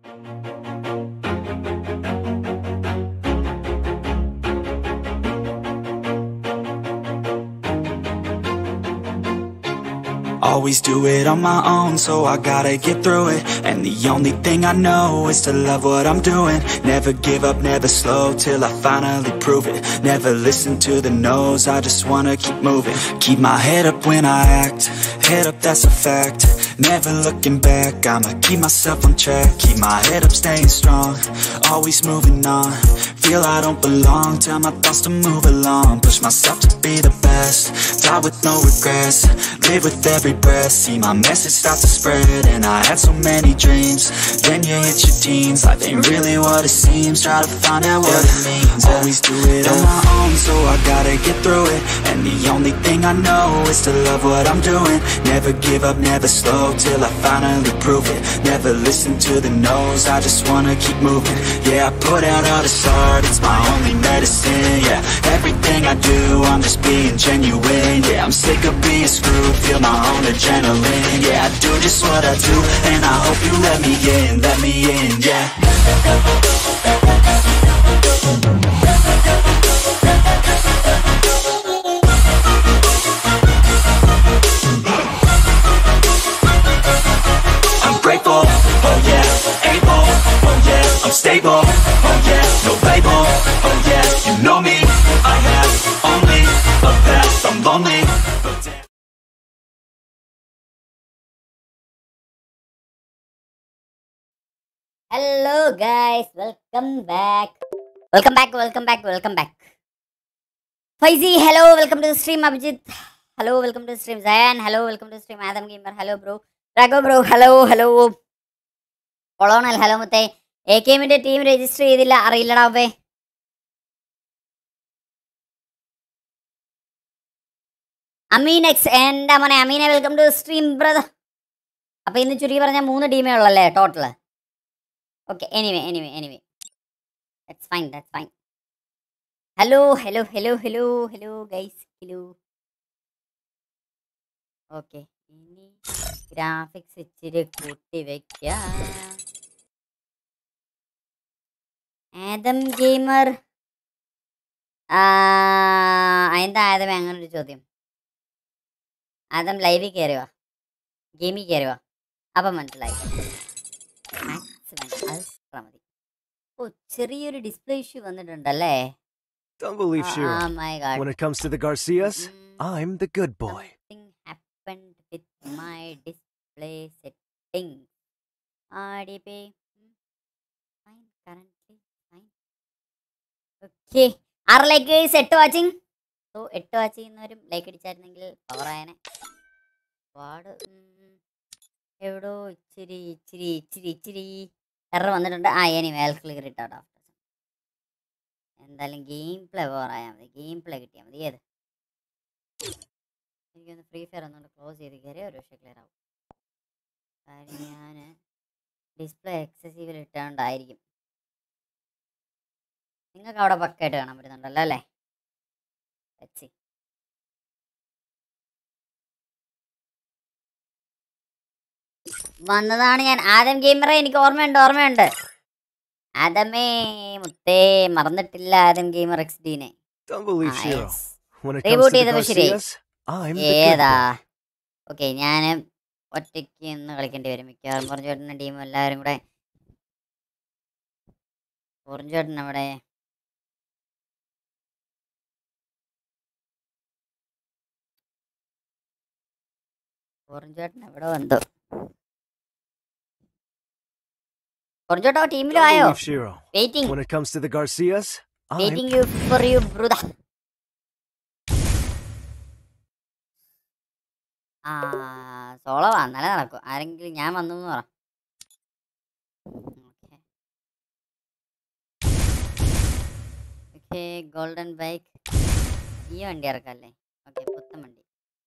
Always do it on my own, so I gotta get through it. And the only thing I know is to love what I'm doing. Never give up, never slow till I finally prove it. Never listen to the no's, I just wanna keep moving. Keep my head up when I act, head up, that's a fact. Never looking back, I'ma keep myself on track. Keep my head up, staying strong, always moving on. Feel I don't belong, tell my thoughts to move along. Push myself to be the best, die with no regrets. Live with every breath, see my message start to spread. And I had so many dreams, then you hit your teens. Life ain't really what it seems, try to find out what it means. Always do it on my own, so I gotta get through it. And the only thing I know is to love what I'm doing. Never give up, never slow till I finally prove it. Never listen to the no's, I just wanna keep moving. Yeah, I put out all this art, it's my only medicine. Yeah, everything I do, I'm just being genuine. Yeah, I'm sick of being screwed, feel my own adrenaline. Yeah, I do just what I do, and I hope you let me in, let me in. Yeah. I'm grateful, oh yeah, able, oh yeah, I'm stable, oh yeah, no label, oh yeah, you know me, I have only a past, I'm lonely, but damn. Hello guys welcome back welcome back welcome back welcome back Faizi hello welcome to stream Abhijith hello welcome to stream Sayan hello welcome to stream Adam gamer hello bro Raghav bro hello hello colonel ഹലോ മുത്തേ A K എമ്മിന്റെ team register ചെയ്തില്ല അറിയില്ലടാ അവേ Ameen X എൻ്റെ മോനെ അമീനെ welcome to stream brother അപ്പൊ ഇന്ന് ചുരുക്കി പറഞ്ഞ മൂന്ന് ടീമേ ഉള്ളല്ലേ total okay anyway anyway anyway that's fine that's fine hello hello hello hello hello guys hello okay ഇനി ഗ്രാഫിക്സ് ഇച്ചിരി കൂട്ടി വെക്കാം ആദം ഗെയിമർ എന്താ ആദം അങ്ങനെ ഒരു ചോദ്യം ആദം ലൈവിൽ കയറുക ഗെയിമിൽ കയറുക അപ്പം മനസ്സിലായി മാക്സിമം അൾട്രാ മതി ഓ ചെറിയൊരു ഡിസ്പ്ലേ ഇഷ്യൂ വന്നിട്ടുണ്ടല്ലേ Don't believe Shiro. Oh my god. When it comes to the Garcias, Mm, I'm the good boy. Something happened with my display setting. RDP. mm, Fine, currently fine. Okay. ആറ് like എട്ട് watching so എട്ട് watch ചെയ്യുന്നവരും like അടിച്ചായിരുന്നെങ്കിൽ power ആയനെ ഒരുപാട് ഉം, എവിടോ ഇച്ചിരി ഇച്ചിരി ഇച്ചിരി ഇച്ചിരി എറർ വന്നിട്ടുണ്ട് ആ ഇനി മേൽ ക്ലിയർ ഇട്ടോ എന്തായാലും ഗെയിം പ്ലേ പോറായാൽ മതി ഗെയിം പ്ലേ കിട്ടിയാൽ മതി ഏത് എനിക്കൊന്ന് ഫ്രീ ഫയർ ഒന്നുകൊണ്ട് ക്ലോസ് ചെയ്ത് കയറി ഒരു പക്ഷേ ക്ലിയർ ആവും കാര്യം ഞാൻ ഡിസ്പ്ലേ എക്സസീവിൽ ഇട്ടുകൊണ്ടായിരിക്കും നിങ്ങൾക്ക് അവിടെ പക്കായിട്ട് കാണാൻ പറ്റുന്നുണ്ടല്ലോ അല്ലേ വെച്ച് വന്നതാണ് ഞാൻ ആദം ഗെയിമറെ എനിക്ക് ഓർമ്മയുണ്ട് ഓർമ്മയുണ്ട് ആദമേ മുത്തേ മറന്നിട്ടില്ല ആദം ഗെയിമർ എക്സ് ഡീനെ Don't believe Shiro. When it Reboot comes to the ചെയ്തപ്പോ ശരിയായി. Garcias, I'm the good ഏതാ boy. ഓക്കെ ഞാൻ ഒറ്റയ്ക്ക് ഇന്ന് കളിക്കേണ്ടി വരും മിക്കവാറും പൊറഞ്ചേട്ടൻ്റെ ടീമും എല്ലാവരും കൂടെ പൊറഞ്ചേട്ടൻ അവിടെ പൊറഞ്ചേട്ടൻ എവിടെ വന്നു പൊറഞ്ചേട്ടോ ടീമിലും Don't ആയോ believe Shiro. Waiting When it comes to the Garcias, I'm waiting you for you brother ആ സോളോ വന്നാലേ നടക്കും ആരെങ്കിലും ഞാൻ വന്നു എന്ന് പറ ഓക്കെ ഗോൾഡൻ ബൈക്ക് ഈ വണ്ടി ഇറക്കല്ലേ ഓക്കെ പുത്തൻ വണ്ടി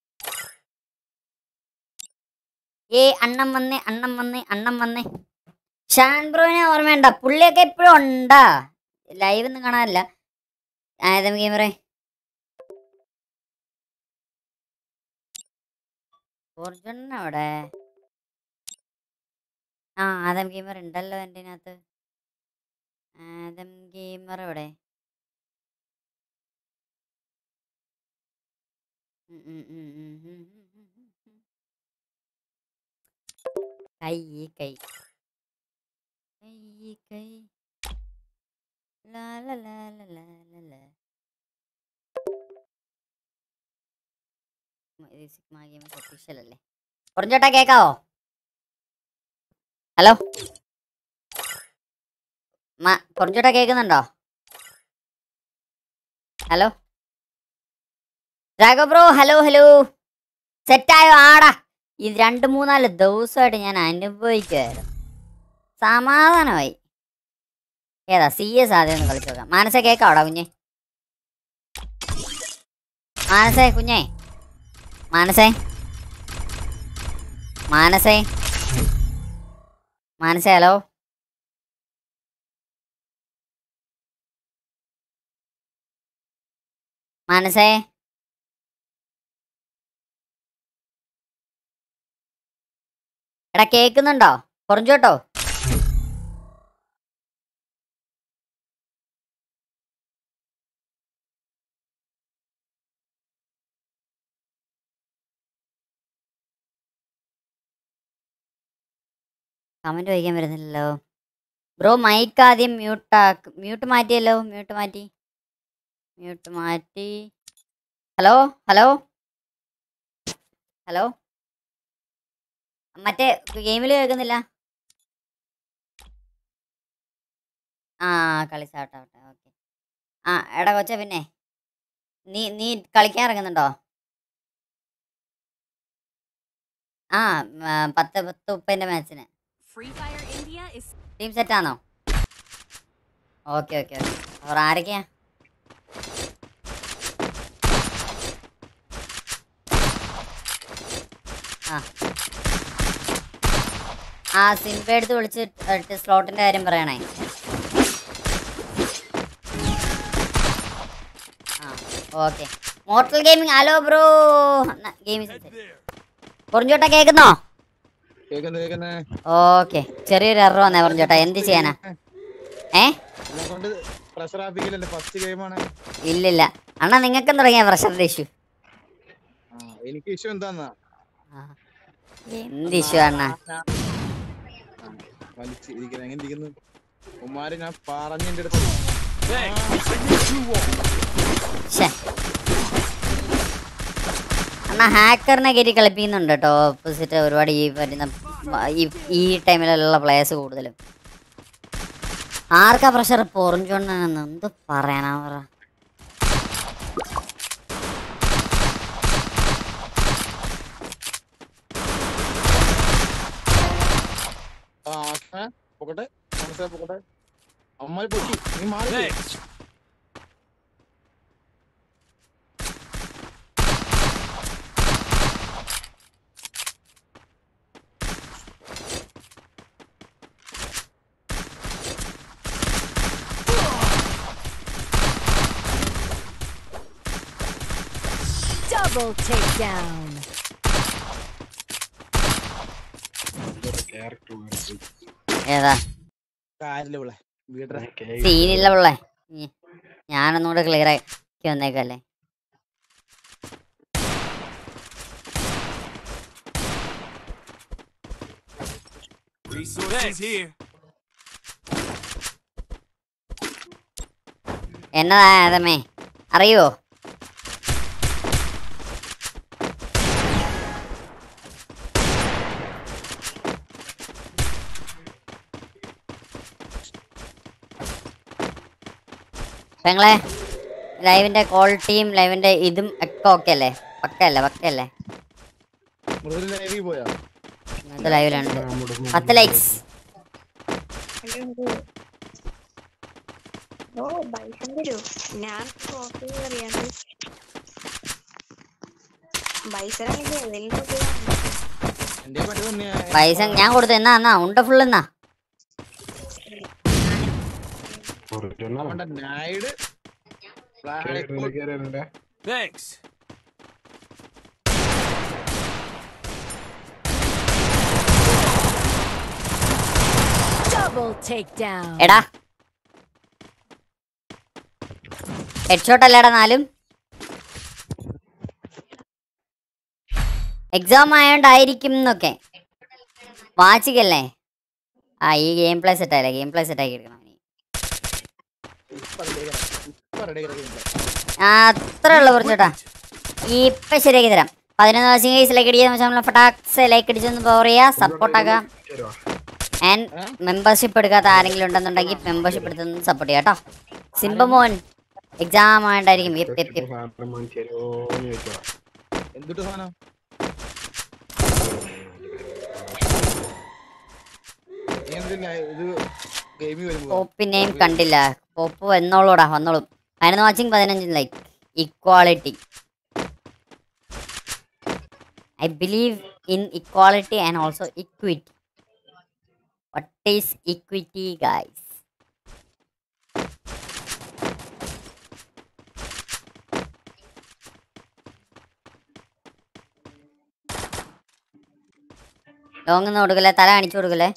ഏ അണ്ണം വന്നേ അണ്ണം വന്നേ അണ്ണം വന്നേ ഷാൻ ബ്രോനെ ഓർമ്മയുണ്ട പുള്ളിയൊക്കെ ഇപ്പോഴും ഉണ്ടാ ലൈവ് ഒന്നും കാണാനില്ല ആയതം ഗെയിമറെ ഫോർജുണ്ണ അവിടെ ആ ആദം ഗെയിമർ ഉണ്ടല്ലോ എൻ്റെ അതിനകത്ത് ആദം ഗെയിമർ എവിടെ ഉം, ഉം, ഉം, ഉം, ഉം, ഉം, ഉം, ഉം, ഉം. കൈ കൈ കൈ കൈ ലാ ലാ ലാ ലാ ലാ ലാ ലാ സിഗ്മ ഗെയിമേഴ്സ് ഒഫീഷ്യൽ അല്ലേ കുറഞ്ഞോട്ടാ കേക്കാവോ ഹലോ കുറഞ്ഞോട്ടാ കേൾക്കുന്നുണ്ടോ hello Raghav bro hello hello സെറ്റായോ ആടാ ഇത് രണ്ട് മൂന്നാല് ദിവസമായിട്ട് ഞാൻ അനുഭവിക്കുമായിരുന്നു സമാധാനമായി ഏതാ സി എസ് ആദ്യം ഒന്ന് കളിച്ചു നോക്കാം മാനസ കേക്കാവടാ കുഞ്ഞെ മാനസേ കുഞ്ഞേ മാനസേ മാനസേ മാനസേ ഹലോ മാനസേ എടാ കേക്കുന്നുണ്ടോ കുറഞ്ഞോട്ടോ കമന്റ് വായിക്കാൻ വരുന്നില്ലല്ലോ ബ്രോ മൈക്ക് ആദ്യം മ്യൂട്ടാക്ക് മ്യൂട്ട് മാറ്റിയല്ലോ മ്യൂട്ട് മാറ്റി മ്യൂട്ട് മാറ്റി ഹലോ ഹലോ ഹലോ മറ്റേ ഗെയിമിൽ കേൾക്കുന്നില്ല ആ കളിച്ചാവട്ടെ ഓക്കെ ആ എടാ കൊച്ച പിന്നെ നീ നീ കളിക്കാൻ ഇറങ്ങുന്നുണ്ടോ ആ ആ, പത്ത് പത്ത് മുപ്പതിൻ്റെ മാച്ചിന് Free Fire India is team set ആണോ ഓക്കെ ഓക്കെ ഓക്കെ അവർ ആരൊക്കെയാ ആ ആ സിംപ എടുത്ത് വിളിച്ച് സ്ലോട്ടിന്റെ കാര്യം പറയണേ ആ okay mortal gaming hello bro gaming കുറഞ്ഞോട്ടാ കേൾക്കുന്നോ കേക്കുന്നു കേക്കുന്നേ ഓക്കെ ചെറിയൊരു എറർ വന്നേ പറഞ്ഞോട്ടാ എന്ത് ചെയ്യാനാ ഏ എന്നെ കൊണ്ട് പ്രഷർ ആപ്പിക്കലല്ലേ ഫസ്റ്റ് ഗെയിമാണ് ഇല്ലില്ല അണ്ണാ നിങ്ങൾക്കും തുടങ്ങിയ പ്രഷറിന്റെ ഇഷ്യൂ എനിക്ക് ഇഷ്യൂ എന്താന്നാ എന്ത് ഇഷ്യൂ അണ്ണാ വലിച്ച് ഇരിക്കുന്നത് എങ്ങനെ ഇരിക്കുന്നു ഉമ്മാര് ഞാൻ പറഞ്ഞതിന്റെ അടുത്ത് ശ്ശേ. അണ്ണാ ഹാക്കറിനെ കയറ്റി കളിപ്പിക്കുന്നുണ്ട് കേട്ടോ ഓപ്പോസിറ്റ് ഒരുപാട് ഈ വരുന്ന ഈ ഈ ടൈമിലുള്ള പ്ലേയേഴ്സ് കൂടുതലും ആർക്കാ പ്രഷർ പൊറിഞ്ചോണ്ടെന്ന് എന്ത് പറയാനാ പറ ആ ആക്കേ, പൊക്കട്ടെ മനസ്സിലായി പൊക്കട്ടെ അമ്മാര് പൊക്കി നീ മാറി double takedown. ഏതാ കാര്യമില്ല ഇവിടെ വീടറെ സീനില്ല പിള്ളേ ഞ- ഞാനൊന്നുകൂടെ ക്ലിയർ ആക്കി വന്നേക്കല്ലേ Resources here. എന്നതാ ആദമേ അറിയോ പെങ്ങളെ ലൈവിന്റെ ക്വാളിറ്റിയും ലൈവിന്റെ ഇതും ഒക്കെ ഓക്കെ അല്ലേ പക്കല്ലേ പക്കല്ലേ മൃദുല ലൈവിൽ പോയാ ഇന്നത്തെ ലൈവിലുണ്ട് പത്ത് ലൈക്സ് ഓ ബൈസൺ തരൂ ഞാൻ കോപ്പി അറിയാണ്ട് ബൈസൺ ആണെങ്കിൽ എന്തെങ്കിലും ഒക്കെ എന്റെ പറ്റി തന്നെയാ പൈസ ഞാൻ കൊടുത്തു എന്നാ എന്നാ ഉണ്ട ഫുൾ എന്നാ അവന്റെ നായിഡ് ഫ്ലാഷ് Thanks. takedown. എടാ ഹെഡ്ഷോട്ട് അല്ലേടാ നാലും എക്സാം ആയോണ്ടായിരിക്കും എന്നൊക്കെ വാച്ചിക്കല്ലേ ആ ഈ ഗെയിം പ്ലേ സെറ്റ് ആയില്ലേ ഗെയിം പ്ലേ സെറ്റ് ആക്കി എടുക്കണം ഇനി. ഇപ്പൊ ready ആക്കി ഇപ്പൊ ready ആക്കി തരാം. ആ അത്രേ ഉള്ളു കുറച്ചോട്ടാ ഇപ്പൊ ശരിയാക്കി തരാം പതിനൊന്ന് ദിവസം കേസ് ലൈക്ക് അടിക്കാൻ നമ്മളെ ഫട്ടാക്സ് ലൈക്ക് അടിച്ചൊന്ന് പവർ ചെയ്യുക സപ്പോർട്ടാക്കാം ആൻഡ് മെമ്പർഷിപ്പ് എടുക്കാത്ത ആരെങ്കിലും ഉണ്ടെന്നുണ്ടെങ്കിൽ മെമ്പർഷിപ്പ് എടുത്തൊന്ന് സപ്പോർട്ട് ചെയ്യാം കേട്ടോ സിംബമോൻ എക്സാം ആയിട്ടായിരിക്കും യപ്പ് യപ്പ് യപ്പ് എന്തുട്ട് സാധനം നീ എന്തില്ല ഇത് ഗെയിമിൽ വരുമ്പോ പോപ്പിനെയും കണ്ടില്ല പോപ്പ് വന്നോളൂടാ വന്നോളും പതിനൊന്ന് വാച്ചിങ് പതിനഞ്ച് like equality I believe in equality and also equity what is equity guys long ഒന്നും കൊടുക്കല്ലേ തല കാണിച്ചു കൊടുക്കല്ലേ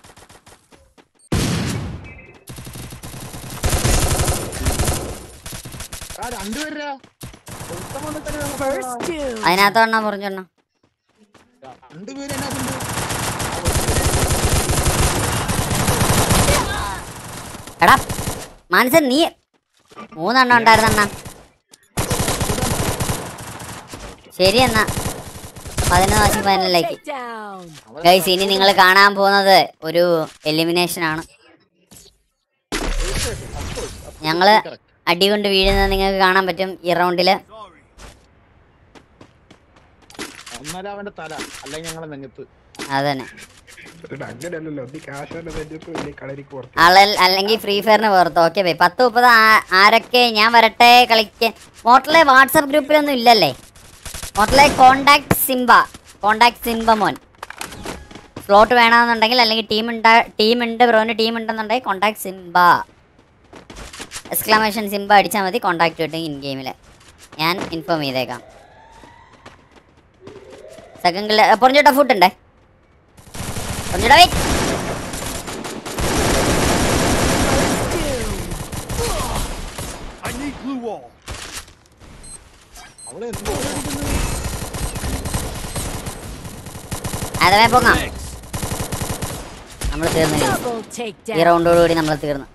ആ രണ്ടുപേരാ ഒരുത്തൻ വന്നിട്ട് നമുക്ക് First two. അതിനകത്തോണ്ണ പറഞ്ഞോണ്ണ രണ്ടുപേരും അതിനകത്തുണ്ട് എടാ മനസ്സ നീ മൂന്നെണ്ണം ഉണ്ടായിരുന്നണ്ണ ശരി എന്നാ പതിനൊന്ന് വാശി പതിനൊന്നിലേക്ക് Takedown. ഗൈസ് ഇനി നിങ്ങൾ കാണാൻ പോകുന്നത് ഒരു എലിമിനേഷൻ ആണ് ഞങ്ങള് അടി കൊണ്ട് വീഴുന്നത് നിങ്ങൾക്ക് കാണാൻ പറ്റും ഈ റൗണ്ടില് ഒന്നര അവന്റെ തല അല്ലെങ്കിൽ ഞങ്ങളെ നെഞ്ഞത്ത് അതന്നെ അങ്ങനെയല്ലല്ലോ നീ കാശ് തന്നെ കളരിക്ക് പുറത്ത് അളൽ അല്ലെങ്കിൽ ഫ്രീ ഫയറിന് പുറത്ത് ഓക്കെ ബൈ പത്ത് മുപ്പത് ആ- ആരൊക്കെ ഞാൻ വരട്ടെ കളിക്കാൻ മോട്ടലെ വാട്സപ്പ് ഗ്രൂപ്പിലൊന്നും ഇല്ലല്ലേ മോട്ടലെ കോണ്ടാക്ട് സിംബ കോണ്ടാക്ട് സിംബ മോൻ സ്ലോട്ട് വേണമെന്നുണ്ടെങ്കിൽ അല്ലെങ്കിൽ ടീം ഉണ്ടാ ടീം ഉണ്ട് ബ്രോന് ടീം ഉണ്ടെന്നുണ്ടെങ്കിൽ കോണ്ടാക്ട് സിംബ എക്സ്ക്ലമേഷൻ സിംബ അടിച്ചാൽ മതി കോണ്ടാക്ട് കിട്ടും ഇൻ ഗെയിമിൽ ഞാൻ ഇൻഫോം ചെയ്തേക്കാം സെക്കൻഡിൽ പൊറഞ്ഞോട്ടാ ഫുഡ് ഉണ്ടേ പൊറഞ്ഞോട്ടാ wait I need blue wall. അവള് എന്തോ അതേ പോകാം നമ്മൾ തീർന്നു guys. Double ഈ takedown. റൗണ്ടോടുകൂടി നമ്മൾ തീർന്നു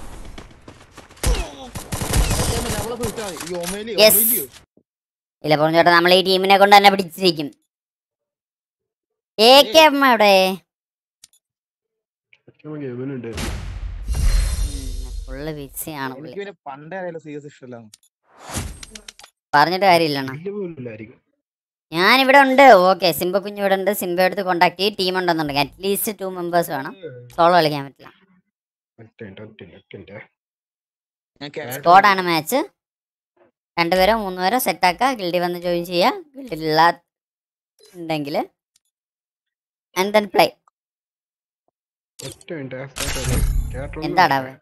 അവളെ വിളിച്ചാൽ മതി ഈ ഒമേലി Yes. ഒമേലിയോ ഇല്ല പറഞ്ഞു ചേട്ടാ നമ്മൾ ഈ ടീമിനെ കൊണ്ട് തന്നെ പിടിച്ചിരിക്കും എ കെ അമ്മ എവിടെ ഇവനുണ്ട് ഫുള്ള് ബിസി ആണ് പുള്ളി എനിക്ക് പിന്നെ പണ്ടേ അറിയാലോ സീരിയസ് ഇഷ്ടമല്ല പറഞ്ഞിട്ട് കാര്യമില്ലണ്ണ വലിയ പോലില്ലായിരിക്കും ഞാൻ ഇവിടെ ഉണ്ട് ഓക്കെ സിംബ കുഞ്ഞ് ഇവിടെ ഉണ്ട് സിംബ എടുത്ത് കോണ്ടാക്ട് ചെയ്ത് ടീം ഉണ്ടെന്നുണ്ടെങ്കിൽ അറ്റ്ലീസ്റ്റ് ടു മെമ്പേഴ്സ് വേണം സോളോ കളിക്കാൻ പറ്റില്ല ഒറ്റ ഒറ്റ ഒറ്റ ഞാൻ ക്യാഷ് സ്കോഡാണ് മാച്ച് രണ്ടുപേരോ മൂന്ന് പേരോ സെറ്റാക്കുക ഗിൽഡി വന്ന് ജോയിൻ ചെയ്യുക ഗിൽഡിലുള്ള ഉണ്ടെങ്കിൽ ആൻഡ് ദെൻ പ്ലേ ഒറ്റ മിനിറ്റ് എന്താടാ അവൻ?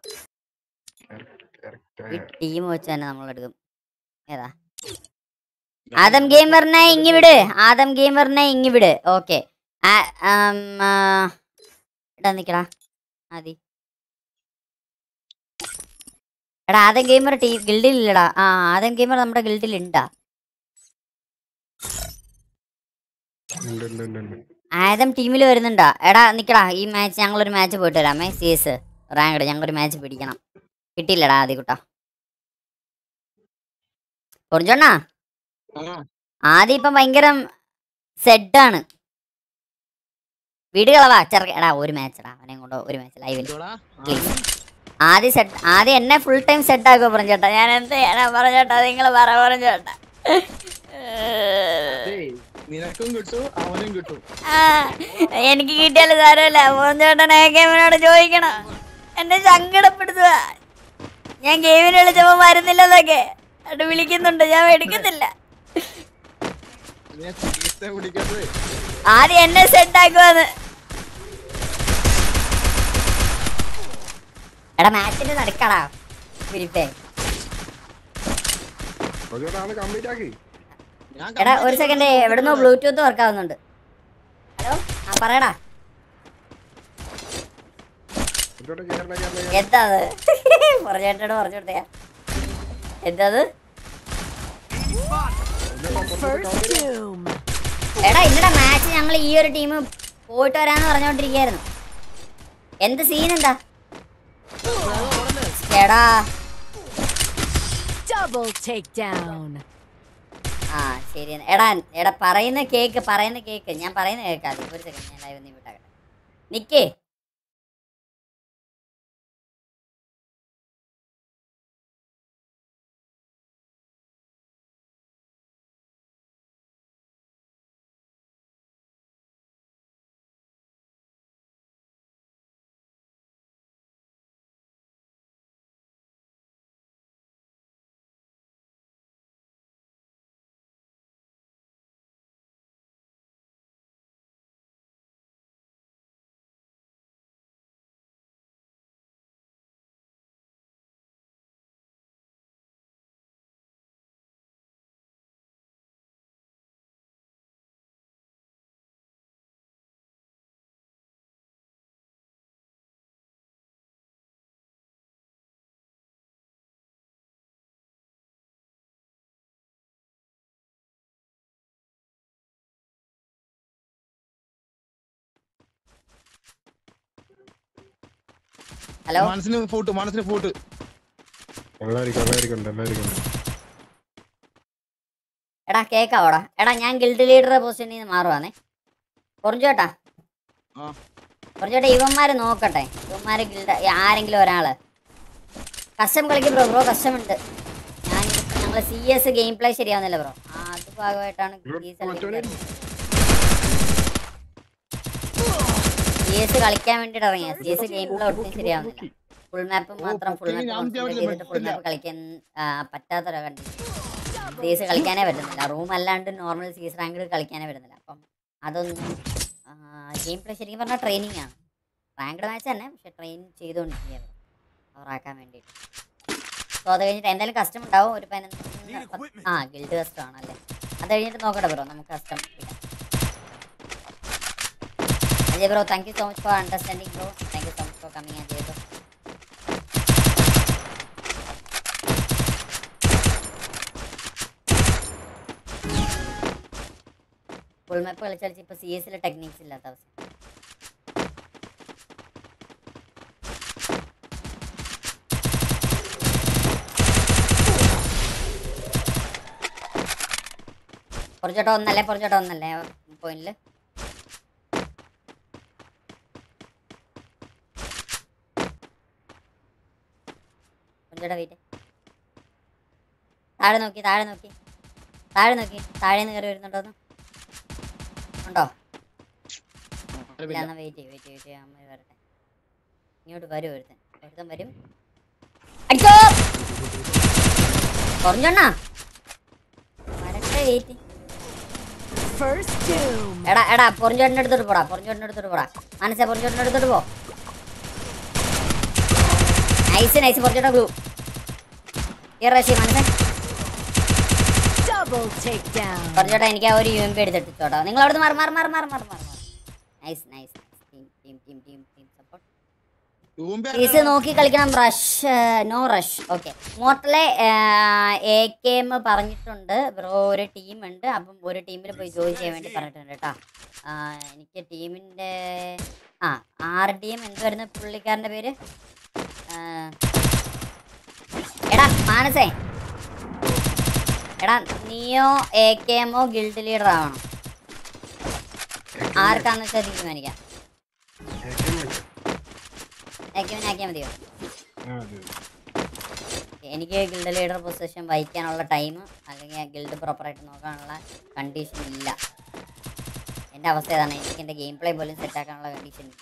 ഈ ടീം വെച്ച് തന്നെ നമ്മൾ എടുക്കും ഏതാ ആദം ഗെയിമറിനെ ഇങ്ങി വിട് ആദം ഗെയിമറിനെ ഇങ്ങി വിട് ഓക്കെ എടാ നിക്കടാ ആദി എടാ ആദം ഗെയിമർ ടീ ഗിൽഡിലില്ലടാ ആ ആദം ഗെയിമർ നമ്മുടെ ഗിൽഡിൽ ഉണ്ടാ ആദം ടീമിൽ വരുന്നുണ്ടാ എടാ നിക്കടാ ഈ മാച്ച് ഞങ്ങളൊരു മാച്ച് പോയിട്ട് വരാമേ സി എസ് റാങ്കഡ് ഞങ്ങളൊരു മാച്ച് പിടിക്കണം കിട്ടിയില്ലടാ ആദ്യ കുട്ടാ പൊറിഞ്ചോണ്ണാ ആദ്യം ഇപ്പം ഭയങ്കര സെഡാണ് വീട് കളവാ ചെറുക്ക എടാ ഒരു മാച്ച് എടാ അവനെ കൊണ്ട് ഒരു മാച്ച് ലൈവിൽ പ്ലീസ് ആദ്യം സെറ്റ് ആദ്യം എന്നെ ഫുൾ ടൈം സെറ്റ് ആക്കുക പറഞ്ഞേട്ടാ ഞാൻ എന്ത് ചെയ്യാനാ പറഞ്ഞേട്ടാ നിങ്ങൾ പറ പറഞ്ഞേട്ടാ നിനക്കും കിട്ടും അവനും കിട്ടും ആ, എനിക്ക് കിട്ടിയാലും സാരമില്ല പറഞ്ഞേട്ടൻ ആ ഗെയിമിനോട് ചോദിക്കണം എന്നെ സങ്കടപ്പെടുത്തുക ഞാൻ ഗെയിമിന് വിളിച്ചപ്പോ വരുന്നില്ലെന്നൊക്കെ അത് വിളിക്കുന്നുണ്ട് ഞാൻ മേടിക്കത്തില്ല ഞാൻ ചികിത്സ പിടിക്കാത്തത് ആദ്യം എന്നെ സെറ്റ് ആക്കുവാന്ന് എടാ മാച്ചിന്റെ നടക്കടാ ഫിലിപ്പേ കംപ്ലീറ്റ് ആക്കി ഞാൻ എടാ ഒരു സെക്കൻഡ് എവിടുന്നോ ബ്ലൂടൂത്ത് വർക്ക് ആവുന്നുണ്ട് ഹലോ ആ പറയടാ കുറച്ചുകൂടെ കേരള കേരള എന്താ അത് പറഞ്ഞോട്ടോട് പറഞ്ഞു കൊടുത്തയാ എന്താ അത് First doom. എടാ ഇന്നടെ മാച്ച് ഞങ്ങൾ ഈ ഒരു ടീം പോയിട്ട് വരാന്ന് പറഞ്ഞോണ്ടിരിക്കായിരുന്നു എന്ത് സീൻ എന്താ എടാ Double takedown. ആ ശരി എന്നാ. എടാ എടാ പറയുന്ന കേക്ക് പറയുന്ന കേക്ക് ഞാൻ പറയുന്ന കേൾക്കാതെ ഒരു സെക്കൻഡ് ഞാൻ ലൈവ് നീ വിട്ടാകട്ടെ നിക്കേ ഹലോ മനസ്സിന് ഫൂട്ട് മനസ്സിന് ഫൂട്ട് എല്ലാവർക്കും എല്ലാവർക്കും ഉണ്ട് എല്ലാവർക്കും ഉണ്ട് എടാ കേക്കാവോടാ എടാ ഞാൻ ഗിൽഡ് ലീഡറുടെ പൊസിഷനിൽ നിന്ന് മാറുവാന്നേ കുറഞ്ചോട്ടാ ആ. കുറഞ്ചോട്ടെ ഇവന്മാര് നോക്കട്ടെ ഇവന്മാര് ഗിൽഡ് ആരെങ്കിലും ഒരാള് കസ്റ്റം കളിക്കും ബ്രോ ബ്രോ കസ്റ്റം ഉണ്ട് ഞാൻ ഞങ്ങള് സി എസ് ഗെയിം പ്ലേ ശരിയാവുന്നില്ല ബ്രോ ആ അത് ഭാഗമായിട്ടാണ് സി എസ് കളിക്കാൻ വേണ്ടിട്ട് ഇറങ്ങിയ സി എസ് ഗെയിം പ്ലേ ഒട്ടും ശരിയാവുന്നില്ല ഫുൾ മാപ്പ് മാത്രം ഫുൾ പൊക്കി, ഞാൻ മാപ്പ് ചെയ്യാൻ ചെയ്തിട്ട് ഫുൾ മാപ്പ് കളിക്കാൻ ആ, പറ്റാത്തൊരു കണ്ടീഷൻ സി എസ് കളിക്കാനേ പറ്റുന്നില്ല റൂം അല്ലാണ്ട് നോർമൽ സി എസ് റാങ്ക് കളിക്കാനേ പറ്റുന്നില്ല അപ്പം അതൊന്നും ഗെയിം പ്ലേ ശരിക്കും പറഞ്ഞാൽ ട്രെയിനിങ് ആണ് റാങ്ക്ഡ് മാച്ച് തന്നെ പക്ഷെ ട്രെയിൻ ചെയ്തുകൊണ്ടിരിക്കുകയാണ് അവറാക്കാൻ വേണ്ടിയിട്ട് സോ അത് കഴിഞ്ഞിട്ട് എന്തായാലും കസ്റ്റം ഉണ്ടാവും ഒരു പതിനൊന്ന് പത്ത്- ആ ഗിൽഡ് കസ്റ്റം ആണല്ലേ അത് കഴിഞ്ഞിട്ട് നോക്കട്ടെ ബ്രോ നമുക്ക് custom Ajay bro thank you so much for understanding bro thank you so much for coming Ajay bro full map കളിച്ച് കളിച്ച് ഇപ്പൊ സി എസിലെ ടെക്നിക്സ് ഇല്ലാത്ത അവസ്ഥ പൊറച്ചോട്ടം ഒന്നല്ലേ പൊറച്ചോട്ടം ഒന്നല്ലേ പോയിന്റില് പൊറച്ചോട്ട വെയിറ്റ് താഴെ നോക്കി താഴെ നോക്കി താഴെ നോക്കി താഴെ നിന്ന് കയറി വരുന്നുണ്ടോന്ന് ഉണ്ടോ ഇല്ല എന്നാ വെയിറ്റ് ചെയ്യും വെയിറ്റ് ചെയ്യും അമ്മ വരട്ടെ ഇങ്ങോട്ട് വരും ഒരുത്തൻ ഒരുത്തൻ വരും അടിച്ചോ കുറഞ്ഞണ്ണ വരട്ടെ വെയിറ്റ് First doom. എടാ എടാ പൊറഞ്ചോട്ടിന്റെ അടുത്തോട്ട് പോടാ പൊറഞ്ചോട്ടിന്റെ അടുത്തോട്ട് പോടാ മനസ്സേ പൊറഞ്ചോട്ടിന്റെ അടുത്തോട്ട് പോ നൈസ് നൈസ് പൊറഞ്ചോട്ട ഗ്ലൂ ഈ റഷി മനസ്സേ Double takedown. പൊറഞ്ചോട്ട എനിക്ക് ആ ഒരു യു എം പി എടുത്തിട്ടോട്ടോ നിങ്ങൾ അവിടുന്ന് മാറി മാറി മാറി മാറി മാറി മാറി nice nice team team team team team support is നോക്കി കളിക്കണം റഷ് നോ റഷ് ഓക്കെ മോട്ടലെ എ കെ എം പറഞ്ഞിട്ടുണ്ട് ബ്രോ ഒരു ടീം ഉണ്ട് അപ്പം ഒരു ടീമിൽ പോയി ജോയിൻ ചെയ്യാൻ വേണ്ടി പറഞ്ഞിട്ടുണ്ട് കേട്ടോ ആ, എനിക്ക് ടീമിൻ്റെ ആ ആർ ഡി എം എന്തുവായിരുന്നു പുള്ളിക്കാരൻ്റെ പേര് ആ, എടാ മാനസേ എടാ നീയോ എ കെ എമ്മോ ഗിൽഡ് ലീഡർ ആവണം ആർക്കാന്ന് വെച്ചാൽ തീരുമാനിക്കാം എ കെ എമ്മിനാക്കിയാൽ മതിയോ എനിക്ക് ഗിൽഡ് ലീഡർ പൊസിഷൻ വഹിക്കാനുള്ള ടൈം അല്ലെങ്കിൽ ഗിൽഡ് പ്രോപ്പറായിട്ട് നോക്കാനുള്ള കണ്ടീഷൻ ഇല്ല എൻ്റെ അവസ്ഥ ഏതാണ് എനിക്ക് എൻ്റെ ഗെയിം പ്ലേ പോലും സെറ്റ് ആക്കാനുള്ള കണ്ടീഷൻ ഇല്ല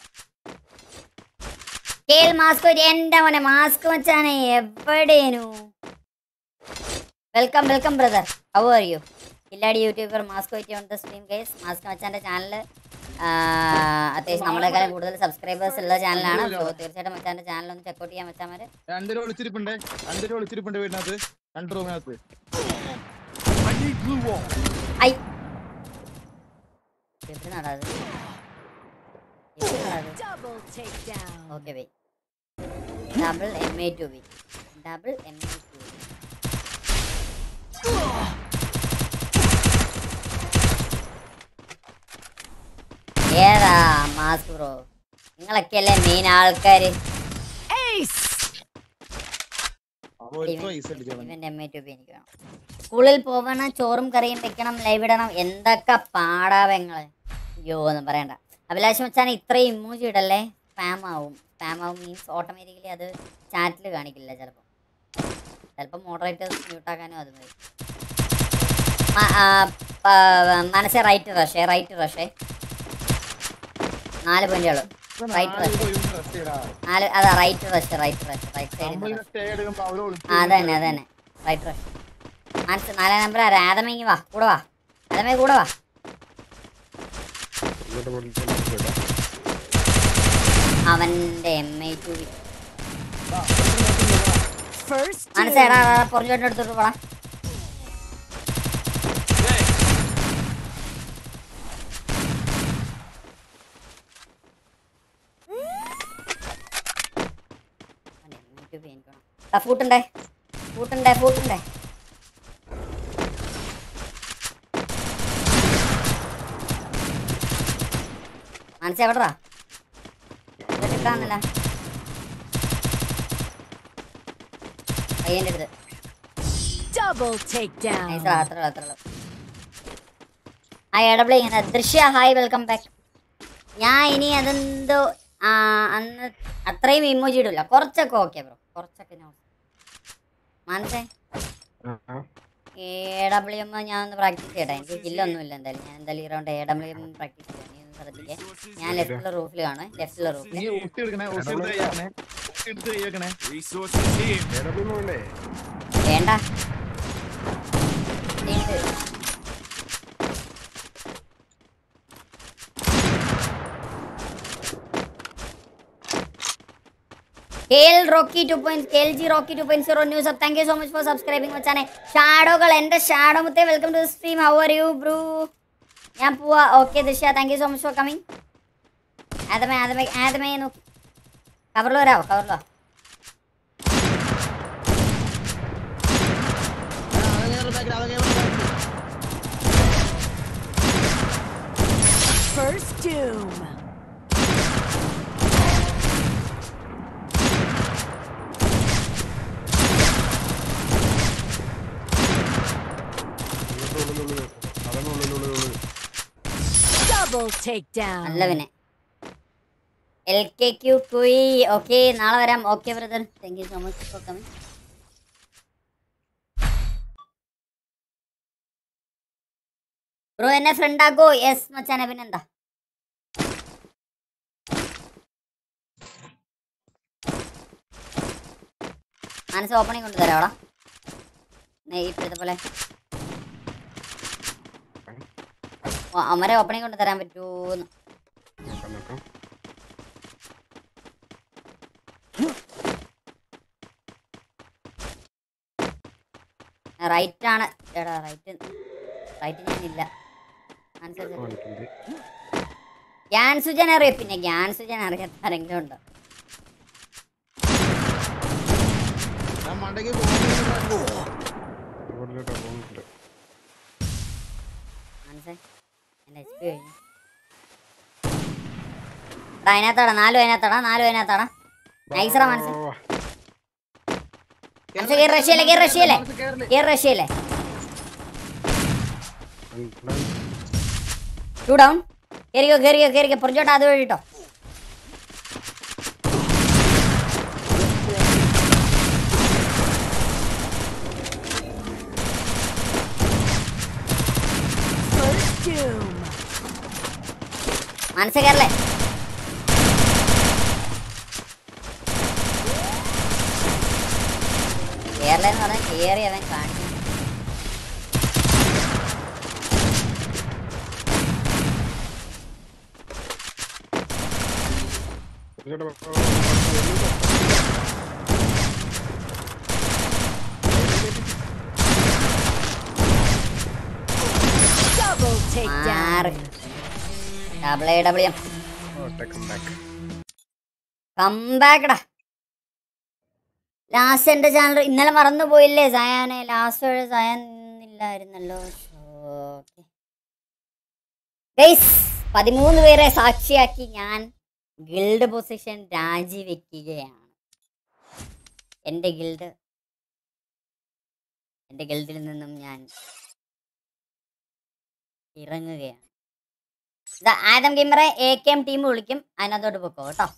കേൾ മാസ്ക് ഒരു എൻ്റെ മോനെ മാസ്ക് വെച്ചാണ് എവിടെയേനു welcome welcome brother how are you കില്ലാടി യൂട്യൂബർ മാസ്ക് വെച്ച് ഓൺ ദ സ്ട്രീം കേസ് മാസ്ക് മച്ചാൻ്റെ ചാനൽ അത്യാവശ്യം നമ്മളെക്കാളും കൂടുതൽ സബ്സ്ക്രൈബേഴ്സ് ഉള്ള ചാനലാണ് സോ തീർച്ചയായിട്ടും മച്ചാൻ്റെ ചാനൽ ഒന്ന് ചെക്കൗട്ട് ചെയ്യാൻ മച്ചാമാര് രണ്ടര ഒളിച്ചിരിപ്പുണ്ട് രണ്ടര ഒളിച്ചിരിപ്പുണ്ട് വീടിനകത്ത് രണ്ട് റൂമിനകത്ത് I need blue wall. ഐ എവിടെ നടാത് എവിടെ നടാത് Double takedown. Okay bye double M A two B double M A two B ഏതാ മാസ് ബ്രോ നിങ്ങളൊക്കെയല്ലേ മെയിൻ ആൾക്കാര് Ace! അവൻ ഒരു പൈസ അടിച്ചവൻ ഇവന്റെ എം എ ടു ബി എനിക്ക് വേണം സ്കൂളിൽ പോവണം ചോറും കറിയും വെക്കണം ലൈവ് ഇടണം എന്തൊക്കെ പാടാ പെങ്ങള് അയ്യോ ഒന്നും പറയണ്ട അഭിലാഷം വെച്ചാൽ ഇത്രയും ഇമോജി ഇടല്ലേ സ്പാം ആവും സ്പാം ആവും മീൻസ് ഓട്ടോമാറ്റിക്കലി അത് ചാറ്റിൽ കാണിക്കില്ല ചിലപ്പോൾ ചിലപ്പോൾ മോഡറേറ്റേഴ്സ് മ്യൂട്ടാക്കാനും അത് മതി മ- ആ, പ- മനസ്സേ റൈറ്റ് റഷേ റൈറ്റ് റഷേ നാല് പോയിന്റുകൾ റൈറ്റ് റഷ് നാല് അതാ right rush right rush right സൈഡിൽ നമ്മളിങ്ങനെ സ്റ്റേ എടുക്കുമ്പോ അവര് ഒളിച്ച് ആ അതന്നെ അതന്നെ റൈറ്റ് റൈറ്റ് മനസ്സ് നാലാം നമ്പർ ആരാ ആദമേങ്ങി വാ കൂടെ വാ ആദമേ കൂടെ വാ ഇങ്ങോട്ട് വിളിച്ചാൽ അവന്റെ എം ഐ ടു First മനസ്സേ doom. എടാ പുറഞ്ഞോട്ട് എടുത്തോട്ട് പോടാ ഫൂട്ടുണ്ടേ ഫൂട്ടുണ്ടേ ഫൂട്ടുണ്ടേ മനസ്സേ എവിടാ കിട്ടാന്നില്ല പയ്യന്റെ അടുത്ത് Double takedown. നൈസ് അത്ര അത്ര ആ എടബ്ലേ ഇങ്ങനെ ദൃശ്യ ഹായ് വെൽക്കം ബാക്ക് ഞാൻ ഇനി അതെന്തോ ആ, അന്ന് അത്രയും ഇമോജി ഇടില്ല കുറച്ചൊക്കെ ഓക്കെ ബ്രോ കുറച്ചൊക്കെ ഞാൻ മനസ്സേ എ ഡബ്ല്യു എം ഞാൻ ഒന്ന് പ്രാക്ടീസ് ചെയ്യട്ടെ എനിക്ക് കില്ലൊന്നുമില്ല എന്തായാലും ഞാൻ എന്തായാലും ഈ round A W M practice ചെയ്യാം നീ ഒന്ന് ശ്രദ്ധിക്കേ ഞാൻ ലെഫ്റ്റിലെ റൂഫിൽ കാണും ലെഫ്റ്റിലെ റൂഫിൽ നീ ഊട്ടി എടുക്കണേ ഊട്ടി എടുത്ത് കഴിയാക്കണേ ഊട്ടി എടുത്ത് കഴിയാക്കണേ Resources here. ഇടതുമോനെ വേണ്ട നീണ്ട്. KL Rocky 2.0 KLG Rocky 2.0 news up. Thank you so much for subscribing മച്ചാനെ ഷാഡോകൾ എൻ്റെ ഷാഡോ മുത്തേ welcome to stream how are you bruh ഞാൻ പോവാ okay Drishya thank you so much for coming ആദമേ ആദമേ ആദമേ നോക്കി കവറിൽ വരാവോ കവറിൽ വാ First doom. അതിനുള്ളിലുള്ളിൽ Double takedown. നല്ല പിന്നെ എൽ കെ ക്യു കുയി ഓക്കെ നാളെ വരാം okay brother thank you so much for coming bro എന്നെ ഫ്രണ്ട് ആക്കോ യെസ് മച്ചാനെ പിന്നെന്താ മനസ്സ് ഓപ്പണിംഗ് കൊണ്ടുതരാം അവിടെ ഇപ്പോഴത്തെ പോലെ ഓ, അമരെ ഓപ്പണിംഗ് കൊണ്ട് തരാൻ പറ്റൂന്ന് നോക്കാം നോക്കാം റൈറ്റ് ആണ് എടാ റൈറ്റ് റൈറ്റ് ഞാനില്ല മനസ്സിലായി വന്നിട്ടുണ്ട് ഗ്യാൻ സുജൻ അറിയാം പിന്നെ ഗ്യാൻ സുജൻ അറിയാത്ത ആരെങ്കിലും ഉണ്ടോ ഞാൻ മണ്ടയ്ക്ക് പോകുന്നു ഇവിടെയോട്ടാ പോകുന്നുണ്ട് മനസ്സിലായി എൻ്റെ എച്ച് പി കഴിഞ്ഞു എടാ അതിനകത്താടാ നാലും അതിനകത്താടാ നാലും അതിനകത്താടാ നൈസറാ മനസ്സ് വാ, വാ. മനസ്സ് കയറി റഷ്യയിലെ കയറി റഷ്യയിലെ കയറി റഷ്യയിലെ അണ്ണൻ ടു ഡൗൺ കയറിയോ കയറിയോ കയറിയോ പുറത്തോട്ട് അത് വഴിട്ടോ First doom. മനസ്സ് കയറല്ലേ കേരളെന്ന് പറഞ്ഞാൽ കേറി അവൻ കാണിക്കും ഇങ്ങോട്ട് വാ, വാ, വാ, വാ. Double മാറ് takedown. Double A W M ഓ, take 'em back. കംബാക്കടാ ലാസ്റ്റ് എൻ്റെ ചാനൽ ഇന്നലെ മറന്നു പോയില്ലേ സയാനെ ലാസ്റ്റ് വരെ സയാൻ ഇല്ലായിരുന്നല്ലോ ഓക്കെ ഗൈസ് പതിമൂന്ന് പേരെ സാക്ഷിയാക്കി ഞാൻ ഗിൽഡ് പൊസിഷൻ രാജിവെക്കുകയാണ് എൻ്റെ ഗിൽഡ് എൻ്റെ ഗിൽഡിൽ നിന്നും ഞാൻ ഇറങ്ങുകയാണ് ദാ ആദം ഗെയിമറെ എ കെ എം ടീം വിളിക്കും അതിനകത്തോട്ട് പൊക്കോ കേട്ടോ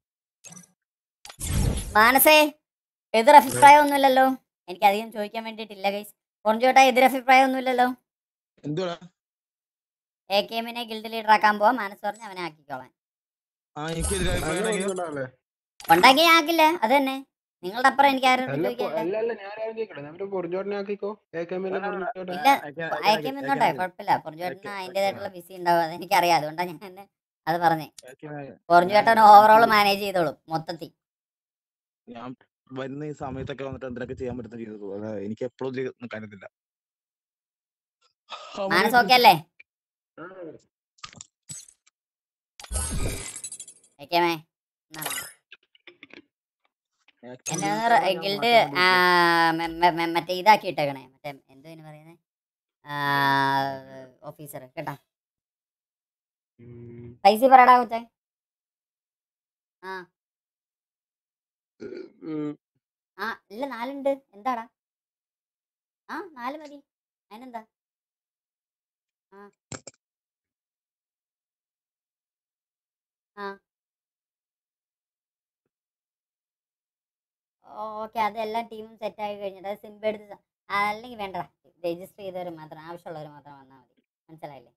മാനസേ എതിർ അഭിപ്രായം ഒന്നുമില്ലല്ലോ എനിക്ക് അധികം ചോദിക്കാൻ വേണ്ടിയിട്ടില്ല ഗൈസ് കുറഞ്ഞോട്ടാ എതിർ അഭിപ്രായം ഒന്നുമില്ലല്ലോ എന്തുവാ എ കെ എമ്മിനെ ഗിൽഡ് ലീഡർ ആക്കാൻ പോവാ മനസ്സ് പറഞ്ഞ് അവനെ ആക്കിക്കോളാൻ ആ എനിക്കെതിരെ അഭിപ്രായം ഉണ്ടെങ്കിൽ അല്ലേ ഉണ്ടാക്കി ഞാൻ ആക്കില്ല അത് തന്നെ നിങ്ങളുടെ അപ്പുറം എനിക്ക് ആരും അല്ല പൊ- ചോദിക്കില്ല അല്ല അല്ല ഞാൻ ആരും കേൾക്കട്ടെ നമ്മുടെ പൊറിഞ്ചോട്ടനെ ആക്കിക്കോ എ കെ എമ്മിലെ പൊറിഞ്ചോട്ടൻ ഇല്ല അയക്കാൻ വന്നോട്ടെ കുഴപ്പമില്ല പൊറഞ്ചേട്ടന് അതിൻ്റെതായിട്ടുള്ള ബിസി ഉണ്ടാവും അത് എനിക്കറിയാം അതുകൊണ്ടാണ് ഞാൻ തന്നെ അത് പറഞ്ഞേ പൊറഞ്ചേട്ടൻ ഓവറോൾ മാനേജ് ചെയ്തോളും മൊത്തത്തിൽ ഞാൻ വരുന്ന ഈ സമയത്തൊക്കെ വന്നിട്ട് എന്തിനൊക്കെ ചെയ്യാൻ പറ്റുന്ന ചെയ്തു അതാ എനിക്ക് എപ്പോഴും കാര്യത്തില്ല മാനസ് ഓക്കെ അല്ലേ ഏക്കേമേ എന്നെ ഗിൽഡ് മറ്റേ ഇതാക്കി ഇട്ടേക്കണേ മറ്റേ എന്തോ ഇതിന് പറയുന്നത് ഓഫീസർ കേട്ടാ പൈസ പറയടാ കൊച്ചേ ആ ആ ഇല്ല നാലുണ്ട് എന്താടാ ആ നാല് മതി അതിനെന്താ ആ ആ ഓക്കെ അതെല്ലാം ടീമും സെറ്റ് ആയി കഴിഞ്ഞിട്ട് അത് സിംബ് എടുത്ത് സ- ആ, അല്ലെങ്കിൽ വേണ്ടടാ രജിസ്റ്റർ ചെയ്തവർ മാത്രം ആവശ്യമുള്ളവർ മാത്രം വന്നാൽ മതി മനസ്സിലായില്ലേ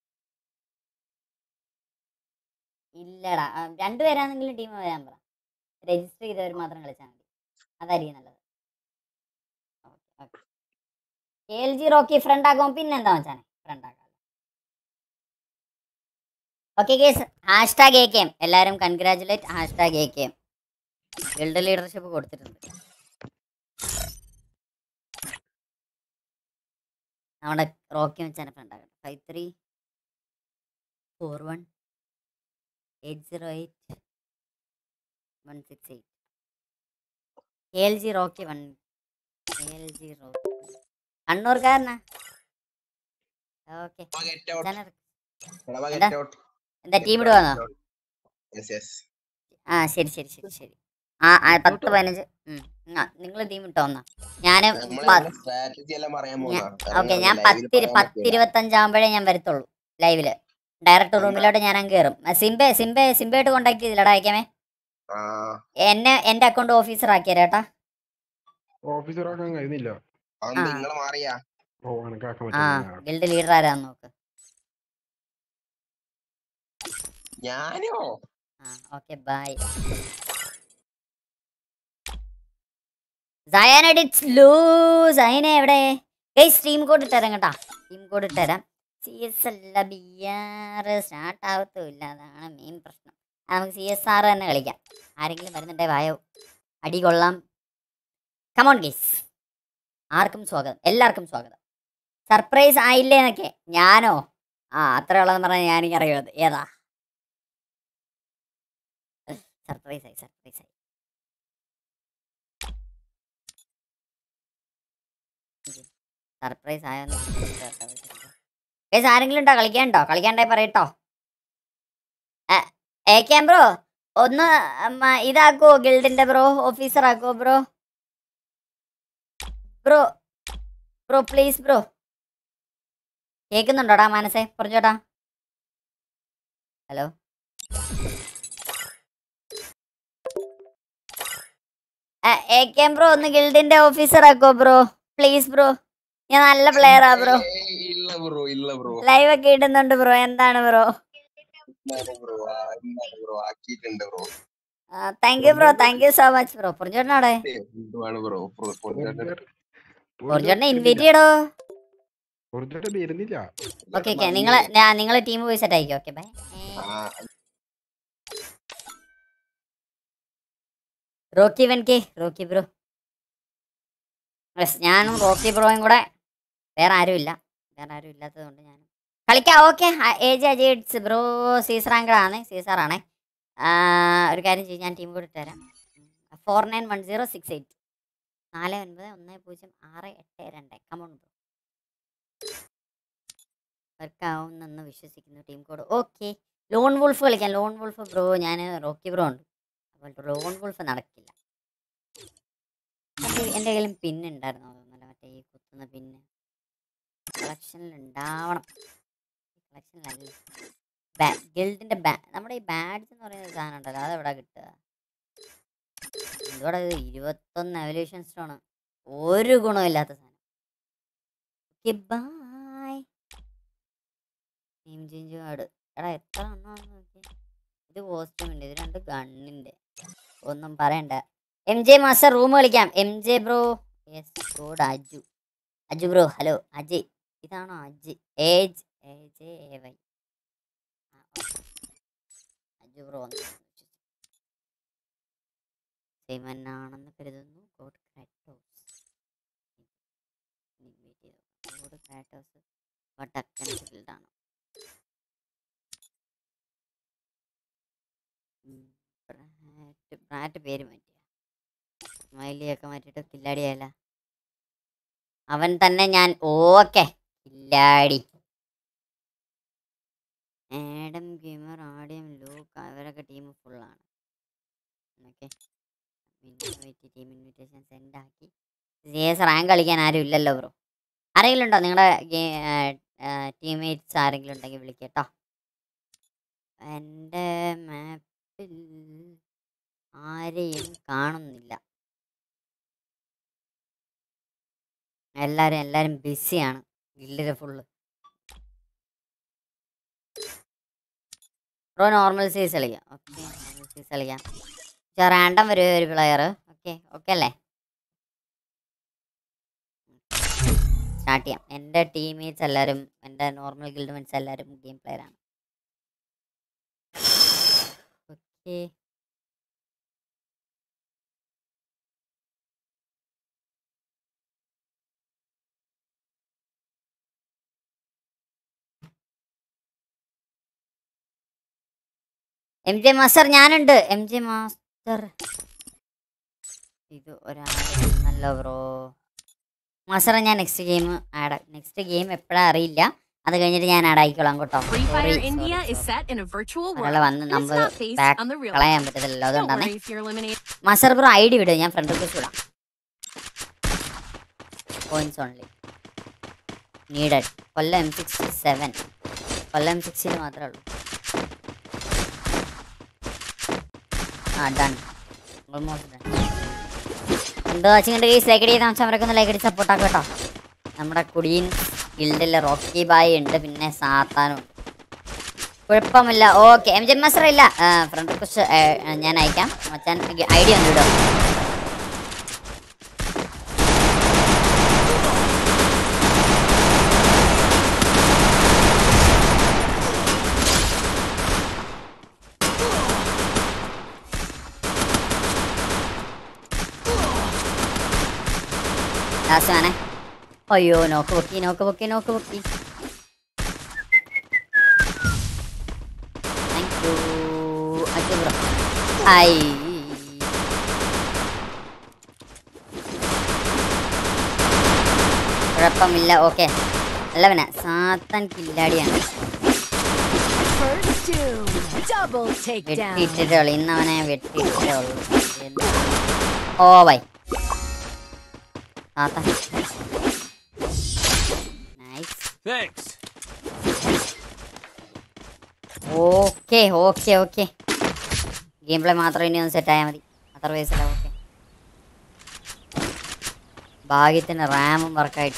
ഇല്ലടാ ആ, രണ്ടുപേരാണെങ്കിലും ടീം വരാൻ പറ രജിസ്റ്റർ ചെയ്തവർ മാത്രം കളിച്ചാൽ മതി അതായിരിക്കും നല്ലത് K L G Rocky friend ആകുമ്പോൾ പിന്നെ എന്താ വെച്ചാനെ ഫ്രണ്ട് ആക്കാം ഓക്കെ കേസ് ഹാഷ്ടാഗ് എ കെ എം എല്ലാവരും congratulate hashtag A K M guild leadership കൊടുത്തിട്ടുണ്ട് നമ്മുടെ റോക്കി വെച്ചാണ് ഫ്രണ്ട് ആകട്ടെ five three four one eight zero eight one six eight K L G Rocky one K L G Rocky കണ്ണൂർക്കാരനാ okay എന്താ team ഇടുവാന്നോ ആ ശരി ശരി ശരി ശരി ആ ആ, പത്ത് പതിനഞ്ച് നിങ്ങൾ ടീം ഇട്ടോ എന്നാ ഞാൻ സ്ട്രാറ്റജി എല്ലാം പറയാൻ ഓക്കെ ഞാൻ പത്തിരി പത്തിരുപത്തഞ്ചാകുമ്പോഴേ ഞാൻ വരത്തുള്ളൂ ലൈവില് ഡയറക്റ്റ് റൂമിലോട്ട് ഞാൻ അങ്ങ് കയറും ആ, സിംബെ സിംബെ സിംബയായിട്ട് കോണ്ടാക്ട് ചെയ്തില്ലടാ അയക്കാമേ എന്നെ എന്റെ അക്കൗണ്ട് ഓഫീസർ ആക്കിയരേട്ടാ ഓഫീസർ ആക്കാൻ കഴിയുന്നില്ല നിങ്ങള് മാറിയാ ഓ കണക്കാക്കാൻ ആ പറ്റില്ല ഗിൽഡ് ലീഡർ ആരാന്ന് നോക്ക് ഞാനോ ആ ഓക്കെ ബൈ സയൻ എഡിറ്റ്സ് ലൂ സയനെ എവിടെ ഗൈസ് ടീം കോഡ് ഇട്ടുതരാം കേട്ടാ ടീം കോഡ് ഇട്ടുതരാം സി എസ് അല്ല ബി ആർ സ്റ്റാർട്ട് ആവത്തുമില്ല അതാണ് മെയിൻ പ്രശ്നം ആ, നമുക്ക് സി എസ് ആർ തന്നെ കളിക്കാം ആരെങ്കിലും വരുന്നുണ്ടേ വായോ അടി കൊള്ളാം കമോൺ ഗൈസ് ആർക്കും സ്വാഗതം എല്ലാവർക്കും സ്വാഗതം സർപ്രൈസ് ആയില്ലേ എന്നൊക്കെ ഞാനോ ആ അത്ര ഉള്ളതെന്ന് പറഞ്ഞാൽ ഞാനെനിക്ക് അറിയുന്നത് ഏതാ സർപ്രൈസ് ആയി സർപ്രൈസ് ആയി സർപ്രൈസ് ആയോ ഗൈസ് ആരെങ്കിലും ഉണ്ടോ കളിക്കാനുണ്ടോ കളിക്കാണ്ടായി പറയട്ടോ ഏ ക്യാം ബ്രോ ഒന്ന് ഉം, ഇതാക്കോ ഗിൽഡിന്റെ ബ്രോ ഓഫീസർ ആക്കോ bro bro bro please bro കേൾക്കുന്നുണ്ടോടാ മനസ്സേ പറഞ്ഞോട്ടാ ഹലോ എ കെ ബ്രോ ഒന്ന് ഗിൽഡിന്റെ ഓഫീസർ ആക്കോ ബ്രോ പ്ലീസ് ബ്രോ ഞാൻ നല്ല പ്ലെയറാ ബ്രോ ഏയ് ഇല്ല ബ്രോ ഇല്ല ബ്രോ ലൈവ് ഒക്കെ ഇടുന്നുണ്ട് ബ്രോ എന്താണ് ബ്രോ ബ്രോ ബ്രോ ആക്കിയിട്ടുണ്ട് bro thank you bro thank you so much bro പൊറിഞ്ചോട്ടനാടെ എന്തുവാണ് ബ്രോ പൊറിഞ്ചോട്ടനെ ഇൻവൈറ്റ് ചെയ്യടോ പൊറിഞ്ചോട്ടൻ വരുന്നില്ല ഓക്കെ ഓക്കെ നിങ്ങൾ നിങ്ങൾ ടീം പോയി സെറ്റ് ആയിക്കോ okay bye Rocky one K Rocky bro yes ഞാനും റോക്കി ബ്രോയും കൂടെ വേറെ ആരും ഇല്ല വേറെ ആരും ഇല്ലാത്തത് കൊണ്ട് ഞാൻ കളിക്കാം ഓക്കെ ഏജ് അജയ്സ് ബ്രോ സീസറാങ്കടാണ് സീസറാണേ ഒരു കാര്യം ചെയ്യും ഞാൻ ടീം കൂടെ ഇട്ടുതരാം four nine one zero six eight നാല് ഒൻപത് ഒന്ന് പൂജ്യം ആറ് എട്ട് രണ്ട് കമോൺ ബ്രോ വർക്കാവുന്നെന്ന് വിശ്വസിക്കുന്നു team code okay lone wolf കളിക്കാം ലോൺ വുൾഫ് ബ്രോ ഞാൻ റോക്കി ബ്രോ ഉണ്ട് അപ്പോൾ ലോൺ വുൾഫ് നടക്കില്ല മറ്റേ എൻ്റെ കയ്യിലും പിന്ന് ഉണ്ടായിരുന്നു തോന്നുന്നില്ല മറ്റേ ഈ കുത്തുന്ന പിന്ന് കളക്ഷനിൽ ഉണ്ടാവണം കളക്ഷനിലല്ല ബാ ഗിൽഡിൻ്റെ ബാ നമ്മുടെ ഈ ബാഡ്ജ് എന്ന് പറയുന്ന ഒരു സാധനം ഉണ്ടല്ലോ അതെവിടെ കിട്ടുക എന്തുവാടാ ഇത് ഇരുപത്തൊന്ന് എവല്യൂഷൻ സ്റ്റോണ് ഒരു ഗുണമില്ലാത്ത സാധനം okay bhai name change card എടാ എത്ര എണ്ണമാണെന്ന് നോക്കിയേ ഇത് കോസ്റ്റ്യൂമിൻ്റെ ഇത് രണ്ട് ഗണ്ണിൻ്റെ ഒന്നും പറയണ്ട എം ജെ മാസ്റ്റർ റൂം കളിക്കാം M J bro yes god Aju Aju bro hello Ajay ഇതാണോ അജയ് ഏജ് A J A Y Aju bro സേമനാണെന്ന് കരുതുന്നു ഗോഡ് ക്രാറ്റോസ് ഗോഡ് ക്രാറ്റോസ് വടക്കൻ ഫീൽഡാണ് ബ്രാറ്റ് ബ്രാറ്റ് പേര് മാറ്റിയ സ്മൈലിയൊക്കെ മാറ്റിയിട്ട് കില്ലാടിയല്ല അവൻ തന്നെ ഞാൻ ഓക്കെ കില്ലാടി ആഡം ഗെയിമർ ആഡിയം ലൂക്ക് അവരൊക്കെ ടീം ഫുള്ളാണ് ഓക്കെ ടീം ഇൻവിറ്റേഷൻ സെൻഡ് ആക്കി സി എസ് റാങ്ക് കളിക്കാൻ ആരും ഇല്ലല്ലോ ബ്രോ ആരെങ്കിലും ഉണ്ടോ നിങ്ങളുടെ ടീംമേറ്റ്സ് ആരെങ്കിലും ഉണ്ടെങ്കിൽ വിളിക്കട്ടോ എൻ്റെ മാപ്പിൽ ആരെയും കാണുന്നില്ല എല്ലാവരും എല്ലാവരും ബിസിയാണ് ഗില്ലില് ഫുള്ള് ബ്രോ നോർമൽ സീസ് കളിക്കാം ഓക്കെ നോർമൽ സീസ് കളിക്കാം റാൻഡം വരുമോ ഒരു പ്ലെയർ ഓക്കെ ഓക്കെ അല്ലേ സ്റ്റാർട്ട് ചെയ്യാം എൻ്റെ ടീംമേറ്റ്സ് എല്ലാവരും എൻ്റെ നോർമൽ ഗിൽഡ് മെറ്റ്സ് എല്ലാവരും ഗെയിം പ്ലെയറാണ് ഓക്കെ എം ജെ മാസ്റ്റർ ഞാനുണ്ട് എം ജെ മാസ്റ്റർ ഇത് ഒരാളല്ലോ ബ്രോ മാസ്റ്റർ ഞാൻ next game add next game എപ്പോഴാ അറിയില്ല അത് കഴിഞ്ഞിട്ട് ഞാൻ ആഡ് ആയിക്കോളാം കേട്ടോ Free Fire Sorry, India sorry, is sorry. set in a virtual ഒരാളെ world. വന്ന് and it's നമ്മൾ not based back on the real കളയാൻ പറ്റത്തില്ലല്ലോ Don't അതുകൊണ്ടാണ് worry if you're eliminated. Master bro I D വിടും ഞാൻ ഫ്രണ്ട് റിക്വസ്റ്റ് വിടാം points only needed Kollam M sixty seven Kollam M സിക്സ്റ്റിയിൽ മാത്രമേ ഉള്ളൂ ആ ഡൺ ഓൾമോസ്റ്റ് ഡൺ എന്തോ വാച്ചിങ്ങിൻ്റെ കേസ് ലൈക്ക് അടിക്കുന്ന വെച്ചാൽ അവരൊക്കെ ഒന്ന് ലൈക്ക് അടി സപ്പോർട്ടാക്കും കേട്ടോ നമ്മുടെ കുടിയൻ ഗിൽഡിലെ റോക്കി ബായ് ഉണ്ട് പിന്നെ സാത്താനും ഉണ്ട് കുഴപ്പമില്ല ഓക്കെ എം ജെ മാസ്റ്റർ ഇല്ല ഫ്രണ്ട് റിക്വസ്റ്റ് ഞാൻ അയക്കാം മച്ചാൻ ഐ ഡി ഒന്ന് ഇടും ലാസ്റ്റ് ആണേ അയ്യോ നോക്ക് പൊക്കി നോക്ക് പൊക്കി നോക്ക് പൊക്കി താങ്ക് യു അച്ഛൻ ബ്രോ ഐ കുഴപ്പമില്ല ഓക്കെ അല്ല പിന്നെ സാത്താൻ കില്ലാടിയാണ് First doom. Double takedown. വെട്ടിയിട്ടിട്ടേ ഉള്ളൂ ഇന്ന് അവനെ വെട്ടിയിട്ടേ ഉള്ളൂ എന്ത്? ഓ ബൈ സാത്താൻ nice Thanks. Okay okay okay game play മാത്രം ഇനി ഒന്ന് സെറ്റ് ആയാൽ മതി അതർവൈസ് അല്ല ഓക്കെ ഭാഗ്യത്തിന് റാമും വർക്കായിട്ട്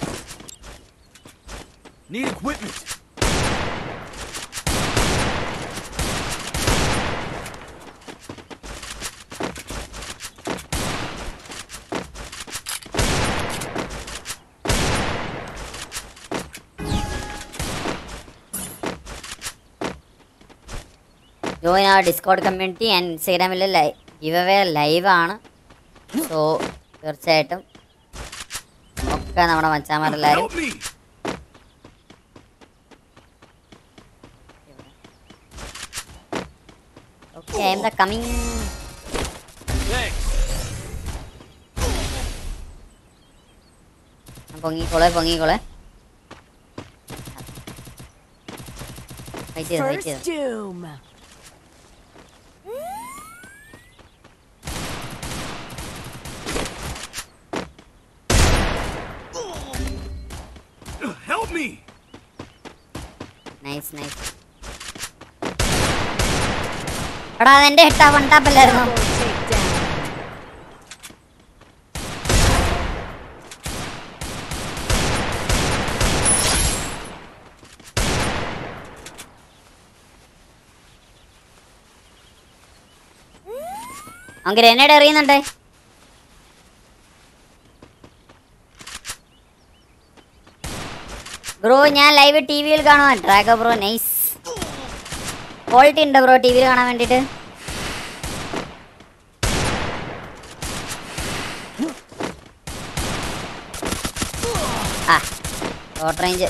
Need equipment. ജോയിൻ ആ ഡിസ്കോഡ് കമ്മ്യൂണിറ്റി ആൻഡ് ഇൻസ്റ്റാഗ്രാമിൽ ഗിവ് അവേ ലൈവ് ആണ് സോ തീർച്ചയായിട്ടും ഒക്കെ നമ്മുടെ മച്ചാന്മാരെല്ലാവരും Help me. Okay I'm the coming Thanks. പൊങ്ങിക്കോളെ പൊങ്ങിക്കോളെ വെയിറ്റ് ചെയ്ത് വെയിറ്റ് First ചെയ്ത് doom. Help me! Nice nice എടാ അതെന്റെ ഹെട്ടാ വൺ ടാപ്പല്ലായിരുന്നു Double takedown. അവൻ ഗ്രനേഡ് എറിയുന്നുണ്ട് ബ്രോ ഞാൻ ലൈവ് ടി വിയിൽ കാണുവാ ട്രാക്കോ ബ്രോ നൈസ് ക്വാളിറ്റി ഉണ്ടോ ബ്രോ ടി വിയിൽ കാണാൻ വേണ്ടിയിട്ട് ആ ഷോർട്ട് റേഞ്ച്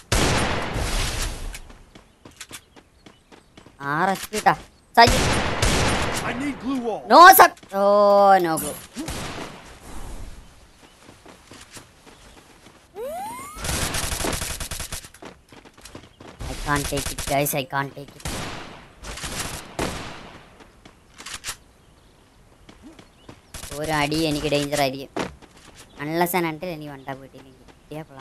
ആറ് എച്ച് പി ട്ടാ Saji I need glue wall. No സക് oh no bro I can't take it, guys. I can't take it. ഒരു അടി എനിക്ക് ഡേഞ്ചർ ആയിരിക്കും അൺലെസ് ആൻഡ് അണ്ടിൽ എനിക്ക് വണ്ടാ വീട്ടിലേക്ക് കിട്ടിയാൽ കൊള്ളാം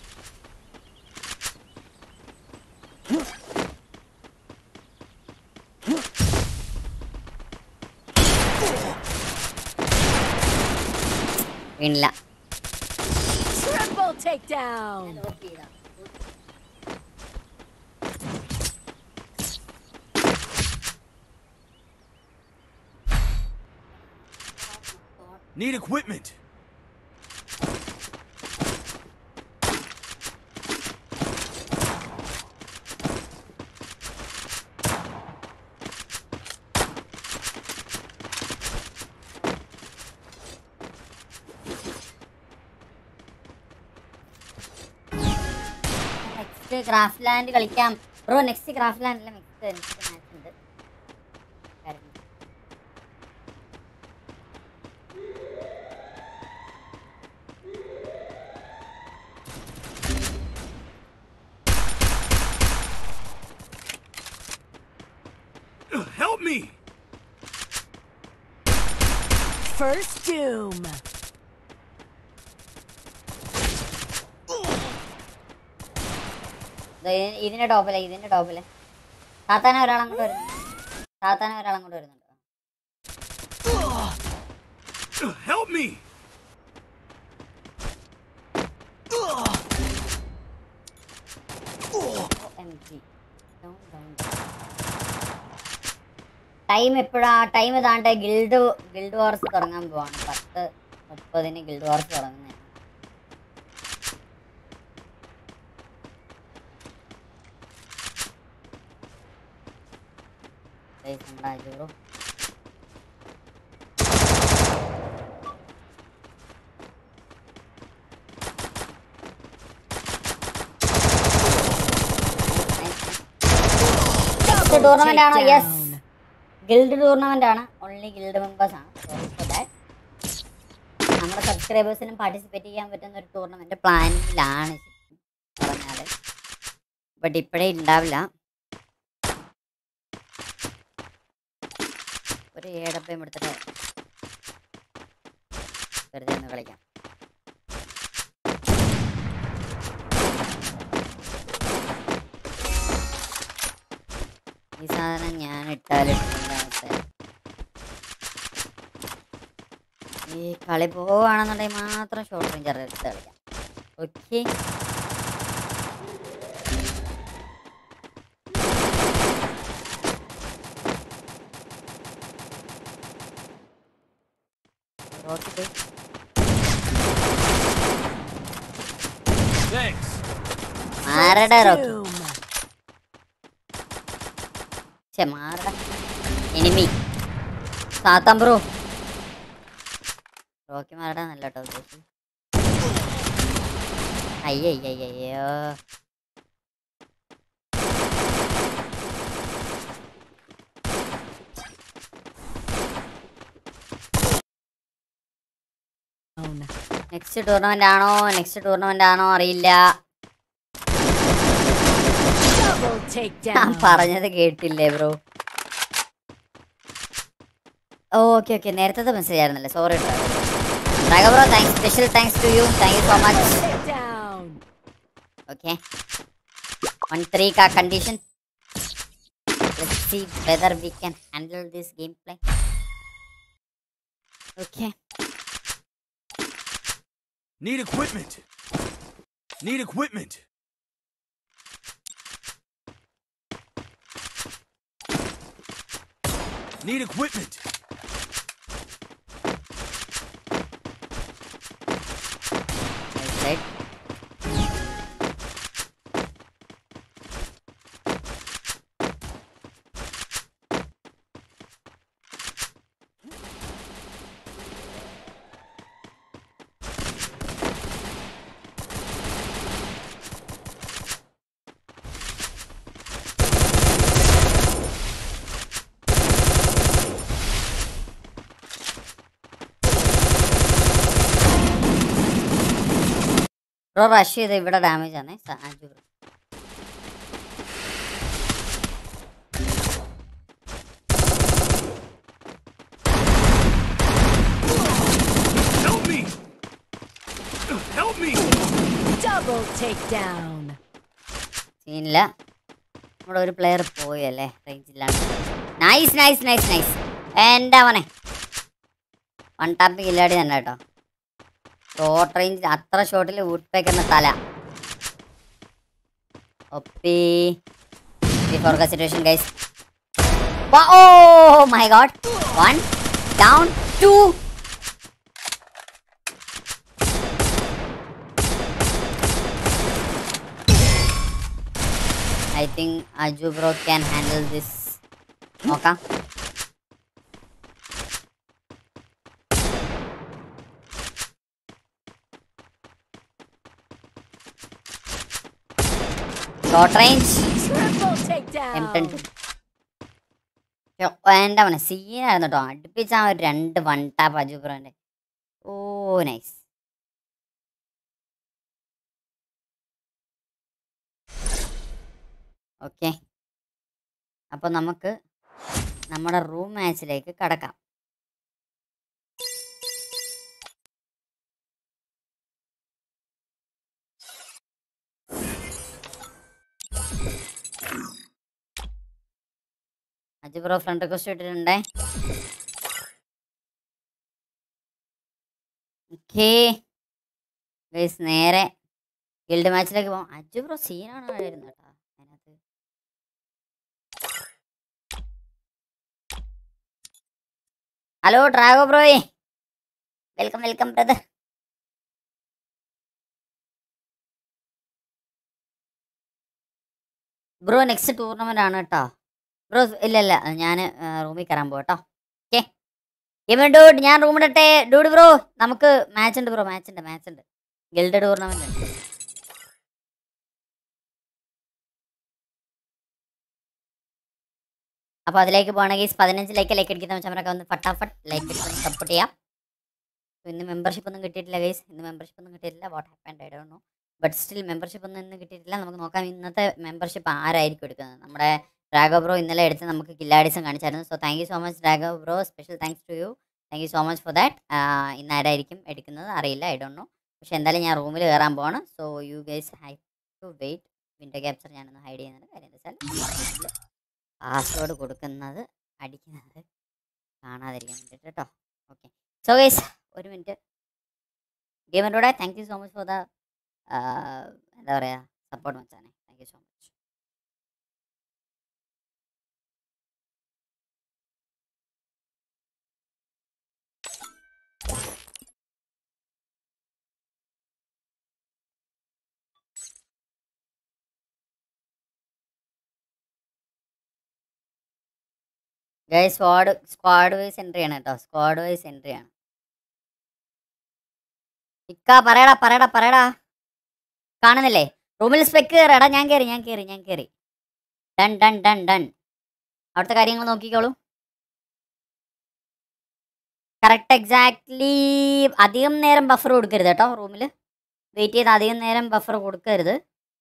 വീണില്ല Triple takedown. Need equipment. Next craft land കളിക്കാം ബ്രോ നെക്സ്റ്റ് ക്രാഫ്റ്റ് ലാൻഡിലെ നെക്സ്റ്റ് നെക്സ്റ്റ് മാച്ച് ഉണ്ട് കാര്യം. Help me! First doom. ദേ ഇ- ഇതിന്റെ ടോപ്പിലെ ഇതിന്റെ ടോപ്പിലെ താത്താന ഒരാൾ അങ്ങോട്ട് വരുന്നുണ്ട് താത്താന ഒരാൾ അങ്ങോട്ട് വരുന്നുണ്ട് Help me! ടൈം എപ്പോഴാ ടൈം ഇതാണ്ട് ഗിൽഡ് ഗിൽഡ് വാർസ് തുടങ്ങാൻ പോവാണ് പത്ത് മുപ്പതിന് ഗിൽഡ് വാർസ് തുടങ്ങുന്നതാണ് Guys, നമ്മുടെ അജൂറു Double ടൂർണമെന്റ് ആണോ യെസ് takedown. ഗിൽഡ് ടൂർണമെന്റ് ആണ് ഓൺലി ഗിൽഡ് മെമ്പേഴ്സ് ആണ് Sorry for that. നമ്മുടെ സബ്സ്ക്രൈബേഴ്സിനും പാർട്ടിസിപ്പേറ്റ് ചെയ്യാൻ പറ്റുന്ന ഒരു ടൂർണമെന്റ് പ്ലാനിങ്ങിലാണ് പറഞ്ഞാൽ ബട്ട് ഇപ്പോഴേ ഉണ്ടാവില്ല ഒരു ഏടപ്പയും എടുത്തിട്ട് വെറുതെ ഒന്ന് കളിക്കാം ഈ സാധനം ഞാൻ ഇട്ടാലും ഈ കളി പോവുകയാണെന്നുണ്ടെങ്കിൽ മാത്രം ഷോർട്ട് റേഞ്ച് എടുത്ത് കളിക്കാം ഓക്കെ റോക്കി Thanks. മാറടാ റോക്കി Doom. ഛെ, മാറടാ എനിമി സാത്താൻ ബ്രോ റോക്കി മാറടാ നല്ല കേട്ടോ ഉദ്ദേശിച്ചു അയ്യയ്യോ നെക്സ്റ്റ് ടൂർണമെന്റ് ആണോ നെക്സ്റ്റ് ടൂർണമെന്റ് ആണോ അറിയില്ല Double ഞാൻ takedown. പറഞ്ഞത് കേട്ടില്ലേ ബ്രോ ഓക്കെ ഓക്കെ നേരത്തെ മെസ്സേജ് ആയിരുന്നല്ലേ സോറി കേട്ടോ bro thanks special thanks to you thank you so much Takedown. Okay. On three ka condition. Let's see whether we can handle this gameplay. Okay. Need equipment. Need equipment. Need equipment. Right side. Bro rush ചെയ്ത് ഇവിടെ damage ആണ് അഞ്ചു bro Help me. Help me. Double takedown. സീനില്ല നമ്മുടെ ഒരു player പോയി അല്ലേ റേഞ്ചിലാണ് നൈസ് നൈസ് നൈസ് നൈസ് എൻ്റെ മോനെ വൺ ടാപ്പ് കില്ലാടി തന്നെ കേട്ടോ ഷോർട്ട് റേഞ്ച് അത്ര ഷോട്ടിൽ വുഡ്പേക്കുന്ന തല ഒപ്പി before situation guys oh my god one down two I think Aju bro can handle this നോക്കാം short range Triple M ten takedown. എൻ്റെ അവനെ സീനായിരുന്നു കേട്ടോ അടുപ്പിച്ച ആ ഒരു രണ്ട് വൺ ടാപ്പ് അജു ബ്രോന്റെ ഓ നൈസ് ഓക്കെ അപ്പോൾ നമുക്ക് നമ്മുടെ റൂം മാച്ചിലേക്ക് കടക്കാം അജു ബ്രോ ഫ്രണ്ട് റിക്വസ്റ്റ് ഇട്ടിട്ടുണ്ടേ ഓക്കേ ഗൈസ് നേരെ ഗിൽഡ് മാച്ചിലേക്ക് പോകാം അജു ബ്രോ സീനാണ് വരുന്നത് കേട്ടോ അതിനകത്ത് ഹലോ ഡ്രാഗോ ബ്രോയെ welcome welcome brother bro next tournament ആണ് കേട്ടോ ബ്രോ ഇല്ല ഇല്ല ഞാൻ റൂമിൽ കയറാൻ പോകട്ടോ ഓക്കെ ഗെയിം ഡൂഡ് ഞാൻ റൂം ഇടട്ടെ ഡൂഡ് ബ്രോ നമുക്ക് മാച്ച് ഉണ്ട് ബ്രോ മാച്ച് ഉണ്ട് മാച്ച് ഉണ്ട് ഗിൽഡ് ടൂർണമെന്റ് ഉണ്ട് അപ്പോൾ അതിലേക്ക് പോകണമെങ്കിൽ പതിനഞ്ച് ലൈക്ക് ലൈക്ക് അടിക്കുന്ന വെച്ചാൽ ഒന്ന് ഫട്ടാഫട്ട് ലൈക്ക് അടിച്ച് സപ്പോർട്ട് ചെയ്യാം ഇന്ന് മെമ്പർഷിപ്പ് ഒന്നും കിട്ടിയിട്ടില്ല ഗൈസ് ഇന്ന് മെമ്പർഷിപ്പ് ഒന്നും കിട്ടിയിട്ടില്ല what happened I don't know but still membership ഒന്നും ഇന്ന് കിട്ടിയിട്ടില്ല നമുക്ക് നോക്കാം ഇന്നത്തെ മെമ്പർഷിപ്പ് ആരായിരിക്കും എടുക്കുന്നത് നമ്മുടെ ഡ്രാഗോ ബ്രോ ഇന്നലെ എടുത്ത് നമുക്ക് കില്ലാഡിസം കാണിച്ചായിരുന്നു so thank you so much Drago bro special thanks to you thank you so much for that ഇന്ന് ആരായിരിക്കും എടുക്കുന്നത് അറിയില്ല ഐ ഡോണ്ട് നോ പക്ഷെ എന്തായാലും ഞാൻ റൂമിൽ കയറാൻ പോവാണ് so you guys hi to wait window capture ഞാനൊന്ന് ഹൈഡ് ചെയ്യുന്നുണ്ട് കാര്യം എന്താ വെച്ചാൽ പാസ്വേഡ് കൊടുക്കുന്നത് അടിക്കുന്നത് കാണാതിരിക്കാൻ വേണ്ടിയിട്ട് കേട്ടോ ഓക്കെ സോ ഗൈസ് ഒരു മിനിറ്റ് ഗെയിമറിലൂടെ thank you so much for the എന്താ പറയുക സപ്പോർട്ട് മച്ചാനെ thank you so much guys squad squad wise entry ആണ് കേട്ടോ സ്ക്വാഡ് വൈസ് എൻട്രി ആണ് ഇക്ക പറയടാ പറയടാ പറയടാ കാണുന്നില്ലേ റൂമിൽ സ്പെക്ക് കയറാടാ ഞാൻ കയറി ഞാൻ കയറി ഞാൻ കയറി ഡൺ ഡൺ ഡൺ ഡൺ അവിടുത്തെ കാര്യങ്ങൾ നോക്കിക്കോളൂ കറക്റ്റ് എക്സാക്ട്ലി അധികം നേരം ബഫർ കൊടുക്കരുത് കേട്ടോ റൂമിൽ വെയിറ്റ് ചെയ്ത് അധികം നേരം ബഫർ കൊടുക്കരുത്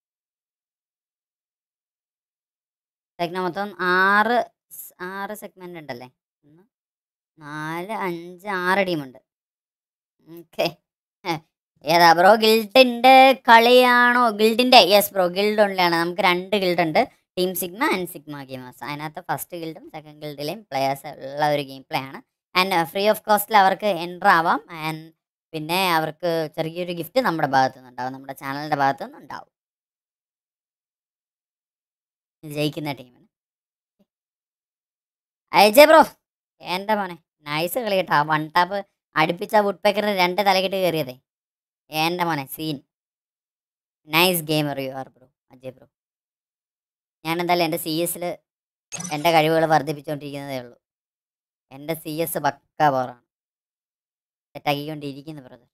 സെഗ്ന മൊത്തം ആറ് സ് ആറ് സെഗ്മെന്റ് ഉണ്ടല്ലേ ഒന്ന് നാല് അഞ്ച് ആറ് ടീമുണ്ട് ഓക്കെ ഏതാ ബ്രോ ഗിൽഡിന്റെ കളിയാണോ ഗിൽഡിന്റെ യെസ് ബ്രോ ഗിൽഡ് ഉള്ളതാണ് നമുക്ക് രണ്ട് ഗിൽഡ് ഉണ്ട് team Sigma and Sigma gamers അതിനകത്ത് ഫസ്റ്റ് ഗിൽഡും സെക്കൻഡ് ഗിൽഡിലെയും പ്ലെയേഴ്സ് ഉള്ള ഒരു ഗെയിം പ്ലേ ആണ് ആൻഡ് ഫ്രീ ഓഫ് കോസ്റ്റിൽ അവർക്ക് എൻ്റർ ആവാം ആൻഡ് പിന്നെ അവർക്ക് ചെറിയൊരു ഗിഫ്റ്റ് നമ്മുടെ ഭാഗത്തു നിന്നുണ്ടാവും നമ്മുടെ ചാനലിന്റെ ഭാഗത്തു നിന്നുണ്ടാവും ജയിക്കുന്ന ടീമിന് അയച്ചേ ബ്രോ എൻ്റെ മോനെ നൈസ് കളി കേട്ടോ വൺ ടാപ്പ് അടുപ്പിച്ച വുഡ് പേക്കറിന് രണ്ട് തലകിട്ട് കയറിയതേ എൻ്റെ മോനെ scene nice gamer you are bro Ajay bro ഞാൻ എന്തായാലും എൻ്റെ സി എസിൽ എൻ്റെ കഴിവുകൾ വർദ്ധിപ്പിച്ചുകൊണ്ടിരിക്കുന്നതേ ഉള്ളൂ എൻ്റെ സി എസ് പക്ക പോറാണ് സെറ്റാക്കിക്കൊണ്ടിരിക്കുന്നു ബ്രദർ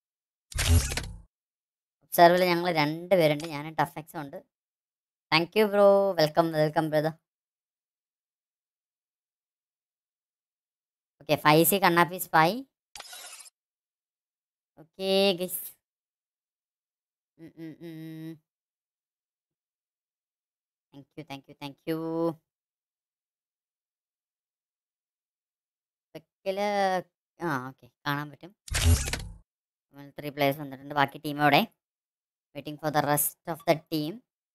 ഒബ്സർവിൽ ഞങ്ങൾ രണ്ട് പേരുണ്ട് ഞാൻ ടഫ് എക്സും ഉണ്ട് thank you bro welcome welcome brother okay five C കണ്ണാപ്പി spy okay guys thank you thank you thank you സ്പെക്കില് ആ ഓക്കെ കാണാൻ പറ്റും ത്രീ പ്ലേയേഴ്സ് വന്നിട്ടുണ്ട് ബാക്കി ടീം അവിടെ waiting for the rest of the team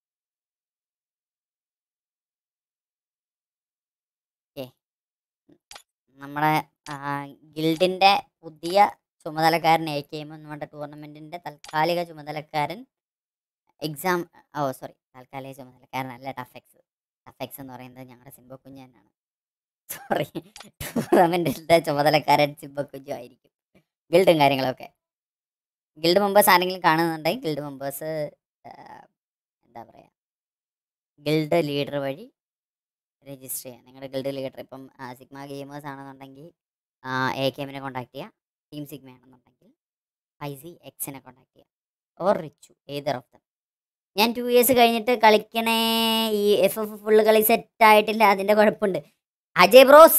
okay നമ്മുടെ ഗിൽഡിൻ്റെ പുതിയ ചുമതലക്കാരൻ എ കെ എം നമ്മുടെ ടൂർണമെൻറ്റിൻ്റെ താൽക്കാലിക ചുമതലക്കാരൻ എക്സാം ഓ സോറി താൽക്കാലിക ചുമതലക്കാരനല്ല ടഫെക്സ് ടഫെക്സ് എന്ന് പറയുന്നത് ഞങ്ങളുടെ സിംബ കുഞ്ഞ് തന്നെയാണ് സോറി ടൂർണമെൻറ്റിൻ്റെ ചുമതലക്കാരൻ സിംബ കുഞ്ഞു ആയിരിക്കും ഗിൽഡും കാര്യങ്ങളൊക്കെ ഗിൽഡ് മെമ്പേഴ്സ് ആരെങ്കിലും കാണുന്നുണ്ടെങ്കിൽ ഗിൽഡ് മെമ്പേഴ്സ് എന്താ പറയുക ഗിൽഡ് ലീഡർ വഴി രജിസ്റ്റർ ചെയ്യാം നിങ്ങളുടെ ഗിൽഡ് ലീഡർ ഇപ്പം സിഗ്മ ഗെയിമേഴ്സ് ആണെന്നുണ്ടെങ്കിൽ എ കെ എമ്മിനെ കോൺടാക്ട് ചെയ്യുക ടീം സിഗ്മ ആണെന്നുണ്ടെങ്കിൽ ഐസി എക്സിനെ കോൺടാക്ട് ചെയ്യുക or Richu either of them ഞാൻ ടു ഇയേഴ്സ് കഴിഞ്ഞിട്ട് കളിക്കണേ ഈ എഫ് എഫ് ഫുള്ള് കളി സെറ്റ് ആയിട്ടില്ല അതിൻ്റെ കുഴപ്പമുണ്ട് അജയ് ബ്രോസ്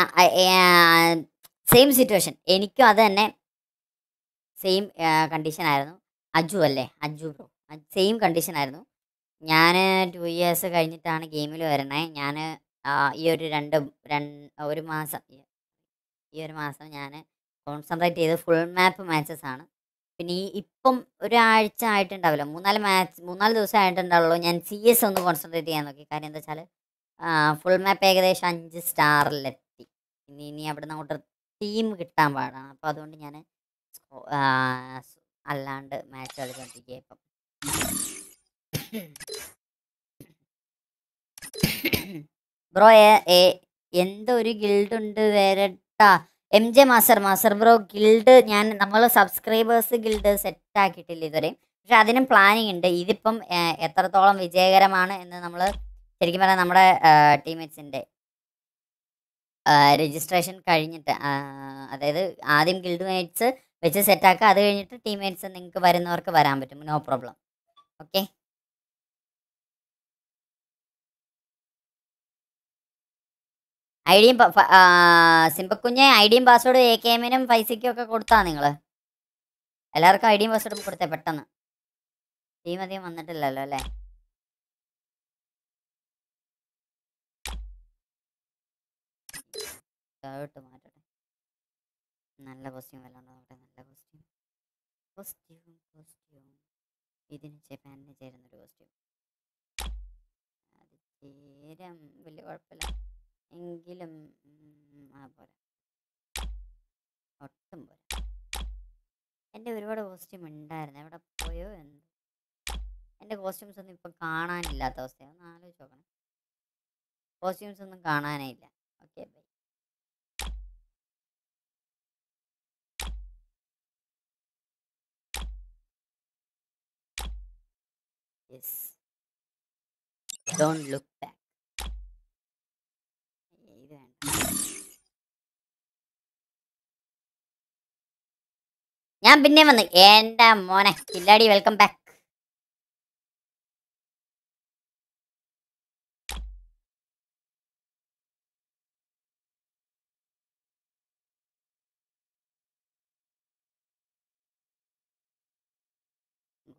സെയിം സിറ്റുവേഷൻ എനിക്കും അത് തന്നെ സെയിം കണ്ടീഷൻ ആയിരുന്നു അജു അല്ലേ അജു ബ്രോ സെയിം കണ്ടീഷൻ ആയിരുന്നു ഞാൻ ടു ഇയേഴ്സ് കഴിഞ്ഞിട്ടാണ് ഗെയിമിൽ വരണേ ഞാൻ ഈ ഒരു രണ്ട് രണ്ട് ഒരു മാസം ഈ ഒരു മാസം ഞാൻ കോൺസെൻട്രേറ്റ് ചെയ്ത് ഫുൾ മാപ്പ് മാച്ചസ് ആണ് പിന്നെ ഈ ഇപ്പം ഒരാഴ്ച ആയിട്ടുണ്ടാവില്ല മൂന്നാല് മാച്ച് മൂന്നാല് ദിവസം ആയിട്ടുണ്ടാവുള്ളൂ ഞാൻ സി എസ് ഒന്ന് കോൺസെൻട്രേറ്റ് ചെയ്യാൻ നോക്കി കാര്യം എന്താ വെച്ചാൽ ഫുൾ മാപ്പ് ഏകദേശം അഞ്ച് സ്റ്റാറിലെത്തി ഇനി ഇനി അവിടെ നിന്ന് അങ്ങോട്ട് ടീം കിട്ടാൻ പാടാണ് അപ്പോൾ അതുകൊണ്ട് ഞാൻ അല്ലാണ്ട് മാച്ച് കളിച്ചോണ്ടിരിക്കുക ഇപ്പം ബ്രോ എന്തൊരു ഗിൽഡ് ഉണ്ട് വരട്ടാ M J master master bro guild ഞാൻ നമ്മൾ സബ്സ്ക്രൈബേഴ്സ് ഗിൽഡ് സെറ്റ് ആക്കിയിട്ടില്ല ഇതുവരെ പക്ഷെ അതിനും പ്ലാനിങ് ഉണ്ട് ഇതിപ്പം ഏഹ്, എത്രത്തോളം വിജയകരമാണ് എന്ന് നമ്മൾ ശരിക്കും പറഞ്ഞാൽ നമ്മുടെ ടീമേറ്റ്സിൻ്റെ രജിസ്ട്രേഷൻ കഴിഞ്ഞിട്ട് ആ, അതായത് ആദ്യം ഗിൽഡ് മേറ്റ്സ് വെച്ച് സെറ്റാക്കുക അത് കഴിഞ്ഞിട്ട് ടീമേറ്റ്സ് നിങ്ങൾക്ക് വരുന്നവർക്ക് വരാൻ പറ്റും നോ പ്രോബ്ലം ഓക്കെ ഐഡിയും സിമ്പക്കുഞ്ഞ് ഐഡിയും പാസ്വേഡും എ കെ എമ്മിനും പൈസയ്ക്കും ഒക്കെ കൊടുത്താ നിങ്ങൾ എല്ലാവർക്കും ഐഡിയും പാസ്വേഡും കൊടുത്തേ പെട്ടെന്ന് ടീം അധികം വന്നിട്ടില്ലല്ലോ അല്ലേ ഷർട്ട് മാറ്റട്ടെ നല്ല കോസ്റ്റ്യൂം വല്ലതും നോക്കട്ടെ നല്ല കോസ്റ്റ്യൂം കോസ്റ്റ്യൂം കോസ്റ്റ്യൂം ഇതിന് ജപ്പാനിന് ചേരുന്നൊരു കോസ്റ്റ്യൂം അത് ചേരാൻ വലിയ കുഴപ്പമില്ല എങ്കിലും ഉം, ആ പോരാ ഒട്ടും പോരാ എൻ്റെ ഒരുപാട് കോസ്റ്റ്യൂം ഉണ്ടായിരുന്നു എവിടെ പോയോ എന്ന് എൻ്റെ കോസ്റ്റ്യൂംസ് ഒന്നും ഇപ്പം കാണാനില്ലാത്ത അവസ്ഥയാണ് ഒന്ന് ആലോചിച്ച് നോക്കണം കോസ്റ്റ്യൂംസ് ഒന്നും കാണാനേ ഇല്ല okay bye yes don't look back ഇത് വേണ്ട ഞാൻ പിന്നെ വന്ന് എൻ്റെ മോനെ കില്ലാടി വെൽക്കം ബാക്ക്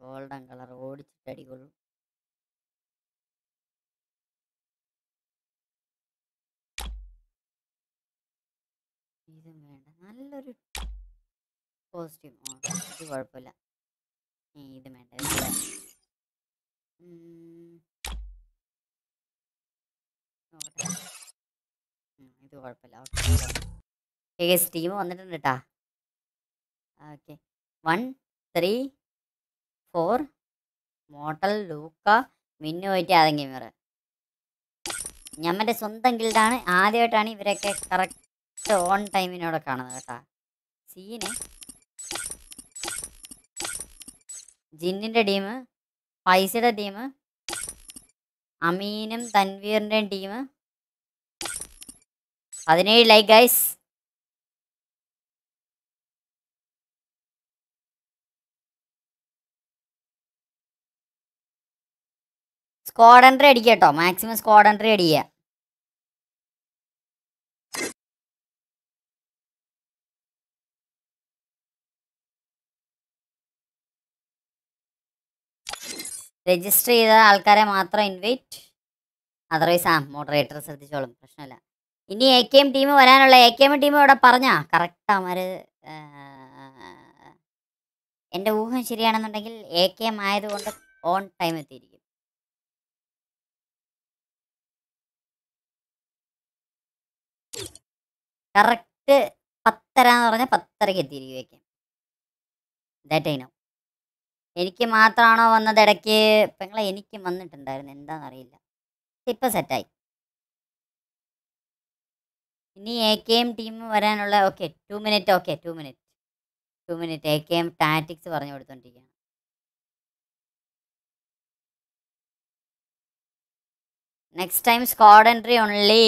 ഗോൾഡൻ കളർ ഓടിച്ചിട്ട് അടികൊള്ളു ഇതും വേണ്ട നല്ലൊരു കോസ്റ്റ്യൂം ഇത് കുഴപ്പമില്ല ഏ, ഇത് വേണ്ട ഇത് വേണ്ട. ഉം. നോക്കട്ടെ. ഉം, ഇത് കുഴപ്പമില്ല ഓക്കെ ടീം വന്നിട്ടുണ്ട് കേട്ടാ ഓക്കെ വൺ ത്രീ ഫോർ മോട്ടൽ ലൂക്ക മിന്നു പോയിട്ട് ആദ്യം ഗെയിമർ ഞമ്മൻ്റെ സ്വന്തം ഗിൽഡാണ് ആദ്യമായിട്ടാണ് ഇവരൊക്കെ കറക്റ്റ് ഓൺ ടൈമിനോടെ കാണുന്നത് കേട്ടാ സീന് ജിന്നിൻ്റെ ടീം പൈസയുടെ ടീം അമീനും തൻവീറിൻ്റെയും ടീം പതിനേഴ് ലൈക്ക് ഗൈസ് സ്ക്വാഡ് എൻട്രി അടിക്കുക കേട്ടോ മാക്സിമം സ്ക്വാഡ് എൻട്രി അടിക്കുക രജിസ്റ്റർ ചെയ്ത ആൾക്കാരെ മാത്രം ഇൻവൈറ്റ് അതർവൈസ് ആ മോഡറേറ്റർ ശ്രദ്ധിച്ചോളും പ്രശ്നമില്ല ഇനി എ കെ എം ടീം വരാനുള്ള എ കെ എം ടീം ഇവിടെ പറഞ്ഞാ കറക്റ്റ് അവര് എൻ്റെ ഊഹം ശരിയാണെന്നുണ്ടെങ്കിൽ എ കെ എം ആയതുകൊണ്ട് ഓൺ ടൈം എത്തിയിരിക്കും കറക്റ്റ് പത്തര എന്ന് പറഞ്ഞാൽ പത്തരക്ക് എത്തിയിരിക്കും A K M that I know എനിക്ക് മാത്രമാണോ വന്നത് ഇടയ്ക്ക് പെങ്ങളെ എനിക്കും വന്നിട്ടുണ്ടായിരുന്നു എന്താണെന്നറിയില്ല ഇപ്പം സെറ്റായി ഇനി എ കെ എം ടീം വരാനുള്ള okay two minute okay two minute two minute A K M tactics പറഞ്ഞു കൊടുത്തോണ്ടിരിക്കുകയാണ് next time squad entry only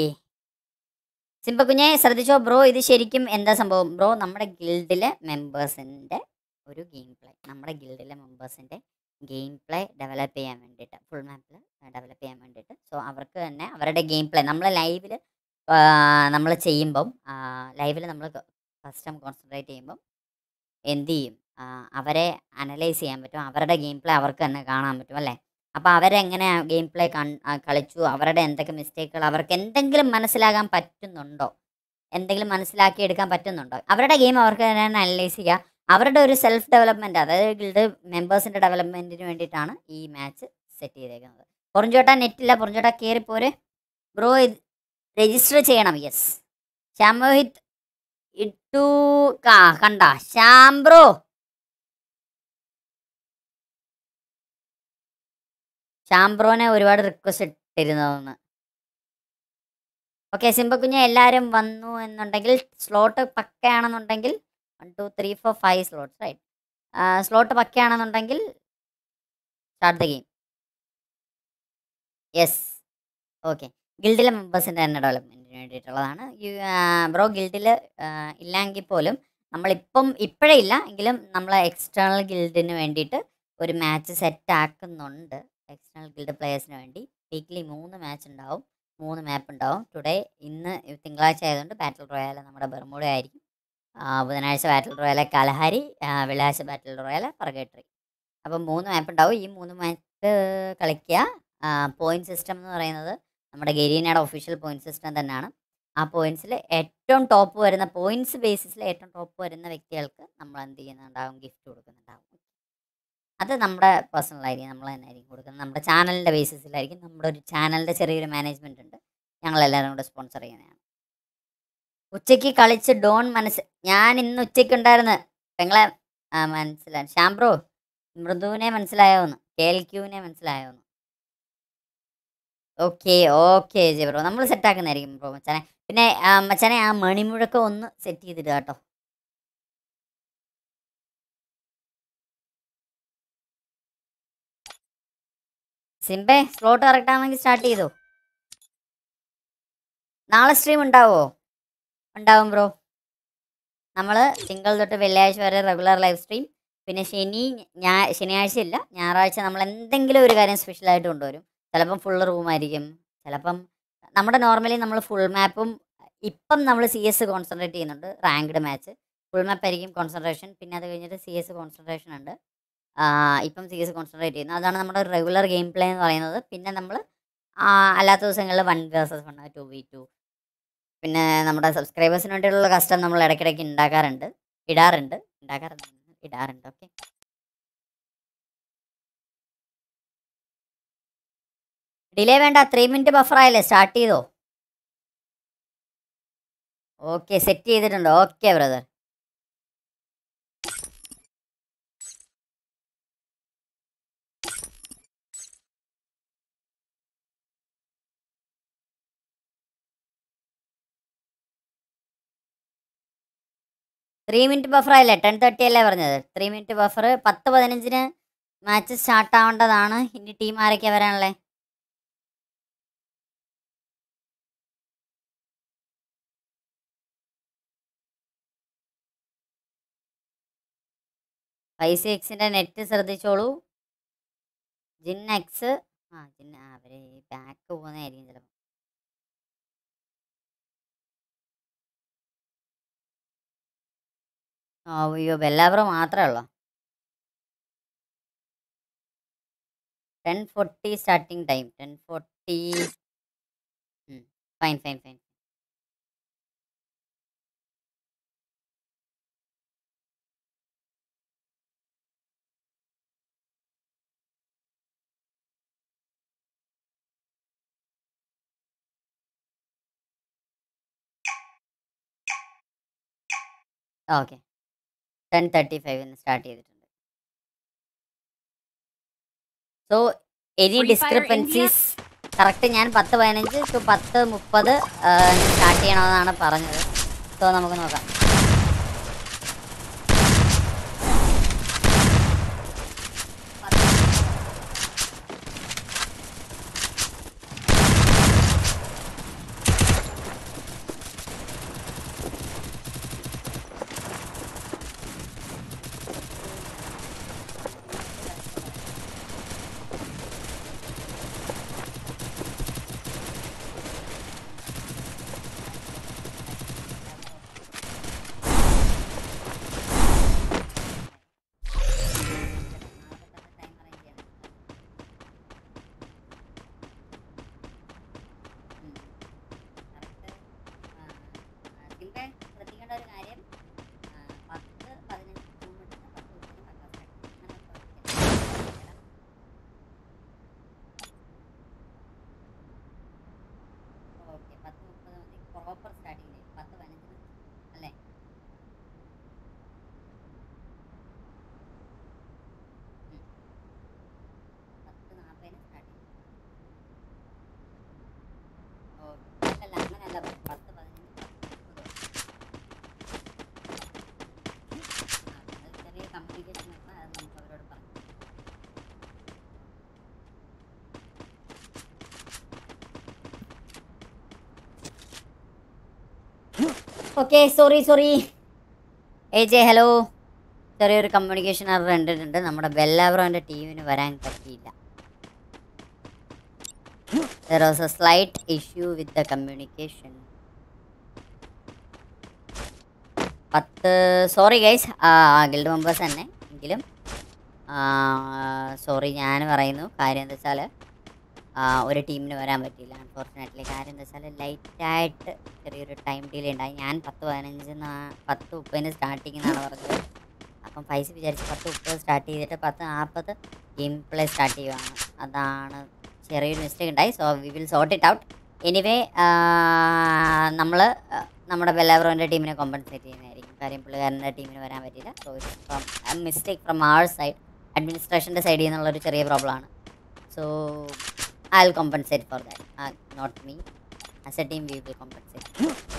Simba കുഞ്ഞെ ശ്രദ്ധിച്ചോ ബ്രോ ഇത് ശരിക്കും എന്താ സംഭവം ബ്രോ നമ്മുടെ ഗിൽഡിലെ മെമ്പേഴ്സിൻ്റെ ഒരു ഗെയിം പ്ലേ നമ്മുടെ ഗിൽഡിലെ മെമ്പേഴ്സിൻ്റെ ഗെയിം പ്ലേ ഡെവലപ്പ് ചെയ്യാൻ വേണ്ടിയിട്ട് ഫുൾ മാപ്പിൽ ഡെവലപ്പ് ചെയ്യാൻ വേണ്ടിയിട്ട് സോ അവർക്ക് തന്നെ അവരുടെ ഗെയിം പ്ലേ നമ്മൾ ലൈവിൽ നമ്മൾ ചെയ്യുമ്പം ലൈവിൽ നമ്മൾ കസ്റ്റം കോൺസെൻട്രേറ്റ് ചെയ്യുമ്പം എന്ത് ചെയ്യും ആ, അവരെ അനലൈസ് ചെയ്യാൻ പറ്റും അവരുടെ ഗെയിം പ്ലേ അവർക്ക് തന്നെ കാണാൻ പറ്റും അല്ലേ അപ്പോൾ അവരെങ്ങനെ ഗെയിം പ്ലേ കൺ ആ, കളിച്ചു അവരുടെ എന്തൊക്കെ മിസ്റ്റേക്കുകൾ അവർക്ക് എന്തെങ്കിലും മനസ്സിലാകാൻ പറ്റുന്നുണ്ടോ എന്തെങ്കിലും മനസ്സിലാക്കി എടുക്കാൻ പറ്റുന്നുണ്ടോ അവരുടെ ഗെയിം അവർക്ക് തന്നെ അനലൈസ് ചെയ്യുക അവരുടെ ഒരു സെൽഫ് ഡെവലപ്മെൻറ്റ് അതായത് ഗിൽഡ് മെമ്പേഴ്സിൻ്റെ ഡെവലപ്മെൻറ്റിന് വേണ്ടിയിട്ടാണ് ഈ മാച്ച് സെറ്റ് ചെയ്തേക്കുന്നത് പൊറഞ്ചോട്ട നെറ്റില്ല പൊറഞ്ചോട്ട കയറിപ്പോരെ ബ്രോ ഇത് രജിസ്റ്റർ ചെയ്യണം യെസ് ശ്യാമോഹിത് ഇട്ടു കാ കണ്ട ശ്യാം ബ്രോ ശ്യാം ബ്രോനെ ഒരുപാട് റിക്വസ്റ്റ് ഇട്ടിരുന്നതെന്ന് ഓക്കെ സിംബക്കുഞ്ഞ് എല്ലാവരും വന്നു എന്നുണ്ടെങ്കിൽ സ്ലോട്ട് പക്കയാണെന്നുണ്ടെങ്കിൽ one two three four five slots right slot പക്കയാണെന്നുണ്ടെങ്കിൽ start the game yes okay ഗിൽഡിലെ മെമ്പേഴ്സിൻ്റെ തന്നെ ഡെവലപ്മെൻറ്റിന് വേണ്ടിയിട്ടുള്ളതാണ് ബ്രോ ഗിൽഡിൽ ഇല്ലെങ്കിൽ പോലും നമ്മളിപ്പം ഇപ്പോഴേ ഇല്ല എങ്കിലും നമ്മൾ എക്സ്റ്റേണൽ ഗിൽഡിന് വേണ്ടിയിട്ട് ഒരു മാച്ച് സെറ്റ് ആക്കുന്നുണ്ട് എക്സ്റ്റേണൽ ഗിൽഡ് പ്ലേയേഴ്സിന് വേണ്ടി വീക്ക്ലി മൂന്ന് മാച്ച് ഉണ്ടാവും മൂന്ന് മാപ്പ് ഉണ്ടാവും ടുഡേ ഇന്ന് തിങ്കളാഴ്ച ആയതുകൊണ്ട് ബാറ്റിൽ റോയാൽ നമ്മുടെ ബെർമുഡ ആയിരിക്കും ആ, ബുധനാഴ്ച ബാറ്റിൽ റോയാലെ കലഹാരി ആ, വെള്ളിയാഴ്ച ബാറ്റിൽ റോയാലെ പർഗേറ്ററി അപ്പം മൂന്ന് മാപ്പ് ഉണ്ടാവും ഈ മൂന്ന് മാപ്പ് കളിക്കുക പോയിന്റ് സിസ്റ്റം എന്ന് പറയുന്നത് നമ്മുടെ ഗരീനയുടെ ഒഫീഷ്യൽ പോയിന്റ് സിസ്റ്റം തന്നെയാണ് ആ പോയിന്റ്സിൽ ഏറ്റവും ടോപ്പ് വരുന്ന പോയിന്റ്സ് ബേസിസിൽ ഏറ്റവും ടോപ്പ് വരുന്ന വ്യക്തികൾക്ക് നമ്മൾ എന്ത് ചെയ്യുന്നുണ്ടാവും ഗിഫ്റ്റ് കൊടുക്കുന്നുണ്ടാവും അത് നമ്മുടെ പേഴ്സണലായിരിക്കും നമ്മൾ തന്നെ ആയിരിക്കും കൊടുക്കുന്നത് നമ്മുടെ ചാനലിൻ്റെ ബേസിസിലായിരിക്കും നമ്മുടെ ഒരു ചാനലിൻ്റെ ചെറിയൊരു മാനേജ്മെൻ്റ് ഉണ്ട് ഞങ്ങളെല്ലാവരും കൂടെ സ്പോൺസർ ചെയ്യുന്നതാണ് ഉച്ചയ്ക്ക് കളിച്ച് ഡോൺ മനസ്സ് ഞാൻ ഇന്ന് ഉച്ചയ്ക്ക് ഉണ്ടായിരുന്നു പെങ്ങളെ ആ മനസ്സിലായി ശ്യാംബ്രോ മൃദുവിനെ മനസ്സിലായോന്ന് കേൾക്യൂവിനെ മനസ്സിലായോന്ന് ഓക്കെ ഓക്കെ ജെ ബ്രോ നമ്മൾ സെറ്റ് ആക്കുന്നതായിരിക്കും ബ്രോ മച്ചാനെ പിന്നെ ആ, മച്ചാനെ ആ മണിമുഴക്കം ഒന്ന് സെറ്റ് ചെയ്തിടുക കേട്ടോ സിംബെ സ്ലോട്ട് കറക്റ്റ് ആണെങ്കിൽ സ്റ്റാർട്ട് ചെയ്തോ നാളെ സ്ട്രീം ഉണ്ടാവോ ഉണ്ടാവും ബ്രോ നമ്മൾ തിങ്കൾ തൊട്ട് വെള്ളിയാഴ്ച വരെ റെഗുലർ ലൈവ് സ്ട്രീം പിന്നെ ശനി ഞാ ശനിയാഴ്ച ഇല്ല ഞായറാഴ്ച നമ്മൾ എന്തെങ്കിലും ഒരു കാര്യം സ്പെഷ്യലായിട്ട് കൊണ്ടുവരും ചിലപ്പം ഫുൾ റൂമായിരിക്കും ചിലപ്പം നമ്മുടെ നോർമലി നമ്മൾ ഫുൾ മാപ്പും ഇപ്പം നമ്മൾ സി എസ് കോൺസെൻട്രേറ്റ് ചെയ്യുന്നുണ്ട് റാങ്ക്ഡ് മാച്ച് ഫുൾ മാപ്പ് ആയിരിക്കും കോൺസെൻട്രേഷൻ പിന്നെ അത് കഴിഞ്ഞിട്ട് സി എസ് കോൺസെൻട്രേഷൻ ഉണ്ട് ഇപ്പം സി എസ് കോൺസെൻട്രേറ്റ് ചെയ്യുന്നത് അതാണ് നമ്മുടെ റെഗുലർ ഗെയിം പ്ലേ എന്ന് പറയുന്നത് പിന്നെ നമ്മൾ അല്ലാത്ത ദിവസങ്ങളിൽ one versus one two V two പിന്നെ നമ്മുടെ സബ്സ്ക്രൈബേഴ്സിന് വേണ്ടിയുള്ള കസ്റ്റം നമ്മൾ ഇടയ്ക്കിടയ്ക്ക് ഉണ്ടാക്കാറുണ്ട് ഇടാറുണ്ട് ഉണ്ടാക്കാറുണ്ട് ഇടാറുണ്ട് ഓക്കെ ഡിലേ വേണ്ട ത്രീ മിനിറ്റ് ബഫർ ആയല്ലേ സ്റ്റാർട്ട് ചെയ്തോ ഓക്കെ സെറ്റ് ചെയ്തിട്ടുണ്ട് okay brother three minute buffer ആയില്ലേ ടെൻ തേർട്ടി അല്ലേ പറഞ്ഞത് ത്രീ മിനിറ്റ് ബഫർ പത്ത് പതിനഞ്ചിന് മാച്ച് സ്റ്റാർട്ട് ആവേണ്ടതാണ് ഇനി ടീം ആരൊക്കെയാ വരാനുള്ളത് ഫൈവ് സി എക്സിൻ്റെ നെറ്റ് ശ്രദ്ധിച്ചോളൂ ജിൻ എക്സ് ആ ജിൻ അവർ ബാക്ക് പോകുന്നതായിരിക്കും ചിലപ്പോൾ ആ അയ്യോ ബെല്ലാബ്രോ മാത്രമേ ഉള്ളൂ ten forty starting time ten forty fine fine fine okay ten thirty ഫൈവിന് സ്റ്റാർട്ട് ചെയ്തിട്ടുണ്ട് so any Free Fire discrepancies correct ഞാൻ പത്ത് പതിനഞ്ച് ടു പത്ത് മുപ്പത് സ്റ്റാർട്ട് ചെയ്യണമെന്നാണ് പറഞ്ഞത് സോ നമുക്ക് നോക്കാം ശ്രദ്ധിക്കേണ്ട ഒരു കാര്യം പത്ത് പതിനഞ്ച് പത്ത് ഓക്കെ പത്ത് മുപ്പത് മതി പ്രോപ്പർ സ്റ്റാർട്ടിംഗ് ടൈം പത്ത് പതിനഞ്ചിന് അല്ലേ ഉം. പത്ത് നാൽപ്പതിന് സ്റ്റാർട്ട് ചെയ്യും ഓക്കെ അല്ല അങ്ങനെയല്ല പറഞ്ഞത്. പത്ത് പതിനഞ്ച് പത്ത് മുപ്പത് ആ, അത് ചെറിയ കമ്മ്യൂണിക്കേഷൻ അത് നമുക്ക് അവരോട് പറഞ്ഞു okay sorry sorry A J hello ചെറിയൊരു കമ്മ്യൂണിക്കേഷൻ എറർ കണ്ടിട്ടുണ്ട് നമ്മുടെ ബെല്ലാബ്രോൻ്റെ ടീമിന് വരാൻ പറ്റിയില്ല there was a slight issue with the communication പത്ത് സോറി ഗൈസ് ഗിൽഡ് മെമ്പേഴ്സ് തന്നെ എങ്കിലും സോറി ഞാൻ പറയുന്നു കാര്യം എന്താ വെച്ചാൽ ഒരു ടീമിന് വരാൻ പറ്റിയില്ല അൺഫോർച്ചുനേറ്റ്ലി കാര്യം എന്താ വെച്ചാൽ ലൈറ്റായിട്ട് ചെറിയൊരു ടൈം ഡിലേ ഉണ്ടായി ഞാൻ പത്ത് പതിനഞ്ചിന് പത്ത് മുപ്പതിന് സ്റ്റാർട്ടിങ് എന്നാണ് പറഞ്ഞത് അപ്പം പൈസ വിചാരിച്ച് പത്ത് മുപ്പത് സ്റ്റാർട്ട് ചെയ്തിട്ട് പത്ത് നാൽപ്പത് ഗെയിം പ്ലേ സ്റ്റാർട്ട് ചെയ്യുവാണ് അതാണ് ചെറിയൊരു മിസ്റ്റേക്ക് ഉണ്ടായി so we will sort it out anyway നമ്മൾ നമ്മുടെ ബെല്ലാബ്രോൻ്റെ ടീമിനെ കോമ്പൻസേറ്റ് ചെയ്യുന്നതായിരിക്കും കാര്യം പുള്ളിക്കാരൻ്റെ ടീമിന് വരാൻ പറ്റിയില്ല so it's from mistake from our side അഡ്മിനിസ്ട്രേഷൻ്റെ സൈഡിൽ നിന്നുള്ളൊരു ചെറിയ പ്രോബ്ലമാണ് so I will compensate for that not me as a team we will compensate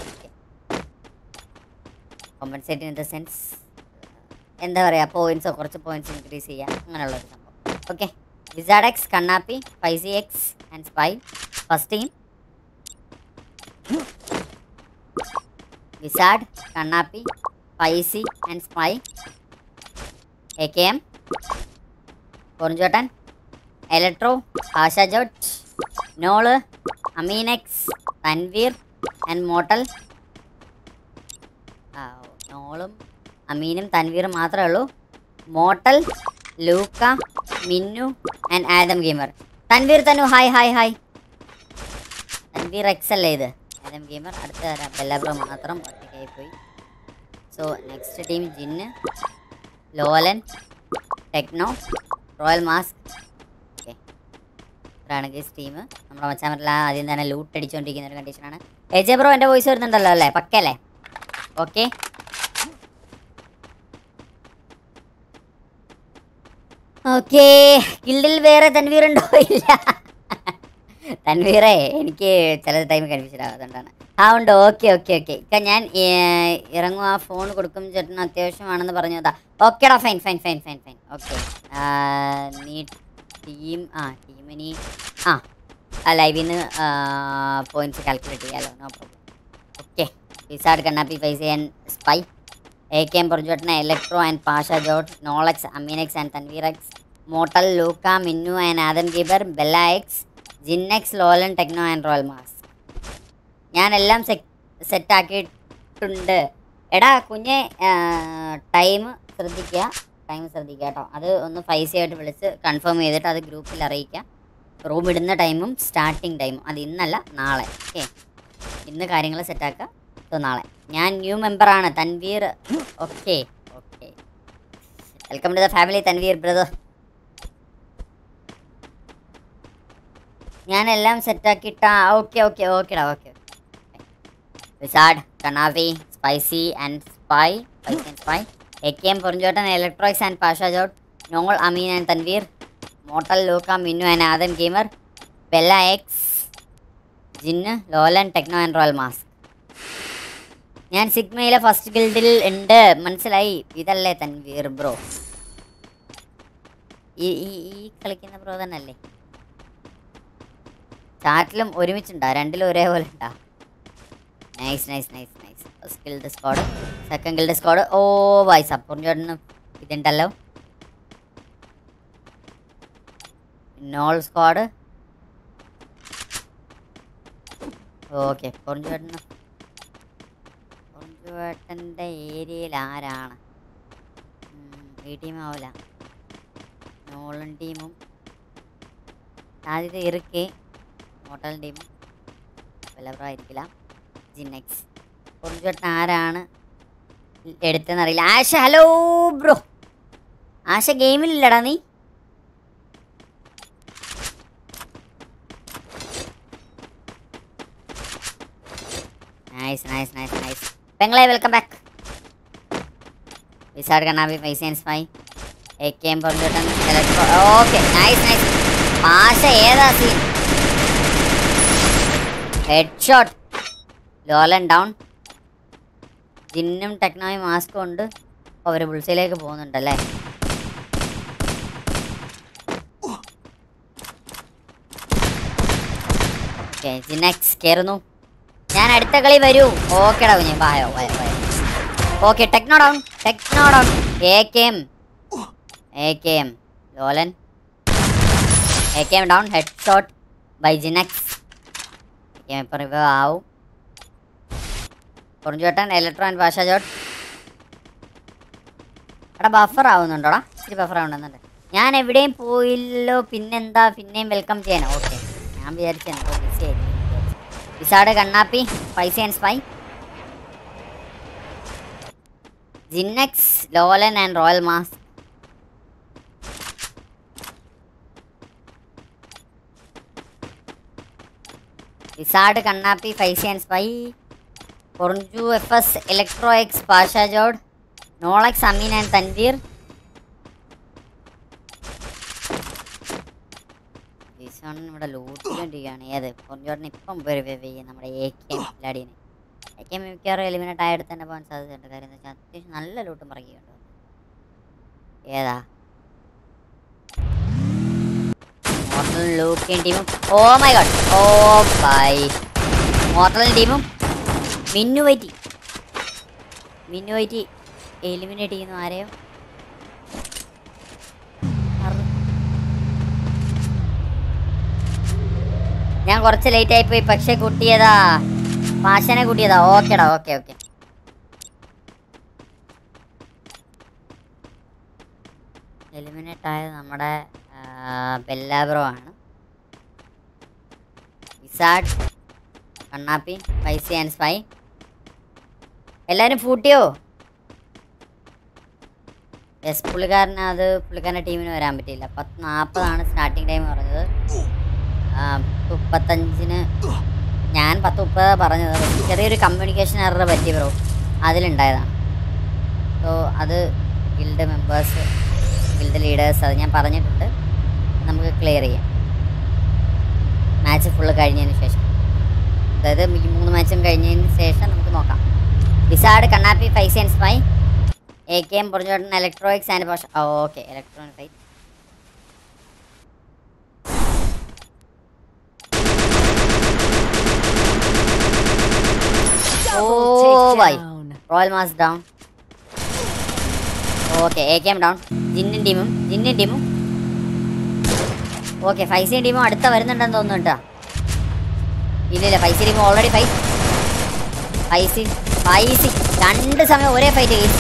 compensate in the sense എന്താ പറയുക പോയിൻറ്റ്സോ കുറച്ച് പോയിൻറ്റ്സ് ഇൻക്രീസ് ചെയ്യുക അങ്ങനെയുള്ളൊരു സംഭവം okay wizard X Kannappi Faizy X and spy first team wizard Kannappi Faizy and spy A K M Porinjottan electro Asha George നോള് Ameen X Thanveer and mortal ആ, നോളും അമീനും തൻവീറും മാത്രമേ ഉള്ളൂ mortal Luca Minnu and Adam gamer Thanveer Thanu hi hi hi Thanveer X അല്ലേ ഇത് ആദം ഗെയിമർ അടുത്ത തരാം ബെല്ലബ്രോ മാത്രം ഒറ്റയ്ക്കായി പോയി സോ നെക്സ്റ്റ് ടീം ജിന്ന് Lolan techno royal mask okay ഇതാണ് ഗീസ് ടീം നമ്മുടെ മച്ചാമറ്റെല്ലാം ആദ്യം തന്നെ ലൂട്ട് അടിച്ചുകൊണ്ടിരിക്കുന്ന ഒരു കണ്ടീഷനാണ് എജെ ബ്രോ എൻ്റെ വോയിസ് വരുന്നുണ്ടല്ലോ അല്ലേ പക്കല്ലേ ഓക്കെ ഓക്കെ ഗിൽഡിൽ വേറെ തൻവീർ ഉണ്ടോ ഇല്ല തൻവീറേ എനിക്ക് ചില ടൈം കൺഫ്യൂഷൻ ആവുന്നതുകൊണ്ടാണ് ആ ഉണ്ട് ഓക്കെ ഓക്കെ ഓക്കെ ഇക്ക ഞാൻ ഏർ, ഇറങ്ങും ആ ഫോൺ കൊടുക്കും ചേട്ടന് അത്യാവശ്യമാണെന്ന് പറഞ്ഞതാ ഓക്കേടാ fine fine fine fine fine okay നീ ടീം ആ ടീമിനി ആ ആ ലൈവിൽ നിന്ന് പോയിന്റ്സ് കാൽക്കുലേറ്റ് ചെയ്യാമല്ലോ no problem okay wizard Kannappi Faizy and spy A K M Porinjottan electro and Pasha ജോട്ട് നോളക്സ് Ameen X and Thanveer X mortal Luca Minnu and Adam ഗീബർ ബെല്ല എക്സ് ജിന്നെക്സ് Lolan techno and royal mass ഞാനെല്ലാം സെറ്റ് ആക്കിയിട്ടുണ്ട് എടാ കുഞ്ഞെ ടൈം ശ്രദ്ധിക്കുക ടൈം ശ്രദ്ധിക്കുക കേട്ടോ അത് ഒന്ന് പൈസ ആയിട്ട് വിളിച്ച് കൺഫേം ചെയ്തിട്ട് അത് ഗ്രൂപ്പിൽ അറിയിക്കുക റൂം ഇടുന്ന ടൈമും സ്റ്റാർട്ടിങ് ടൈമും അത് ഇന്നല്ല നാളെ ഓക്കെ ഇന്ന് കാര്യങ്ങൾ സെറ്റാക്കുക സോ നാളെ ഞാൻ ന്യൂ മെമ്പറാണ് Thanveer okay okay welcome to the family Thanveer brother ഞാനെല്ലാം സെറ്റാക്കിയിട്ട ഓക്കെ ഓക്കെ ഓക്കെടാ okay wizard Kannappi spicy and spy spicy and spy A K M Porinjottan electro X and Pasha ജോട്ട് നോൾ Ameen and Thanveer mortal Luca Minnu and Adam gamer Bella X ജിന്ന് Lolan techno and royal mass ഞാൻ സിഗ്മയിലെ first ഗിൽഡിൽ ഉണ്ട് മനസ്സിലായി ഇതല്ലേ തൻവീർ ബ്രോ ഈ ഈ ഈ കളിക്കുന്ന ബ്രോ തന്നെ അല്ലേ ചാറ്റിലും ഒരുമിച്ചുണ്ടോ രണ്ടിലും ഒരേപോലെ ഉണ്ടോ nice nice nice nice first guild squad second guild squad oh by support ചേട്ടനും ഇതുണ്ടല്ലോ നോൾ സ്ക്വാഡ് ഓക്കെ പൊറിഞ്ചുവേട്ടന് പൊറിഞ്ചുവേട്ടൻ്റെ ഏരിയയിൽ ആരാണ് ഉം, ഈ ടീം ആവില്ല നോളൻ ടീമും ആദ്യത്തെ ഇറുക്കെ മോട്ടൽ ടീമും വിലപ്രായിരിക്കില്ല ജിനെക്സ് പൊറിഞ്ചുവേട്ടൻ ആരാണ് എടുത്തെന്നറിയില്ല ആശ ഹലോ ബ്രോ ആശ ഗെയിമിലില്ലടാ നീ നൈസ് നൈസ് നൈസ് നൈസ് പെങ്ങളെ welcome back wizard Kannappi Faizy and spy A K M Porinjottan okay nice nice മാഷ ഏതാ scene head shot Lolan down ജിന്നും ടെക്നോയും മാസ്കും ഉണ്ട് അവർ ബുൾസയിലേക്ക് പോകുന്നുണ്ടല്ലേ ഓക്കെ ജിനെക്സ് കയറുന്നു ഞാൻ അടുത്ത കളി വരൂ ഓക്കെടാ കുഞ്ഞെ വായോ വായോ വായോ okay techno down techno down A K M A K M Lolan A K M down head shot by ജിനെക്സ് എ കെ എം ഇപ്പം റിവൈവ് ആവും പൊറിഞ്ചോട്ടൻ ഇലക്ട്രോ ആൻഡ് ഭാഷ ജോട്ട് എടാ ബഫർ ആവുന്നുണ്ടോടാ ഇച്ചിരി ബഫർ ആവുന്നുണ്ട് ഞാൻ എവിടെയും പോയില്ലോ പിന്നെന്താ പിന്നെയും വെൽക്കം ചെയ്യാനോ ഓക്കെ ഞാൻ വിചാരിച്ചു എന്തോ ബിസി ആയിരിക്കും wizard Kannappi Faizy and spy ജിന്നെക്സ് Lolan and royal mass wizard Kannappi Faizy and spy Porinju F S electro X Pasha ജോഡ് നോളക്സ് അമീൻ ആൻഡ് തൻവീർ ജിസോൺ ഇവിടെ ലൂട്ടിക്കൊണ്ടിരിക്കുകയാണ് ഏത് പൊറിഞ്ചോട്ടിന് ഇപ്പം വെരിഫൈ ചെയ്യും നമ്മുടെ എ കെ എം ലാഡീനെ എ കെ എം മിക്കവാറും എലിമിനേറ്റ് ആയിട്ട് തന്നെ പോകാൻ സാധ്യതയുണ്ട് കാര്യം എന്താ വെച്ചാൽ അത്യാവശ്യം നല്ല ലൂട്ടും പറയുകയുണ്ട് ഏതാ മോർട്ടൽ ലൂക്കിയും ടീമും oh my god oh by mortal ടീമും മിന്നു വൈറ്റി മിന്നു വൈറ്റി എലിമിനേറ്റ് ചെയ്യുന്നു ആരെയോ അറു- ഞാൻ കുറച്ച് ലേറ്റ് ആയിപ്പോയി പക്ഷെ കുട്ടിയതാ പാശനെ കുട്ടിയതാ ഓക്കേടാ ഓക്കെ ഓക്കെ എലിമിനേറ്റ് ആയത് നമ്മുടെ ബെല്ലാബ്രോ ആണ് ഇസാഡ് കണ്ണാപ്പി പൈസ ആൻഡ് സ്പൈ എല്ലാവരും ഫൂട്ടിയോ എസ് പുള്ളിക്കാരന് അത് പുള്ളിക്കാരൻ്റെ ടീമിന് വരാൻ പറ്റിയില്ല പത്ത് നാൽപ്പതാണ് സ്റ്റാർട്ടിങ് ടൈം പറഞ്ഞത് ആ, മുപ്പത്തഞ്ചിന് ഞാൻ പത്ത് മുപ്പത് പറഞ്ഞത് പക്ഷേ ചെറിയൊരു കമ്മ്യൂണിക്കേഷൻ എറർ പറ്റി ബ്രോ അതിലുണ്ടായതാണ് സോ അത് ഗിൽഡ് മെമ്പേഴ്സ് ഗിൽഡ് ലീഡേഴ്സ് അത് ഞാൻ പറഞ്ഞിട്ടുണ്ട് നമുക്ക് ക്ലിയർ ചെയ്യാം മാച്ച് ഫുള്ള് കഴിഞ്ഞതിന് ശേഷം അതായത് ഈ മൂന്ന് മാച്ചും കഴിഞ്ഞതിന് ശേഷം നമുക്ക് നോക്കാം wizard Kannappi Faizy and spy A K M Porinjottan electronics and Pasha okay electronic fight Double Oh, bye. takedown. Royal mass down okay A K M down ജിന്നും ടീമും ജിന്നും ടീമും ഓക്കെ ഫൈസി ടീമും അടുത്ത വരുന്നുണ്ടെന്ന് തോന്നുന്നു കേട്ടോ ഇല്ലില്ല Faizy team already fight Faizy Faizy രണ്ട് സമയം ഒരേ ഫൈറ്റ് ചെയ്യും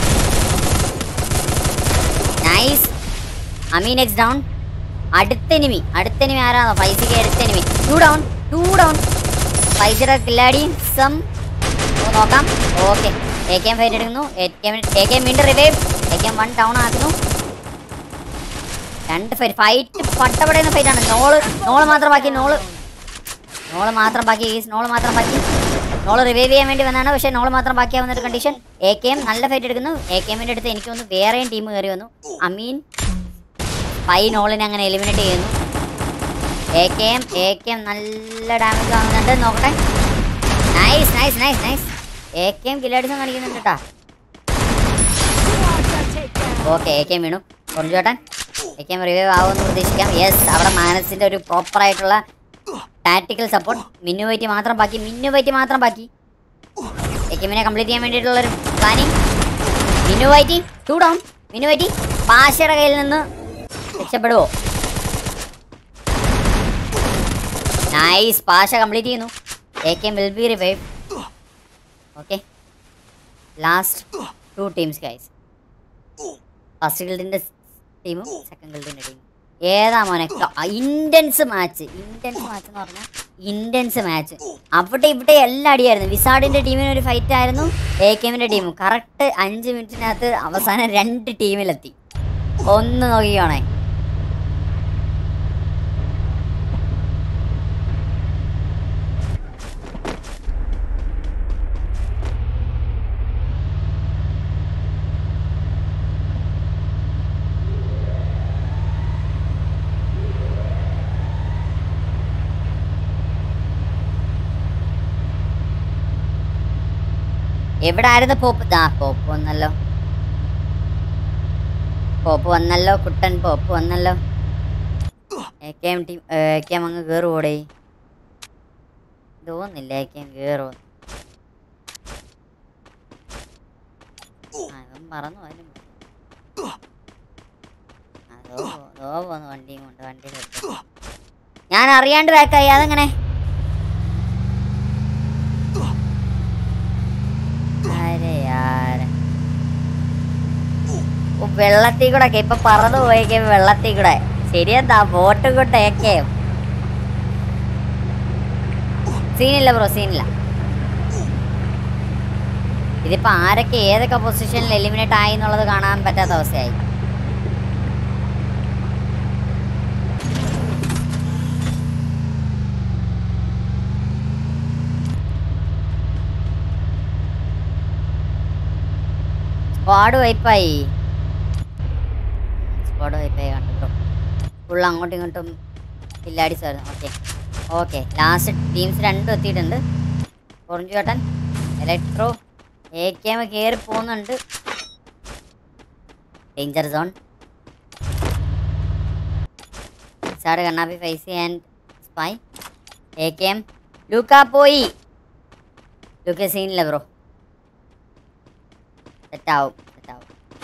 നൈസ് അമീൻ എക്സ് ഡൗൺ അടുത്ത എനിമി അടുത്ത എനിമി ആരാണോ ഫൈസിക്ക് അടുത്ത enemy two down two down ഫൈസിയുടെ കില്ലാടി സം നോക്കാം okay A K M fight എടുക്കുന്നു എ കെ എം വീണ്ടും revive A K M one down ആക്കുന്നു രണ്ട് ഫൈറ്റ് ഫൈറ്റ് പട്ടപടയുന്ന ഫൈറ്റ് ആണ് നോള് നോള് മാത്രം ബാക്കി നോള് നോള് മാത്രം ബാക്കി ഈസ് നോള് മാത്രം ബാക്കി നോള് റിവൈവ് ചെയ്യാൻ വേണ്ടി വന്നാണ് പക്ഷേ നോള് മാത്രം ബാക്കിയാവുന്ന ഒരു കണ്ടീഷൻ എ കെ എം നല്ല ഫൈറ്റ് എടുക്കുന്നു എ കെ എമ്മിൻ്റെ അടുത്ത് എനിക്ക് തോന്നുന്നു വേറെയും ടീം കയറി വന്നു അമീൻ പൈ നോളിനെ അങ്ങനെ എലിമിനേറ്റ് ചെയ്യുന്നു A K M A K M നല്ല ഡാമേജ് വാങ്ങുന്നുണ്ട് നോക്കട്ടെ nice nice nice nice A K M കില്ലാഡിസം കാണിക്കുന്നുണ്ട് കേട്ടാ Quadra takedown. Okay A K M വീണു കുറഞ്ചോട്ടൻ എ കെ എം റിവൈവ് ആവുമെന്ന് പ്രതീക്ഷിക്കാം യെസ് അവിടെ മാനസിന്റെ ഒരു പ്രോപ്പർ ആയിട്ടുള്ള ടാക്ടിക്കൽ സപ്പോർട്ട് മിന്നു വൈറ്റ് മാത്രം ബാക്കി മിന്നു വൈറ്റ് മാത്രം ബാക്കി എ കെ എമ്മിനെ കംപ്ലീറ്റ് ചെയ്യാൻ വേണ്ടിയിട്ടുള്ള ഒരു പ്ലാനിങ് മിന്നു വൈറ്റി ടു ഡൗൺ മിന്നു വൈറ്റി പാശയുടെ കയ്യിൽ നിന്ന് രക്ഷപ്പെടുവോ നൈസ് പാശ കംപ്ലീറ്റ് ചെയ്യുന്നു A K M will be revive okay last two teams guys first ഗിൽഡിന്റെ ടീമും സെക്കൻഡ് ഗിൽഡിന്റെ ടീമും ഏതാ മോനെ ഇന്റൻസ് മാച്ച് ഇന്റൻസ് മാച്ച് എന്ന് പറഞ്ഞാൽ ഇന്റൻസ് മാച്ച് അവിടെ ഇവിടെ എല്ലാം അടിയായിരുന്നു വിസാഡിന്റെ ടീമിന് ഒരു ഫൈറ്റ് ആയിരുന്നു എ കെമിന്റെ ടീമും കറക്റ്റ് അഞ്ച് മിനിറ്റിനകത്ത് അവസാനം രണ്ട് ടീമിലെത്തി ഒന്ന് നോക്കിക്കോണേ എവിടെ ആയിരുന്നു പോപ്പ് ആ പോപ്പ് വന്നല്ലോ പോപ്പ് വന്നല്ലോ കുട്ടൻ പോപ്പ് വന്നല്ലോ A K M team A K M അങ്ങ് കയറുകൂടെ തോന്നില്ല എ കെ എം കയറുമോ ആ ഇവൻ മറന്നു പോയാലും അതോ അതോ പോന്ന് വണ്ടിയും കൊണ്ട് വണ്ടി ഞാൻ അറിയാണ്ട് ബാക്കായി അതെങ്ങനെ അരെ യാര. ഓ, വെള്ളത്തിൽ കൂടെ ഒക്കെ ഇപ്പൊ പറന്നു പോയേക്കെ വെള്ളത്തിൽ കൂടെ ശരിയെന്താ ബോട്ട് കൊണ്ടേക്കെ സീനില്ല ബ്രോ സീനില്ല ഇതിപ്പോ ആരൊക്കെ ഏതൊക്കെ പൊസിഷനിൽ എലിമിനേറ്റ് ആയി എന്നുള്ളത് കാണാൻ പറ്റാത്ത അവസ്ഥയായി സ്ക്വാഡ് വൈപ്പായി സ്ക്വാഡ് വൈപ്പായി കണ്ടു ഫുൾ അങ്ങോട്ടും ഇങ്ങോട്ടും കില്ലാടിസ് ആയിരുന്നു ഓക്കെ ഓക്കെ ലാസ്റ്റ് ടീംസ് രണ്ടും എത്തിയിട്ടുണ്ട് ഓറഞ്ച് ചേട്ടൻ ഇലക്ട്രോ എ കെ എം കയറി പോകുന്നുണ്ട് danger zone wizard Kannappi Faizy and spy A K M Luca പോയി ലൂക്ക സീനില്ല ബ്രോ സെറ്റാവും സെറ്റാവും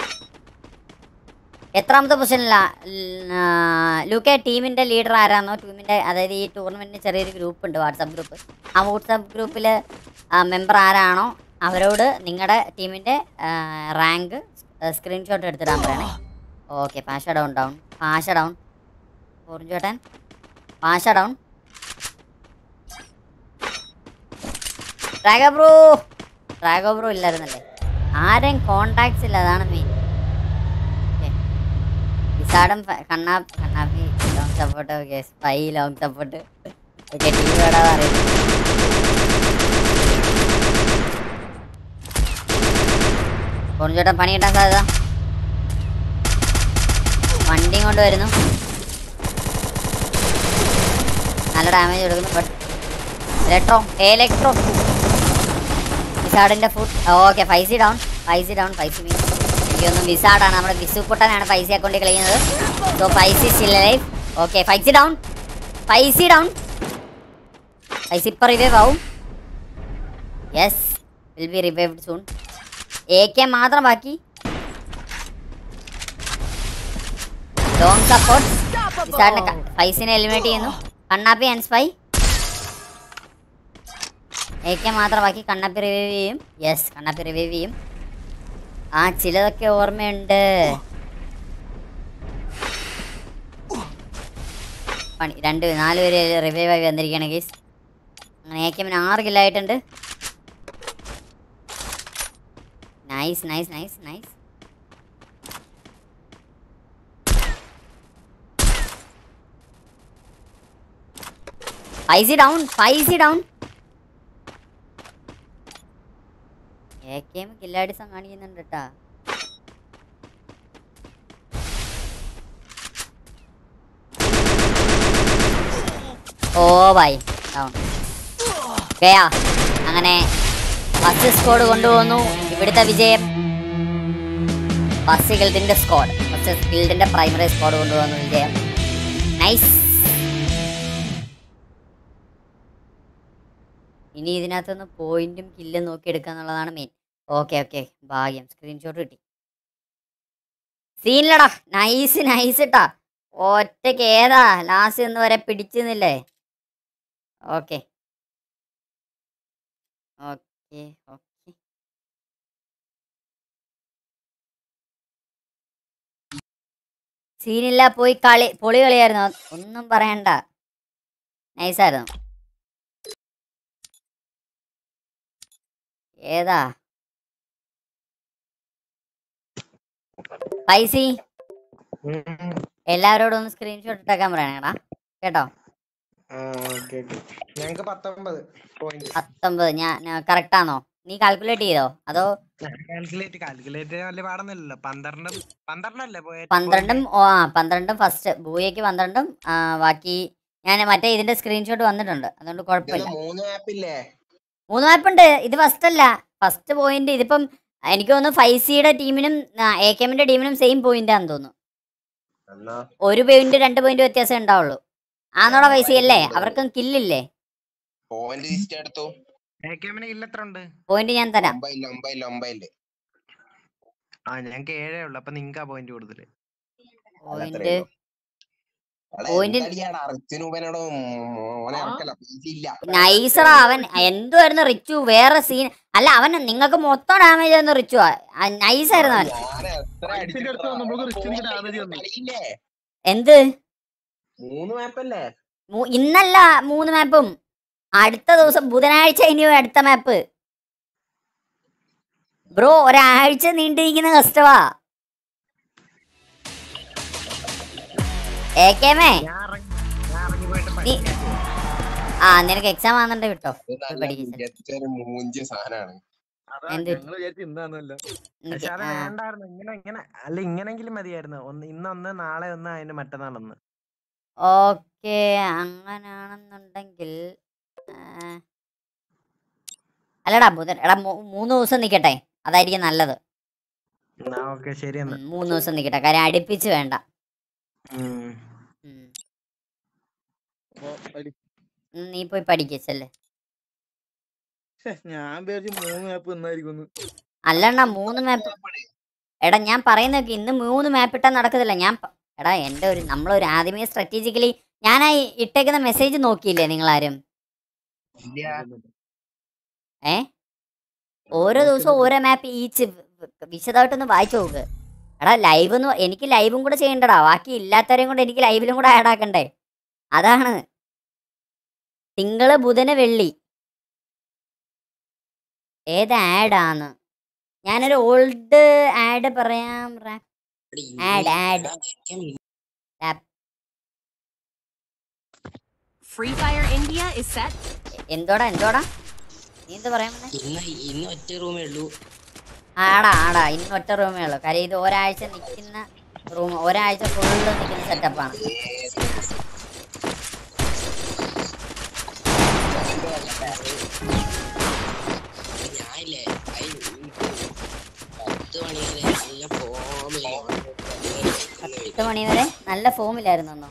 എത്രാമത്തെ പൊസിഷനിലാ ലൂക്കെ ടീമിൻ്റെ ലീഡർ ആരാന്നോ ടീമിൻ്റെ അതായത് ഈ ടൂർണമെൻറ്റിന് ചെറിയൊരു ഗ്രൂപ്പ് ഉണ്ട് വാട്സാപ്പ് ഗ്രൂപ്പ് ആ വാട്സാപ്പ് ഗ്രൂപ്പിൽ മെമ്പർ ആരാണോ അവരോട് നിങ്ങളുടെ ടീമിൻ്റെ റാങ്ക് സ്ക്രീൻഷോട്ട് എടുത്തിടാൻ പറയണേ okay Pasha down down Pasha down orange ചേട്ടൻ Pasha down Drago bro Drago bro ഇല്ലായിരുന്നല്ലേ ആരെയും കോണ്ടാക്ട്സ് ഇല്ല അതാണ് മെയിൻ വിസാഡം കണ്ണാ Kannappi long support okay spy long support okay team വേടാ പറയുന്നത് ചേട്ടൻ പണി കിട്ടാൻ സാധ്യത വണ്ടിയും കൊണ്ട് വരുന്നു നല്ല ഡാമേജ് കൊടുക്കുന്നു ബട്ട് ഇലക്ട്രോ ഇലക്ട്രോ വിസാഡിന്റെ food okay Faizy down Faizy down Faizy means എനിക്കൊന്നും വിസാഡാണ് നമ്മുടെ വിസുക്കുട്ടനാണ് പൈസ അക്കൗണ്ടിൽ കളിക്കുന്നത് so Faizy still life okay Faizy down Faizy down Faizy ഇപ്പം റിവൈവ് ആവും yes will be revived soon A K മാത്രം ബാക്കി ലോങ് സപ്പോർട്ട് വിസാഡിനെ ഫൈസിനെ എലിമിനേറ്റ് ചെയ്യുന്നു Kannappi and spy A K മാത്രം ബാക്കി കണ്ണാപ്പി റിവൈവ് ചെയ്യും യെസ് കണ്ണാപ്പി റിവൈവ് ചെയ്യും ആ ചിലതൊക്കെ ഓർമ്മയുണ്ട് പണി രണ്ട് നാല് പേര് റിവൈവ് ആയി വന്നിരിക്കുകയാണ് കേസ് അങ്ങനെ എ കെമിന് ആറ് കില്ലായിട്ടുണ്ട് nice nice nice nice Faizy down Faizy down A K M കില്ലാടിസം കാണിക്കുന്നുണ്ട് കേട്ടാ ഓ ബൈ ഡൗൺ ഓക്കെയാ അങ്ങനെ ഫസ്റ്റ് സ്കോഡ് കൊണ്ടുപോകുന്നു ഇവിടുത്തെ വിജയം ഫസ്റ്റ് ഗിൽഡിന്റെ സ്ക്വാഡ് ഫസ്റ്റ് ഗിൽഡിന്റെ പ്രൈമറി സ്ക്വാഡ് കൊണ്ടുപോകുന്നു വിജയം നൈസ് ഇനി ഇതിനകത്തുനിന്ന് പോയിന്റും കില്ലും നോക്കി എടുക്കുക എന്നുള്ളതാണ് മെയിൻ ഓക്കെ ഓക്കെ ഭാഗ്യം സ്ക്രീൻഷോട്ട് കിട്ടി സീനിലടാ നൈസ് നൈസ് ഇട്ടാ ഒറ്റയ്ക്ക് ഏതാ ലാസ്റ്റ് ഇന്ന് വരെ പിടിച്ചെന്നില്ലേ ഓക്കെ ഓക്കെ ഓക്കെ സീനില്ല പോയി കളി പൊളി കളിയായിരുന്നു ഒന്നും പറയണ്ട നൈസായിരുന്നു ഏതാ പൈസി എല്ലാവരോടും ഒന്ന് സ്ക്രീൻഷോട്ട് ഇട്ടേക്കാൻ പറയണേടാ കേട്ടോ ഓക്കെ ഓക്കെ ഞങ്ങക്ക് പത്തൊമ്പത് പോയിന്റ് പത്തൊമ്പത് ഞാൻ കറക്റ്റ് ആണോ നീ കാൽക്കുലേറ്റ് ചെയ്തോ അതോ കാൽക്കുലേറ്റ് കാൽക്കുലേറ്റ് വലിയ പാടൊന്നുമില്ലല്ലോ പന്ത്രണ്ടും പന്ത്രണ്ടല്ലേ പോയ പന്ത്രണ്ടും ഓ ആ പന്ത്രണ്ടും ഫസ്റ്റ് ബൂയയ്ക്ക് പന്ത്രണ്ടും ആ, ബാക്കി ഞാൻ മറ്റേ ഇതിന്റെ സ്ക്രീൻഷോട്ട് വന്നിട്ടുണ്ട് അതുകൊണ്ട് കുഴപ്പമില്ല മൂന്ന് ആപ്പില്ലേ മൂന്ന് മാപ്പ് ഉണ്ട് ഇത് ഫസ്റ്റ് അല്ല ഫസ്റ്റ് പോയിന്റ് ഇതിപ്പം എനിക്ക് തോന്നുന്നു ഫൈവ് സിയുടെ ടീമിനും എ കെമ്മിന്റെ ടീമിനും സെയിം പോയിന്റ് ആണെന്ന് തോന്നുന്നു എന്നാ ഒരു പോയിന്റ് രണ്ട് പോയിന്റ് വ്യത്യാസം ഉണ്ടാവുള്ളൂ ആന്നോടാ പൈസ അല്ലേ അവർക്കും കില്ലില്ലേ പോയിന്റ് ലിസ്റ്റ് എടുത്തു എമിന് ഇല്ല എത്ര ഉണ്ട് പോയിന്റ് ഞാൻ തരാം ഒമ്പതില് ഒമ്പതില് ഒമ്പതില് ആ ഞങ്ങക്ക് ഏഴേ ഉള്ളു അപ്പൊ നിങ്ങക്കാ പോയിന്റ് കൂടുതല് പോയിന്റ് Point- റിച്ചിനൂപനോട് മോനെ ഇറക്കല്ല പൈസ ഇല്ല നൈസറാ അവൻ എന്തുവായിരുന്നു റിച്ചു വേറെ സീൻ അല്ല അവൻ നിങ്ങൾക്ക് മൊത്തം ഡാമേജ് ആയിരുന്നു റിച്ചു നൈസായിരുന്നു അവൻ ഞാൻ എത്ര റിച്ചിന്റെ അടുത്ത് വന്നപ്പോൾ റിച്ചിന് damage വന്നു. കളിയില്ലേ എന്ത് മൂന്ന് മാപ്പല്ലേ മൂ- ഇന്നല്ല മൂന്ന് മാപ്പും അടുത്ത ദിവസം ബുധനാഴ്ച ഇനി അടുത്ത മാപ്പ് ബ്രോ ഒരാഴ്ച നീണ്ടിരിക്കുന്ന കഷ്ടവാ എ കെ മേ ഞാൻ ഇറങ്ങി ഞാൻ ഇറങ്ങി പോയിട്ട് നീ- പഠിക്കാം ആ നിനക്ക് എക്സാം ആണെന്നുണ്ട് വിട്ടോ ഇത് നല്ല പഠിക്ക്. മികച്ചൊരു മൂഞ്ച് സാധനമാണ് അതാ എന്ത്? ഞങ്ങള് വിചാരിച്ചു ഇന്നാന്നല്ല നിനക്ക് പക്ഷെ അത് ആ, വേണ്ടായിരുന്നു ഇങ്ങനെ ഇങ്ങനെ അല്ല ഇങ്ങനെങ്കിലും മതിയായിരുന്നു ഒന്ന് ഇന്നൊന്ന് നാളെ ഒന്ന് അതിന് മറ്റന്നാളൊന്ന് ഓക്കെ അങ്ങനാണെന്നുണ്ടെങ്കിൽ ആ, അല്ലടാ ബുധൻ എടാ മൂ- മൂന്ന് ദിവസം നിൽക്കട്ടെ അതായിരിക്കും നല്ലത് എന്നാ ഓക്കെ ശരി ഉം, എന്നാ മൂന്ന് ദിവസം നിൽക്കട്ടെ കാര്യം അടുപ്പിച്ച് വേണ്ട ഉം. ഉം. അപ്പൊ അടി. ഉം, നീ പോയി പഠിക്കച്ചല്ലേ ശ്ശെ, ഞാൻ വിചാരിച്ചു മൂന്ന് മാപ്പ് ഇന്നായിരിക്കും അല്ലണ്ണ മൂന്ന് മാപ്പ് എടാ ഞാൻ പറയുന്നൊക്കെ ഇന്ന് മൂന്ന് മാപ്പ് ഇട്ടാൽ നടക്കത്തില്ല ഞാൻ പ- എടാ എൻ്റെ ഒരു നമ്മളൊരു ആദ്യമേ സ്ട്രാറ്റജിക്കലി ഞാൻ ആ ഇട്ടേക്കുന്ന മെസ്സേജ് നോക്കിയില്ലേ നിങ്ങളാരും ഏ ഓരോ ദിവസവും ഓരോ മാപ്പ് ഈച്ച് വിശദമായിട്ടൊന്ന് വായിച്ചു നോക്ക് എടാ ലൈവ് എന്ന് എനിക്ക് ലൈവും കൂടെ ചെയ്യണ്ടടാ ബാക്കി ഇല്ലാത്തവരെയും കൂടെ എനിക്ക് ലൈവിലും കൂടെ ആഡ് ആക്കണ്ടേ അതാണ് തിങ്കള് ബുധന് വെള്ളി ഏത് ആഡാന്ന് ഞാനൊരു ഓൾഡ് ആഡ് പറയാം ad ad Free Fire India is set. എന്തോടാ എന്തോടാ നീ എന്ത് പറയാൻ വന്നേ? ഇന്ന് ഇന്ന് ഒറ്റ റൂമേ ഉള്ളൂ ആടാ ആടാ ഇന്ന് ഒറ്റ റൂമേ ഉള്ളൂ കാര്യം ഇത് ഒരാഴ്ച നിൽക്കുന്ന റൂം ഒരാഴ്ച ഫുള്ള് നിൽക്കുന്ന സെറ്റപ്പാണ് ഞാനില്ലേ അയ് പത്ത് മണി വരെ നല്ല ഫോമിൽ പത്ത് മണി വരെ നല്ല ഫോമിലായിരുന്നു ഒന്നോ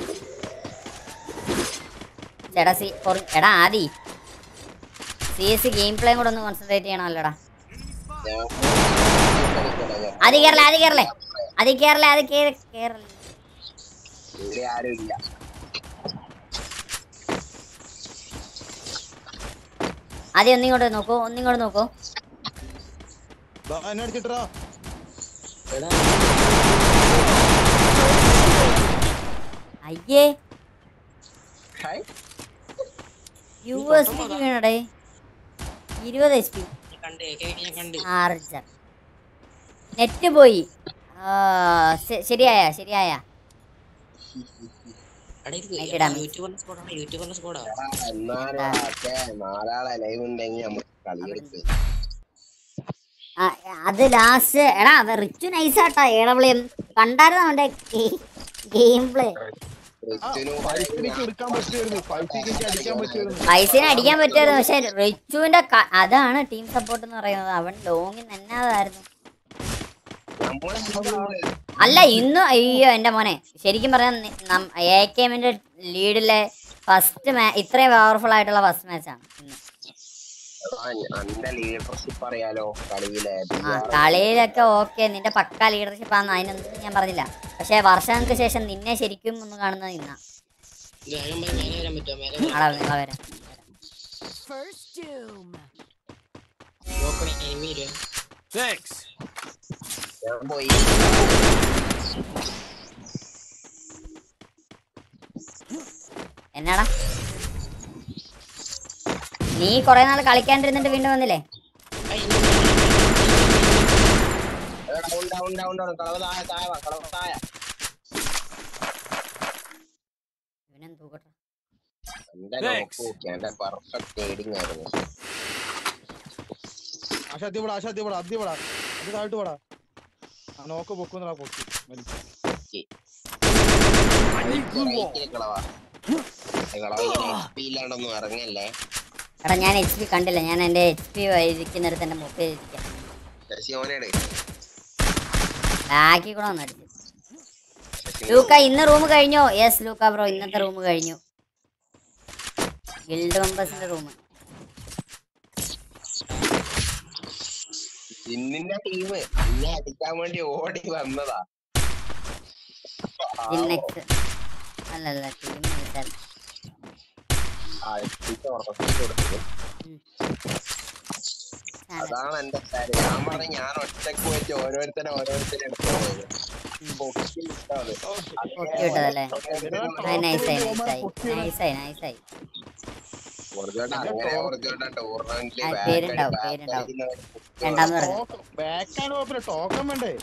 ചേട്ടാ സി കൊറ- എടാ ആദി സി എസ് ഗെയിം പ്ലേയും കൂടെ ഒന്ന് കോൺസെൻട്രേറ്റ് ചെയ്യണമല്ലോടാ ആദ്യം കേറലേ ആദ്യം കേറലേ ആദ്യം കേറലേ ആദ്യം കേറ കേറലേ ഇവിടെ ആരും ഇല്ല ആദ്യം ഒന്നിങ്ങോട്ട് നോക്കൂ ഒന്നിങ്ങോട്ട് നോക്കൂ ദാ എന്നെ അടിച്ചിട്ടാ എടാ അയ്യേ ഹായ് യു എസ് പിക്ക് വീണടേ ഇരുപത് എച്ച് പി ഞാൻ കണ്ട് ഏക ഞാൻ കണ്ട് ചാർജർ നെറ്റ് പോയി ആ, ശ- ശരിയായ ശരിയായ എടാ ഇത് Light ഇടാം. യൂട്യൂബറിന്റെ സ്കോഡാണ് യൂട്യൂബറിന്റെ സ്കോഡാ എന്നാലും ഒക്കെ നാലാളെ ലൈവ് ഉണ്ടെങ്കിൽ നമുക്ക് കളിയെടുത്ത് ആ, അത് ലാസ്റ്റ് എടാ അത് റിച്ചു നൈസാട്ടാ ഏടവിളിയും കണ്ടായിരുന്നു അവന്റെ ഗെയിം പ്ലേ പൈസക്ക് എടുക്കാൻ പറ്റുമായിരുന്നു പൈസക്ക് അടിക്കാൻ പറ്റുമായിരുന്നു പൈസനെ അടിക്കാൻ പറ്റുമായിരുന്നു പക്ഷെ റിച്ചുവിന്റെ ക- അതാണ് ടീം സപ്പോർട്ട് എന്ന് പറയുന്നത് അവൻ ലോങ്ങിൽ നന്നാതായിരുന്നു അല്ല ഇന്ന് അയ്യോ എന്റെ മോനെ ശരിക്കും പറഞ്ഞാൽ എ കെ എമ്മിന്റെ ലീഡിലെ ഫസ്റ്റ് മാ ഇത്രയും പവർഫുൾ ആയിട്ടുള്ള ഫസ്റ്റ് മാച്ചാണ് ഇന്ന് എന്റെ ലീഡർഷിപ്പ് അറിയാലോ കളിയിലെ ആ കളിയിലൊക്കെ ഓക്കെ നിന്റെ പക്ക ലീഡർഷിപ്പ് ആണെന്ന് അതിനൊന്നും ഞാൻ പറഞ്ഞില്ല പക്ഷെ വർഷങ്ങൾക്ക് ശേഷം നിന്നെ ശരിക്കും ഒന്ന് കാണുന്നത് ഇന്നാ വേഗം പോയി മേലെ വരാൻ പറ്റുമോ മേലെ വരാൻ ആടാ നിങ്ങളെ വരാം First doom. നോക്കണേ enemy വരുവാ. Thanks. ഞാൻ പോയി എന്നാടാ നീ കൊറേ നാൾ കളിക്കാണ്ടിരുന്നിട്ട് വീണ്ടും വന്നില്ലേ ഡൗൺ ഡൗൺ ഡൗൺ ഡൗൺ കളവ് താഴെ താഴെ വാ, കളവ് താഴെ ഇവനെന്ത് തൂക്കട്ടെ എന്റെ Thanks. നോക്കൂ എന്റെ പെർഫെക്റ്റ് ട്രേഡിംഗ് ആയിരുന്നു ആശ അധ്യപടാ ആശ അധ്യപടാ അധ്യപടാ അത് താഴ്ത്തു പടാ ആ നോക്ക് പൊക്കുന്നാ പൊക്കി മരിച്ചു I need blue wall. റൈറ്റിലെ കളവാ കളവ് എച്ച് പി ഇല്ലാണ്ടൊന്നും ഇറങ്ങല്ലേ എടാ ഞാൻ എച്ച് പി കണ്ടില്ല ഞാൻ എന്റെ എച്ച് പി ഇരിക്കുന്നിടത്ത് എന്റെ മുപ്പത് ഇരിക്കാം ശശിമോനെട് ബാക്കി കൂടെ ഒന്ന് അടിച്ചു ലൂക്ക ഇന്ന് റൂം കഴിഞ്ഞോ യെസ് ലൂക്ക ബ്രോ ഇന്നത്തെ റൂം കഴിഞ്ഞു ഗിൽഡ് മെമ്പേഴ്സിന്റെ റൂം ഇന്നിന്റെ ടീം എന്നെ അടിക്കാൻ വേണ്ടി ഓടി വന്നതാ ജിന്നെക്സ് അല്ലല്ല ടീം ആ, എത്തിച്ച് ഉറപ്പിച്ച് കൊടുത്തത്. അതാണ് എന്റെ കാര്യം ഞാൻ പറഞ്ഞ ഞാൻ ഒറ്റക്ക് വെച്ച് ഓരോരുത്തരെ ഓരോരുത്തരെ എടുത്തോളൂ പൊക്കി വിട്ടത്. പൊക്കി വിട്ടതല്ലേ നൈസായി നൈസായി നൈസായി നൈസായി ഓർജോട്ട അങ്ങനെ ഓർജോട്ട ടൂർണമെന്റിൽ ആ, പേരുണ്ടാവും, പേരുണ്ടാവും. രണ്ടാമത് കിടക്കുന്നു ബാക്കാണ് കുഴപ്പമില്ല ടോക്കൺ വേണ്ടേ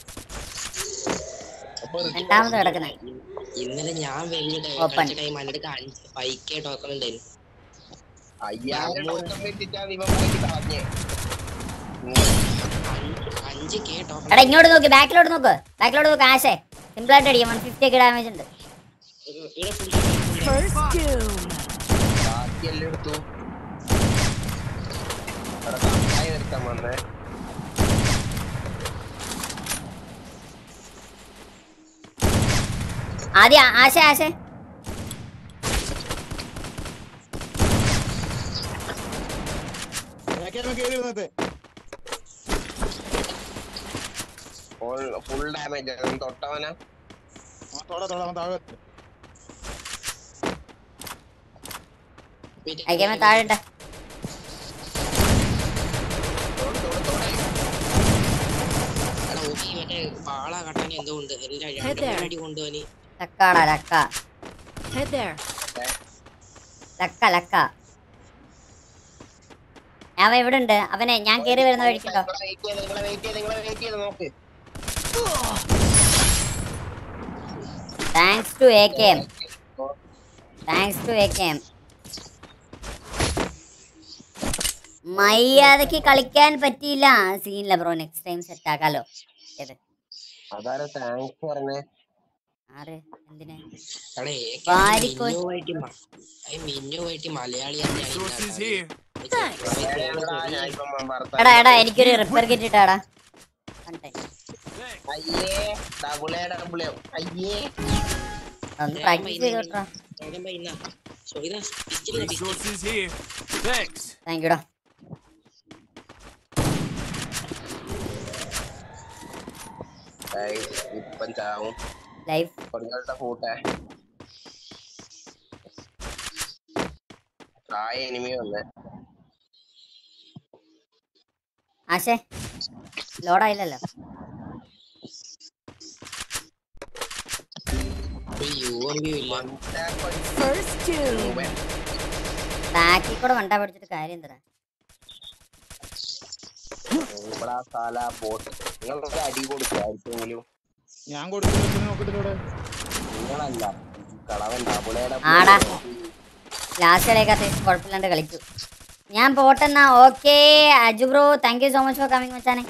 രണ്ടാമത് കിടക്കുന്നേ ഇന്നലെ ഞാൻ വലിയ Open. കളിച്ച ടൈം എൻ്റെ അടുത്ത് അഞ്ച് ഫൈവ് ടോക്കൺ ഉണ്ടായിരുന്നു അയ്യായിരം ടോക്കൺ വെച്ചിട്ടാണ് ഇവൻ പോയിട്ട് കളഞ്ഞേ അഞ്ച് അഞ്ച് കെ ടോക്കൺ എടാ ഇങ്ങോട്ട് നോക്ക് ബാക്കിലോട്ട് നോക്ക് ബാക്കിലോട്ട് നോക്ക് ആശേ സിമ്പിൾ ആയിട്ട് അടിക്കാം വൺ ഫിഫ്റ്റി ഒക്കെ ഡാമേജ് ഉണ്ട് ഇവിടെ full- First doom. ബാക്കിയെല്ലാം എടുത്തു ഇവിടെ സഹായം എടുക്കാൻ വന്നേ ആദ്യം ആശ ആശേ ബാക്കാണ് കയറി ഇരുന്നത് ഫുൾ ഡാമേജ് തൊട്ടവനാ ആ തൊടാ തൊടാ അവൻ താഴെ എത്തി. അയക്കാമേ താഴെ ഉണ്ട് തൊട് തൊട് തൊട് എടാ, ഓക്കി മറ്റേ പാള കാട്ടാൻ എന്തോ ഉണ്ട് എല്ലാം Head രണ്ട് there. അടി കൊണ്ടുപോനി ലക്കാടാ ലക്ക Head there. ലക്ക ലക്ക അവൻ എവിടെ ഉണ്ട് അവനെ ഞാൻ കേറി വരുന്ന വഴിക്കുണ്ടോ നിങ്ങളെ വെയിറ്റ് ചെയ്ത് നിങ്ങളെ വെയിറ്റ് ചെയ്ത് നോക്ക് thanks to A K M thanks to A K M മര്യാദക്ക് കളിക്കാൻ പറ്റിയില്ല സീനില്ല ബ്രോ നെക്സ്റ്റ് ടൈം സെറ്റ് ആക്കാലോ ഏത് അതാരാ താങ്ക്സ് പറഞ്ഞേ ആറ് എന്തിനാ എടേ വാരിക്കോ- മിന്നുമായിട്ട് മ- ഈ മിന്നുമായിട്ട് മലയാളിയാണ് ഞാൻ Resources ഇല്ലാത്ത. here. ഞാനിവിടാ, ഞാനിപ്പം ഭർത്താവ്- എടാ എടാ എനിക്കൊരു റിപ്പയർ കിറ്റ് ഇട്ടാടാ കണ്ടേ അയ്യേ ഡബിളേ ഡബിളേ അയ്യേ ഒന്ന് പ്രാക്ടീസ് ചെയ്തോട്ടാ വേഗം പോയി ഇന്നാ. സോ ഇതാ പിസ്റ്റൽ ഇതാ, pistol. Resources here. Thanks. Thank യുടാ Guys, ഇപ്പം ചാവും ലൈഫ് കുറഞ്ഞോട്ടെ കൂട്ടെ താഴെ എനിമി വന്നേ ആശേ ലോഡായില്ലല്ലോ ഒരു UMP ഇല്ല. First doom. ബാക്കിൽ കൂടെ വണ്ടാ പഠിച്ചിട്ട് കാര്യം എന്താ ഇവിടെ സാല ബോട്ട് നിങ്ങളൊക്കെ അടി കൊടുക്കായിരിക്കെങ്കിലും ഞാൻ കൊടുത്തു നോക്കത്തിലൂടെ നിങ്ങളല്ല കളവൻ ഡബിളേടെ ആടാ. ലാസ്റ്റ് കളിയൊക്കെ അത്യാവശ്യം കുഴപ്പമില്ലാണ്ട് കളിച്ചു ഞാൻ പോട്ടെന്നാ ഓക്കെ Aju bro thank you so much for coming മച്ചാനെ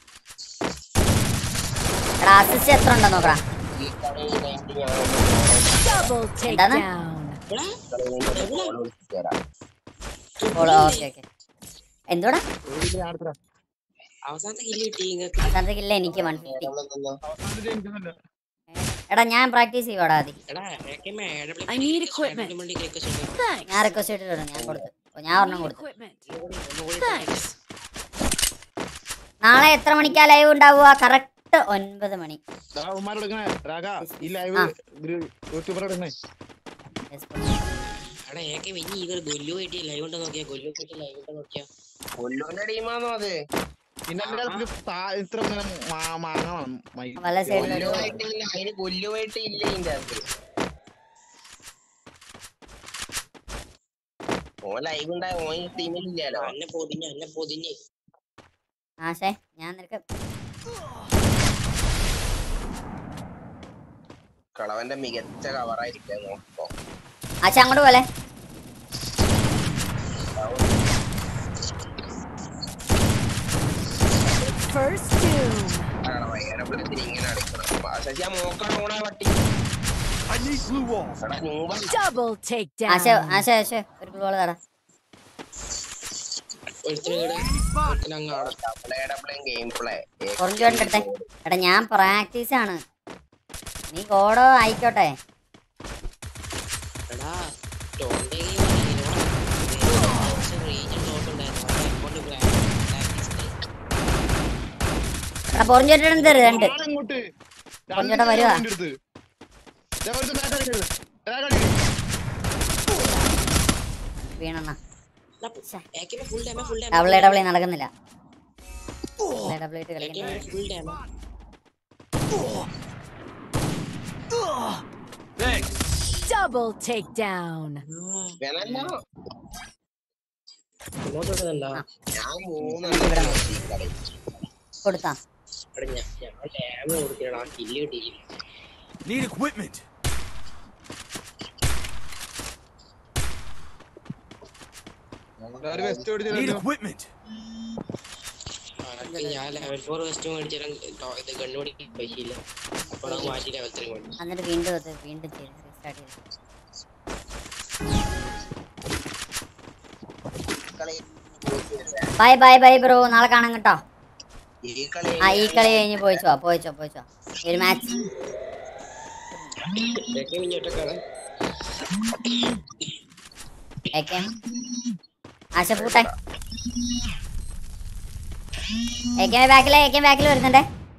എടാ അസിസ്റ്റ് എത്ര ഉണ്ടോ നോക്കടാ ഈ കളി കഴിഞ്ഞിട്ട് ഞാൻ Double എന്താണ്? takedown. എടാ, കളി കഴിഞ്ഞിട്ട് ബോൾ വിളിച്ചു തരാം ഓക്കെ ഓക്കെ എന്തോടാ ഞാൻ അടുത്ത അവസാനത്തെ കില്ല് കിട്ടി നിങ്ങൾക്ക് അവസാനത്തെ കില്ല എനിക്ക് വൺ ഫിഫ്റ്റി അവസാനത്തിൽ എനിക്കൊന്നുമില്ല എടാ ഞാൻ പ്രാക്ടീസ് ചെയ്യുവാടാ ആദ്യം എടാ ഏക്കമ്മ ഏഴ് I need equipment. വേണ്ടി കേക്ക് ചെയ്തു Thanks. ഞാൻ റിക്വസ്റ്റ് ഇട്ടിട്ടുണ്ട് ഞാൻ കൊടുത്തു ഓ, ഞാൻ ഒരെണ്ണം Need കൊടുത്തു equipment. Thanks. നാളെ എത്ര മണിക്കാ ലൈവ് ഉണ്ടാവുക കറക്റ്റ് ഒൻപത് മണി ഉമ്മാരോട് എടുക്കണേ രാഗ ഈ ലൈവ് ആ. യൂട്യൂബറോട് എടുക്കണേ Yes, bro. എടാ ഏക്കം ഇനി ഇവർ ഗൊല്ലു ആയിട്ട് ലൈവ് ഉണ്ടോ നോക്കിയാ ഗൊല്ലു ആയിട്ട് ലൈവ് ഉണ്ടോ നോക്കിയാ കൊല്ലുവിന്റെ ടീമാണോ അത് പിന്നെ എന്റെ കാലത്ത് താ- ഇത്ര ഇങ്ങനെ മാ- മാങ്ങ വേണം മൈ വല സൈഡിലൊരു കൊല്ലുമായിട്ട് ഇല്ല അതിന് കൊല്ലുമായിട്ട് ഇല്ല ഇതിന്റെ അകത്ത് ഓൻ ലൈവ് ഉണ്ടായ ഓൻ ടീമിലില്ലല്ലോ അന്നെ പൊതിഞ്ഞ് അന്നെ പൊതിഞ്ഞ് ആശേ ഞാൻ നിനക്ക് കളവന്റെ മികച്ച കവറായിരിക്കും നോക്കോ ആശ അങ്ങോട്ട് പോലെ First doom. ഭയങ്കര ഇങ്ങനെ അടിക്കണം ശശി ആ മോക്കാണ് ഓണാ പട്ടി I need blue wall. എടാ നൂബ Double ആശ takedown. ആശ ആശ ഒരു ഗോള് തടാ ഒരുത്തിന് ഇവിടെ ഒരുത്തിന് അങ്ങ് ആടെ ഡബിളേ ഡബിളേ ഗെയിം പ്ലേ കുറഞ്ഞു കണ്ടെടുത്തെ എടാ ഞാൻ പ്രാക്ടീസ് ആണ് നീ കോടോ ആയിക്കോട്ടെ എടാ ടോന്റെ റേഞ്ച് ടോട്ട് ഉണ്ടായിരുന്നു അക്കൗണ്ട് പ്രാക്ടീസ് എടാ പൊറിഞ്ഞിട്ടുണ്ട് രണ്ട് അങ്ങോട്ട് കൊഞ്ഞോട്ടെ വരുവാ. വീണെണ്ണ ഏക്കമ്മ full damage full double damage double നടക്കുന്നില്ല ഡബിൾ ഇട്ട് കളിക്കണ്ട ഏക്കമ്മ full damage Thanks. Double takedown. വേണല്ലോ ഇങ്ങോട്ടുണ്ടല്ല ഞാൻ മൂന്നെണ്ണം ഈ കളി കൊടുത്താ എടാ ഞാൻ ഞാൻ ഡാമേ കൊടുക്കണ ആ കില്ല് കിട്ടിയില്ല Need equipment. ഒരു വെസ്റ്റ് Need ഓടിച്ചു equipment. അനക്ക് ഞാൻ ലെവൽ ഫോർ വെസ്റ്റ് മേടിച്ചാലും ഇത് കണ്ണുപിടിക്കാൻ പറ്റിയില്ല അപ്പോൾ അത് മാറ്റി ലെവൽ ത്രീ മേടിച്ചു എന്നിട്ട് വീണ്ടും അത് വീണ്ടും ചെയ്ത് റീസ്റ്റാർട്ട് ചെയ്തു കളി ബൈ ബൈ ബൈ ബ്രോ നാളെ കാണാം കേട്ടോ ഈ കളി ആ ഈ കളി കഴിഞ്ഞ് പോയിച്ചോ പോയിച്ചോ പോയിച്ചോ ഒരു മാച്ച് ഏക്കമ്മ ഇങ്ങോട്ടൊക്കെയാണ് ഏക്കെ ആശ പൂട്ടെ ഏക്കെ ബാക്കിലെ ഏക്കെ ബാക്കിൽ വരുന്നുണ്ടേ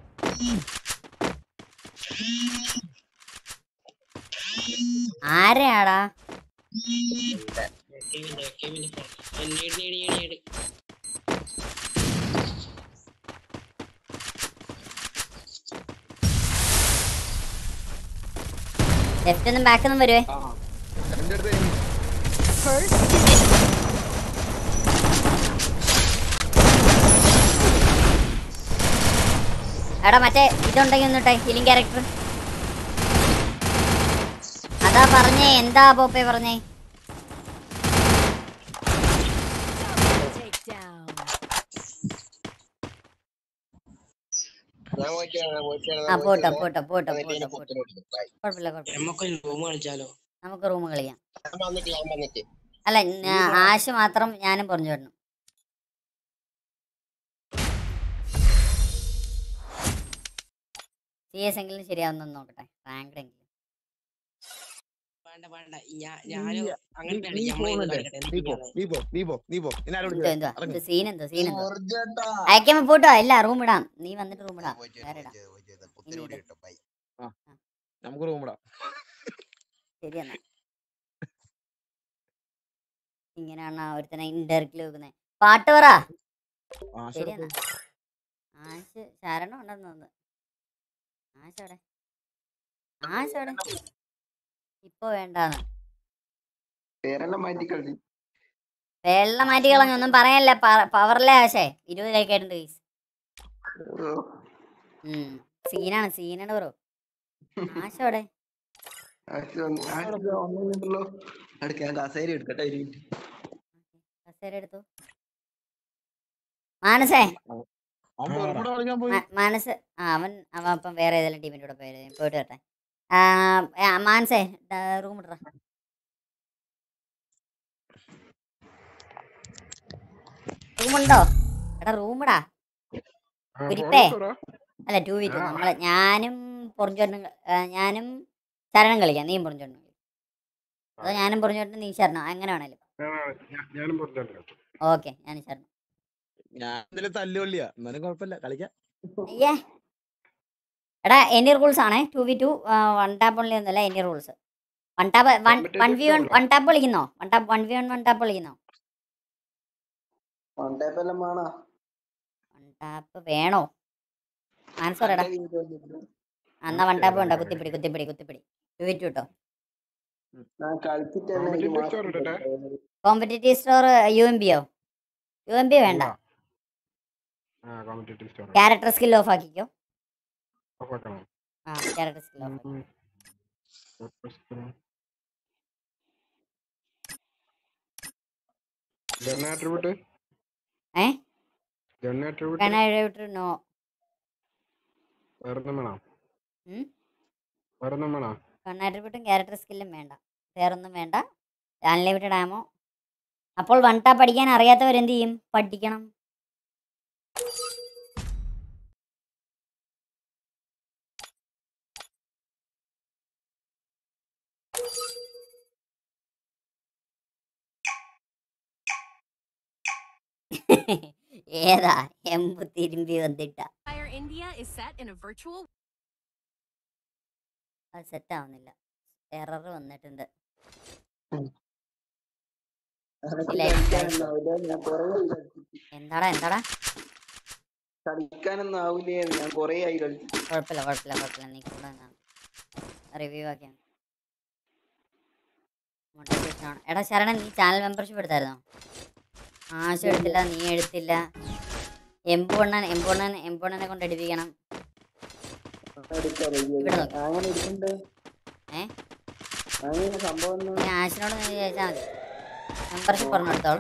ആരെയാടാ ഏക്കമ്മിന്റെ ഏക്കമ്മിന്റെ നേടി നേടി നേടി നേടി ലെഫ്റ്റ് ഒന്നും ബാക്ക് ഒന്നും വരുവേ ആ എന്റെ അടുത്ത് aim. First എടാ മറ്റേ ഇതുണ്ടെങ്കിൽ ഒന്നിട്ടെ ഹീലിംഗ് ക്യാരക്ടർ അതാ പറഞ്ഞേ എന്താ പോപ്പേ പറഞ്ഞേ takedown. ഞാൻ പോയിട്ടാണ് ഞാൻ പോയിട്ടാണ് ആ പോട്ടോ പോട്ടോ പോട്ടോ പോട്ടോ പോട്ടോ കുത്തിനോട്ട് കുഴപ്പമില്ല കുഴപ്പമില്ല നമുക്ക് റൂം കളിച്ചാലോ നമുക്ക് റൂം കളിക്കാം ഞാൻ വന്നിട്ട് ഞാൻ വന്നിട്ട് അല്ല ഞാ- ആശ് മാത്രം ഞാനും പറഞ്ഞു വിടണം സി എസ് എങ്കിലും ശരിയാവുന്ന നോക്കട്ടെ റാങ്ക്ഡ് എങ്കിലും വേണ്ട വേണ്ട ഞാൻ ഞാന് നീ- അങ്ങനെ നീ- നീ പോകുന്നുണ്ട് കളിക്കട്ടെ നീ പോ നീ പോ നീ പോ നീ പോ എന്നെ ആരോട് എന്തോ എന്തുവാ എന്ത് സീൻ എന്തോ സീൻ എന്തോ ജോർജേട്ടാ അയക്കുമ്പോ പോട്ടോ ഇല്ല റൂം ഇടാം നീ വന്നിട്ട് റൂം ഇടാം വേറെ ഇടാം കുത്തിനോടി ഇട്ടോ ബൈ നമുക്ക് റൂം ഇടാം ശരിയെന്നാ ഇങ്ങനെയാണ് ഒരുത്തനെ ഇൻഡയറക്റ്റ്ലി വെക്കുന്നത് പാട്ട് പറ ആ ശരിയെന്നാ ആശ് ശരണം ഉണ്ടെന്ന് തോന്നുന്നു ആശവിടെ ആശവിടെ ഇപ്പൊ വേണ്ടാന്ന് പേരെല്ലാം മാറ്റി കളി വെള്ളം മാറ്റി കളഞ്ഞൊന്നും പറയല്ല പവറിലെ ആശേ ഇരുപത് ലൈക്കായിട്ടുണ്ട് ഗൈസ് ഉം സീനാണ് സീനാണ് ബ്രോ ആശവിടെ ഒന്നുമില്ലല്ലോ അടുക്ക ഞാൻ കസേര എടുക്കട്ടെ ഒരു മിനിറ്റ് കസേര എടുത്തു മാനസേ അവൻ ഇവിടെ കളിക്കാൻ പോയി മ- മാനസ് ആ അവൻ അവൻ അപ്പം വേറെ ഏതെങ്കിലും ടീമിൻ്റെ കൂടെ പോയി പോയിട്ട് വരട്ടെ ആ, ആ, മാനസേ റൂം ഇടറ റൂമുണ്ടോ എടാ റൂമിടാ കുരിപ്പേ അല്ല ടു വി ടു നമ്മള് ഞാനും പൊറിഞ്ചോട്ടും ഞാനും ശരണം കളിക്കാം നീയും പൊറിഞ്ചോട്ടും കളി അതോ ഞാനും പൊറിഞ്ചോട്ടും നീ ശരണം എങ്ങനെ വേണേലും ഞാനും പുറത്തോട്ട് ഓക്കെ ഞാൻ ശരണം ഞാൻ എന്തെങ്കിലും തല്ലുകൊള്ളിയാ എന്നാലും കുഴപ്പമില്ല കളിക്കാം അയ്യേ എടാ എനി റൂൾസ് ആണേ two V two one tap only ഒന്നുമല്ല any rules one tap one one v one one tap കളിക്കുന്നോ one tap one v one one tap കളിക്കുന്നോ കോണ്ടാപ്പെല്ലാം വേണോ വൺ ടാപ്പ് വേണോ ആൻസർ എടാ എന്നാ വൺ ടാപ്പ് വേണ്ട കുത്തിപ്പിടി കുത്തിപ്പിടി കുത്തിപ്പിടി ടു വി ടു കേട്ടോ ഞാൻ കളിച്ചിട്ട് തന്നെ ഒരു Competitive മാസം store ഇടട്ടെ? കോമ്പറ്റേറ്റീവ് സ്റ്റോർ യു എം ബിയോ യു എം ബി വേണ്ട ആ competitive store character skill off ആക്കിക്കോ ഓഫാക്കണം ആ ക്യാരക്ടർ സ്കിൽ ഓഫ് ആക്കി ഗൺ ആട്രിബ്യൂട്ട് ഏ ഗൺ ആട്രിബ്യൂട്ട് കണായിട്ട് നോ വേറൊന്നും വേണോ ഉം? വേറൊന്നും വേണോ കണ്ണാട്രിബ്യൂട്ടും ക്യാരക്ടർ സ്കില്ലും വേണ്ട വേറൊന്നും വേണ്ട അൺലിമിറ്റഡ് ആമോ അപ്പോൾ വൺ ടാപ്പ് പഠിക്കാൻ അറിയാത്തവരെന്ത് ചെയ്യും പഠിക്കണം ഏതാ എമ്പ് തിരുമ്പി വന്നിട്ട Fire India is set in a virtual അത് സെറ്റ് ആവുന്നില്ല എറർ വന്നിട്ടുണ്ട് കളിക്കാനൊന്നും ആവില്ല ഞാൻ കൊറേ ആയി കളിച്ചിട്ട് എന്താടാ എന്താടാ കളിക്കാനൊന്നും ആവില്ലേ ഞാൻ കൊറേ ആയി കളിച്ചിട്ട് കുഴപ്പമില്ല കുഴപ്പമില്ല കുഴപ്പമില്ല നീ കൂടെ റിവ്യൂ ആക്കിയാണ് Motivation ആണ്. എടാ ശരണൻ നീ ചാനൽ മെമ്പർഷിപ്പ് എടുത്തായിരുന്നോ ആശ എടുത്തില്ല നീ എടുത്തില്ല എംപൊണ്ണൻ എംപൊണ്ണൻ എംപൊണ്ണനെ കൊണ്ട് എടുപ്പിക്കണം എടുക്കാം review ഇവിടെ ചെയ്യാം. അങ്ങനെ എടുക്കണ്ടേ ഏ അങ്ങനെ സംഭവം ഒന്നും നീ ആശിനോട് നീ ചോദിച്ചാൽ മതി മെമ്പർഷിപ്പ് ഒരെണ്ണം എടുത്തോളൂ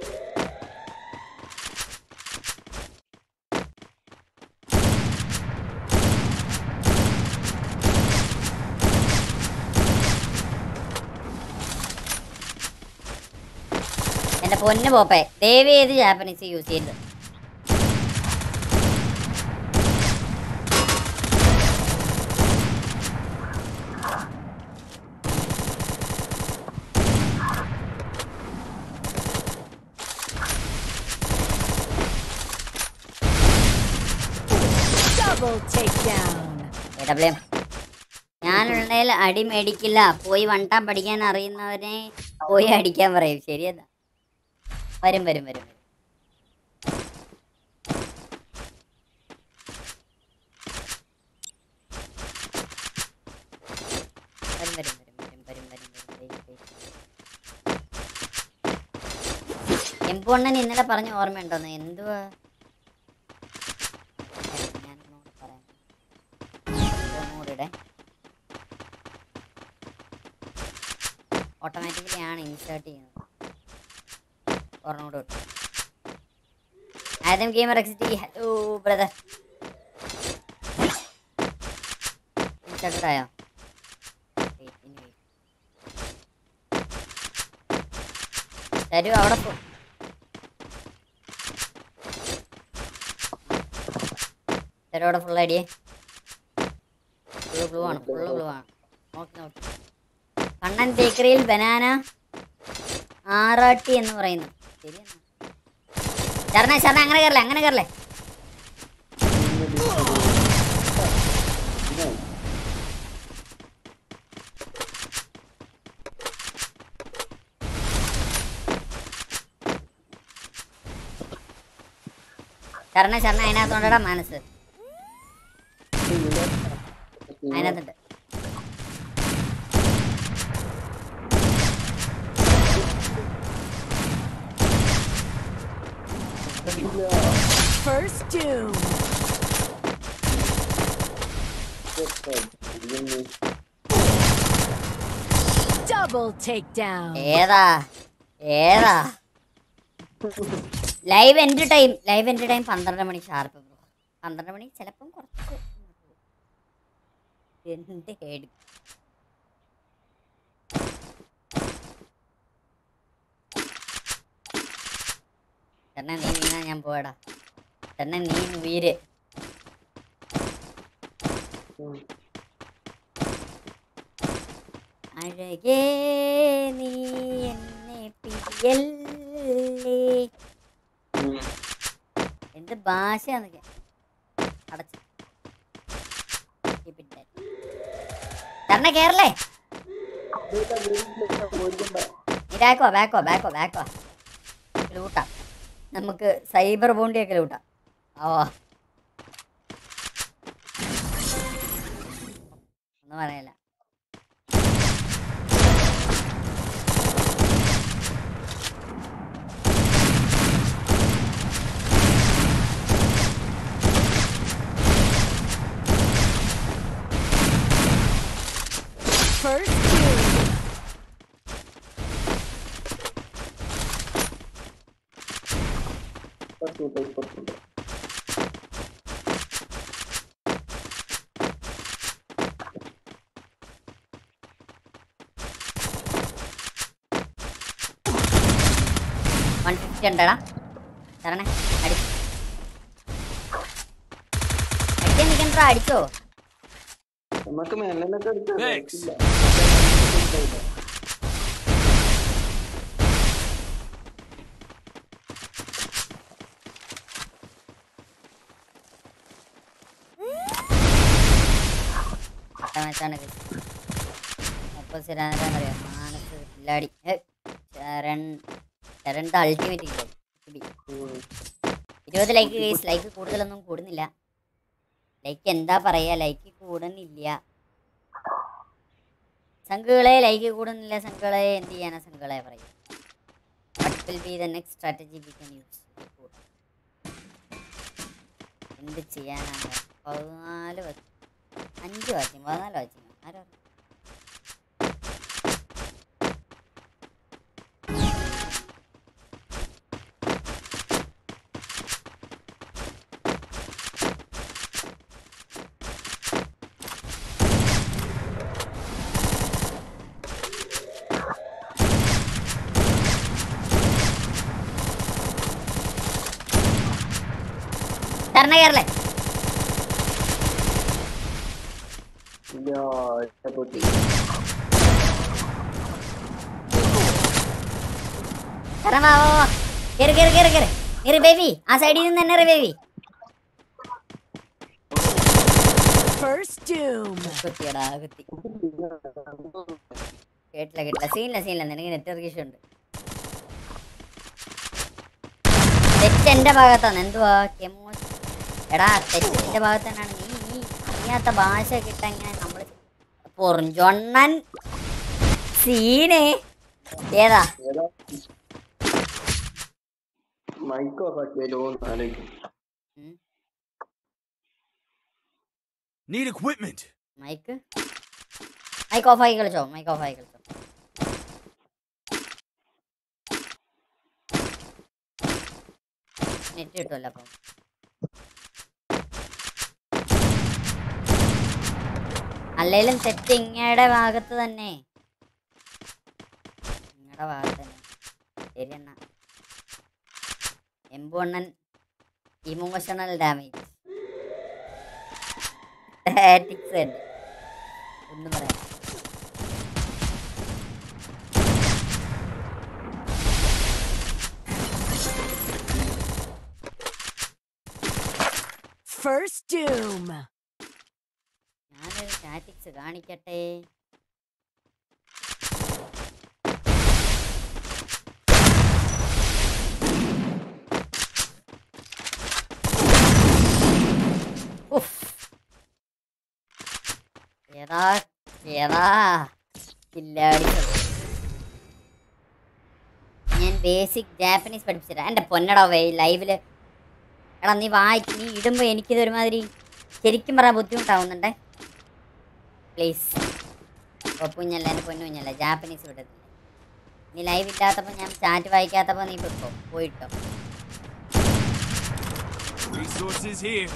എന്റെ പൊന്ന് പോപ്പേ ദയവ് ചെയ്ത് ജാപ്പനീസ് യൂസ് ചെയ്യരുത് Double takedown. AWM. ഞാനുള്ളതിൽ അടി മേടിക്കില്ല പോയി വണ്ടാൻ പഠിക്കാൻ അറിയുന്നവനെ പോയി അടിക്കാൻ പറയും ശരിയല്ല വരും വരും വരും വരും. വരും വരും എംപൊണ്ണൻ ഇന്നലെ പറഞ്ഞ ഓർമ്മയുണ്ടോന്ന് എന്തുവാ ഞാൻ ഒന്നുകൂടെ പറയാം ഒന്നുകൂടെ ഓട്ടോമാറ്റിക്കലി ആണ് ഇൻസേർട്ട് ചെയ്യുന്നത് ഒരെണ്ണൂടെ വിട്ടു ആദം ഗെയിമർ എക്സിറ്റി ഹലോ ബ്രദർ ഇൻസേർട്ടഡ് ആയോ Wait, ഇനി wait. തരൂ അവിടെ പോ തരൂ അവിടെ ഫുൾ ഐഡിയ ബ്ലൂ ബ്ലൂ ആണ് ഫുള്ള് ബ്ലൂ ആണ് നോക്കി നോക്കി കണ്ണൻ ബേക്കറിയിൽ ബനാന ആറാട്ടി എന്ന് പറയുന്നു ശരിയെന്നാ ശരണ ശരണ അങ്ങനെ കയറല്ലേ അങ്ങനെ കയറല്ലേ ശരണ ശരണ അതിനകത്തോണ്ടടാ മനസ്സ് അതിനകത്തുണ്ട് First doom. Double takedown. ഏതാ ഏതാ live end time live end time പന്ത്രണ്ട് മണി ഷാർപ്പ് ബ്രോ പന്ത്രണ്ട് മണി ചിലപ്പം കുറച്ച് എന്ത് ഹേഡ് തന്നെ നീ വീണാ ഞാൻ പോയടാ തന്നെ നീ ഇന്ന് വീര് അഴകേ നീ എന്നെ പിരിയല്ലേ എന്ത് ഭാഷയാന്നൊക്കെ അടച്ചു Keep it dead. തന്നെ കേറല്ലേ നീ ബാക്കോ ബാക്കോ ബാക്കോ ബാക്കോ ലൂട്ടാ നമുക്ക് സൈബർ ബോണ്ടിയൊക്കെ ലൂട്ടാം ഓ ഒന്നും പറയല്ല First doom. വൺ ഫിഫ്റ്റി ഉണ്ടടാ തരണേ അടി അടിക്കാൻ നിൽക്കണ്ടാ അടിച്ചോ നമുക്ക് മെല്ലനൊക്കെ Thanks. മാച്ചാണ് മുപ്പത് സ്ഥിരാനറിയാം മാനസ് പില്ലാടി ഏ, ശരൺ ശരണ്ട അൾട്ടിമേറ്റ് കിട്ടും ഇരുപത് ലൈക്ക് കേസ് ലൈക്ക് കൂടുതലൊന്നും കൂടുന്നില്ല ലൈക്ക് എന്താ പറയാ ലൈക്ക് കൂടുന്നില്ല സംഘുകളെ ലൈക്ക് കൂടുന്നില്ല സംഘുകളെ എന്ത് ചെയ്യാനാ സംഘുകളെ പറയും വട്ട് will be the next strategy we can use എന്ത് ചെയ്യാനാണ് പതിനാല് വ- അഞ്ച് വാച്ചിങ് പതിനാല് വാച്ചിങ് ആരോ തരണ കയറല്ലേ പൊട്ടി തരണം വാ വാ വാ കയറി കയറി കയറി കയറി കയറി ബേബി ആ സൈഡിൽ നിന്ന് തന്നെ ബേബി First doom. കുത്തിയടാ കുത്തി കേട്ടില്ല കേട്ടില്ല സീനില്ല സീനില്ല നിനക്ക് നെറ്റ്വർക്ക് ഇഷ്യൂ ഉണ്ട് തെറ്റ് എന്റെ ഭാഗത്താണ് എന്തുവാ കെമോ എടാ തെറ്റ് നിന്റെ ഭാഗത്ത് തന്നെയാണ് നീ നീ അറിയാത്ത ഭാഷ കിട്ടാൻ ഇങ്ങനെ നമ്മൾ പൊറിഞ്ചൊണ്ണൻ സീന് ഏതാ മൈക്ക് ഓഫ് ആക്കിയാലോ എന്ന് ആലോചിക്കും Need equipment. Mic mic off ആക്കി കളിച്ചോ മൈക്ക് ഓഫ് ആക്കി കളിച്ചോ നെറ്റ് കിട്ടുമല്ലോ അപ്പം അല്ലേലും തെറ്റ് ഇങ്ങയുടെ ഭാഗത്ത് തന്നെ ഇങ്ങയുടെ ഭാഗത്ത് തന്നെ ശരി എന്നാ എംബുണ്ണൻ ഇമോഷണൽ ഡാമേജ് ടാറ്റിക്സ് തന്നെ ഒന്നും പറയാം First doom. ഞാനൊരു ടാറ്റിക്സ് കാണിക്കട്ടെ ഉഫ്. ഏതാ ഏതാ കില്ലാടി ഞാൻ ബേസിക് ജാപ്പനീസ് പഠിപ്പിച്ചിട്ടാ എൻ്റെ പൊന്നടാ വേ ലൈവില് എടാ നീ വായിക്ക് നീ ഇടുമ്പോൾ എനിക്കിത് ഒരുമാതിരി ശരിക്കും പറയാൻ ബുദ്ധിമുട്ടാവുന്നുണ്ടേ പ്ലീസ് ഒപ്പുഞ്ഞല്ല എൻ്റെ പൊന്നുഞ്ഞല്ല ജാപ്പനീസ് വിടത്തില്ല നീ ലൈവ് ഇല്ലാത്തപ്പോൾ ഞാൻ ചാറ്റ് വായിക്കാത്തപ്പോൾ നീ പൊക്കോ പോയിട്ടോ Resources here.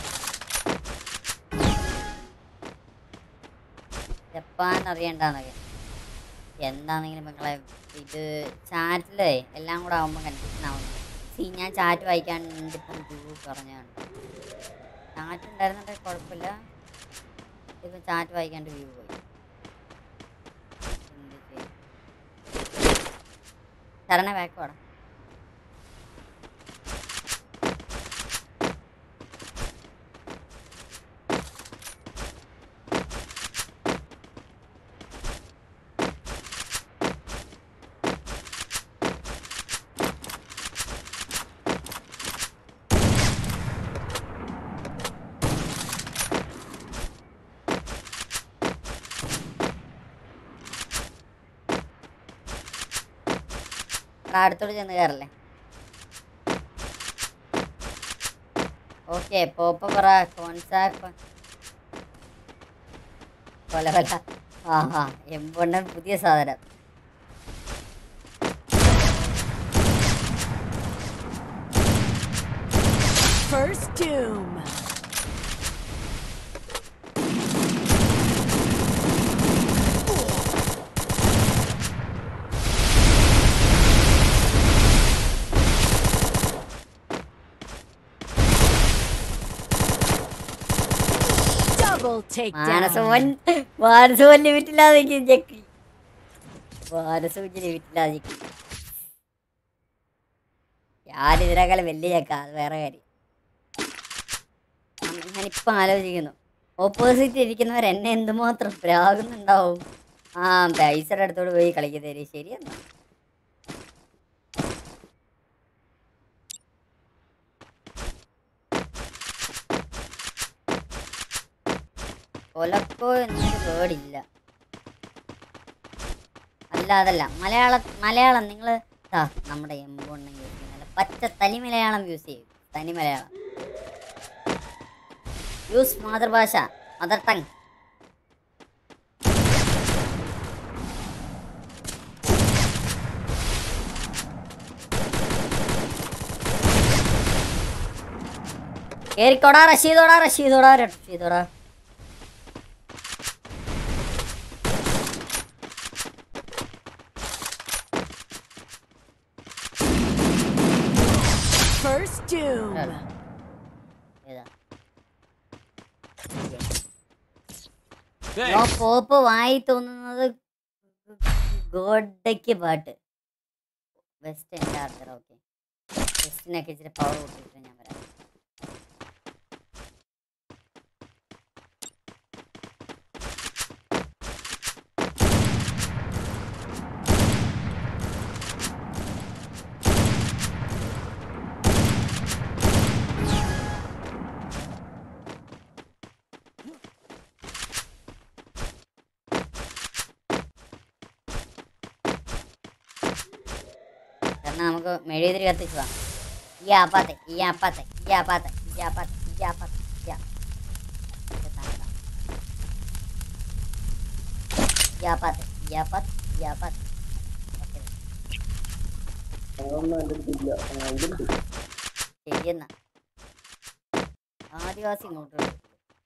ജപ്പാൻ അറിയണ്ടെന്നൊക്കെ എന്താണെങ്കിലും നിങ്ങളെ ഇത് ചാറ്റിലേ എല്ലാം കൂടെ ആവുമ്പോൾ കൺഫ്യൂഷൻ ആവുന്നു സി ഞാൻ ചാറ്റ് വായിക്കാൻ ഇപ്പം വ്യൂ പറഞ്ഞാണ് ചാറ്റ് ഉണ്ടായിരുന്നുണ്ടെങ്കിൽ കുഴപ്പമില്ല ഇപ്പം ചാറ്റ് വായിക്കാണ്ട് വ്യൂ പോയി എന്ത് ചെയ്യും? ശരണ ബാക്ക് വാടാ എടാ, അടുത്തോട്ട് ചെന്ന് കയറല്ലേ ഓക്കെ പോപ്പ പറ കോൺസാ കൊ- കൊല കൊല ആഹാ എമ്പണ്ണൻ പുതിയ സാധനം First doom. Double മാനസവൻ takedown. മാനസവൻ ലിമിറ്റില്ലാതെ ഞെക്കി മാനസവൻ ലിമിറ്റില്ലാതെ ഞെക്കി ഞാൻ ഇതിനേക്കാളും വലിയ ചക്ക അത് വേറെ കാര്യം അമ്മ, ഞാനിപ്പം ആലോചിക്കുന്നു ഓപ്പോസിറ്റ് ഇരിക്കുന്നവർ എന്നെ എന്തുമാത്രം പ്രാകുന്നുണ്ടാവും ആ പൈസയുടെ അടുത്തോട് പോയി കളിക്കുന്നതിന് ശരിയെന്നാ ഒലക്കോ എന്നൊരു വേർഡില്ല അല്ല അതല്ല മലയാള മലയാളം നിങ്ങൾ നമ്മുടെ എമ്പൊണ്ണം യൂസ് ചെയ്യുന്നില്ല പച്ച തനി മലയാളം യൂസ് ചെയ്യും തനി മലയാളം യൂസ് മാതൃഭാഷ മദർ ടങ് കേറിക്കോടാ റഷീദോടാ റഷീദോടാ റഷീദോടാ First doom. ഏതാ Thanks. പോപ്പ് വായി തോന്നുന്നത് ഗോഡയ്ക്ക് പാട്ട് വെസ്റ്റ് എൻ്റെ ആർച്ചർ ഓക്കെ വെസ്റ്റിനൊക്കെ ഇച്ചിരി പവർ കൂട്ടിയിട്ട് ഞാൻ വരാം കാരണം നമുക്ക് മെഴുകുതിരി കത്തിച്ചതാ ഈ ആപ്പാത്തെ ഈ ആപ്പാത്തെ ഈ ആപ്പാത്തെ ഈ ആപ്പാത്തെ ഈ ആപ്പാത്തെ ഈ ആ- ഇത് തന്നതാ. ഈ ആപ്പാത്തെ ഈ ആപ്പാത്തെ ഈ ആപ്പാത്തെ ഓക്കെ അതൊന്നും എന്റെ അടുത്തില്ല ആ, ഇതുണ്ട് ശരിയെന്നാ ആദിവാസി ഇങ്ങോട്ട് വരൂ.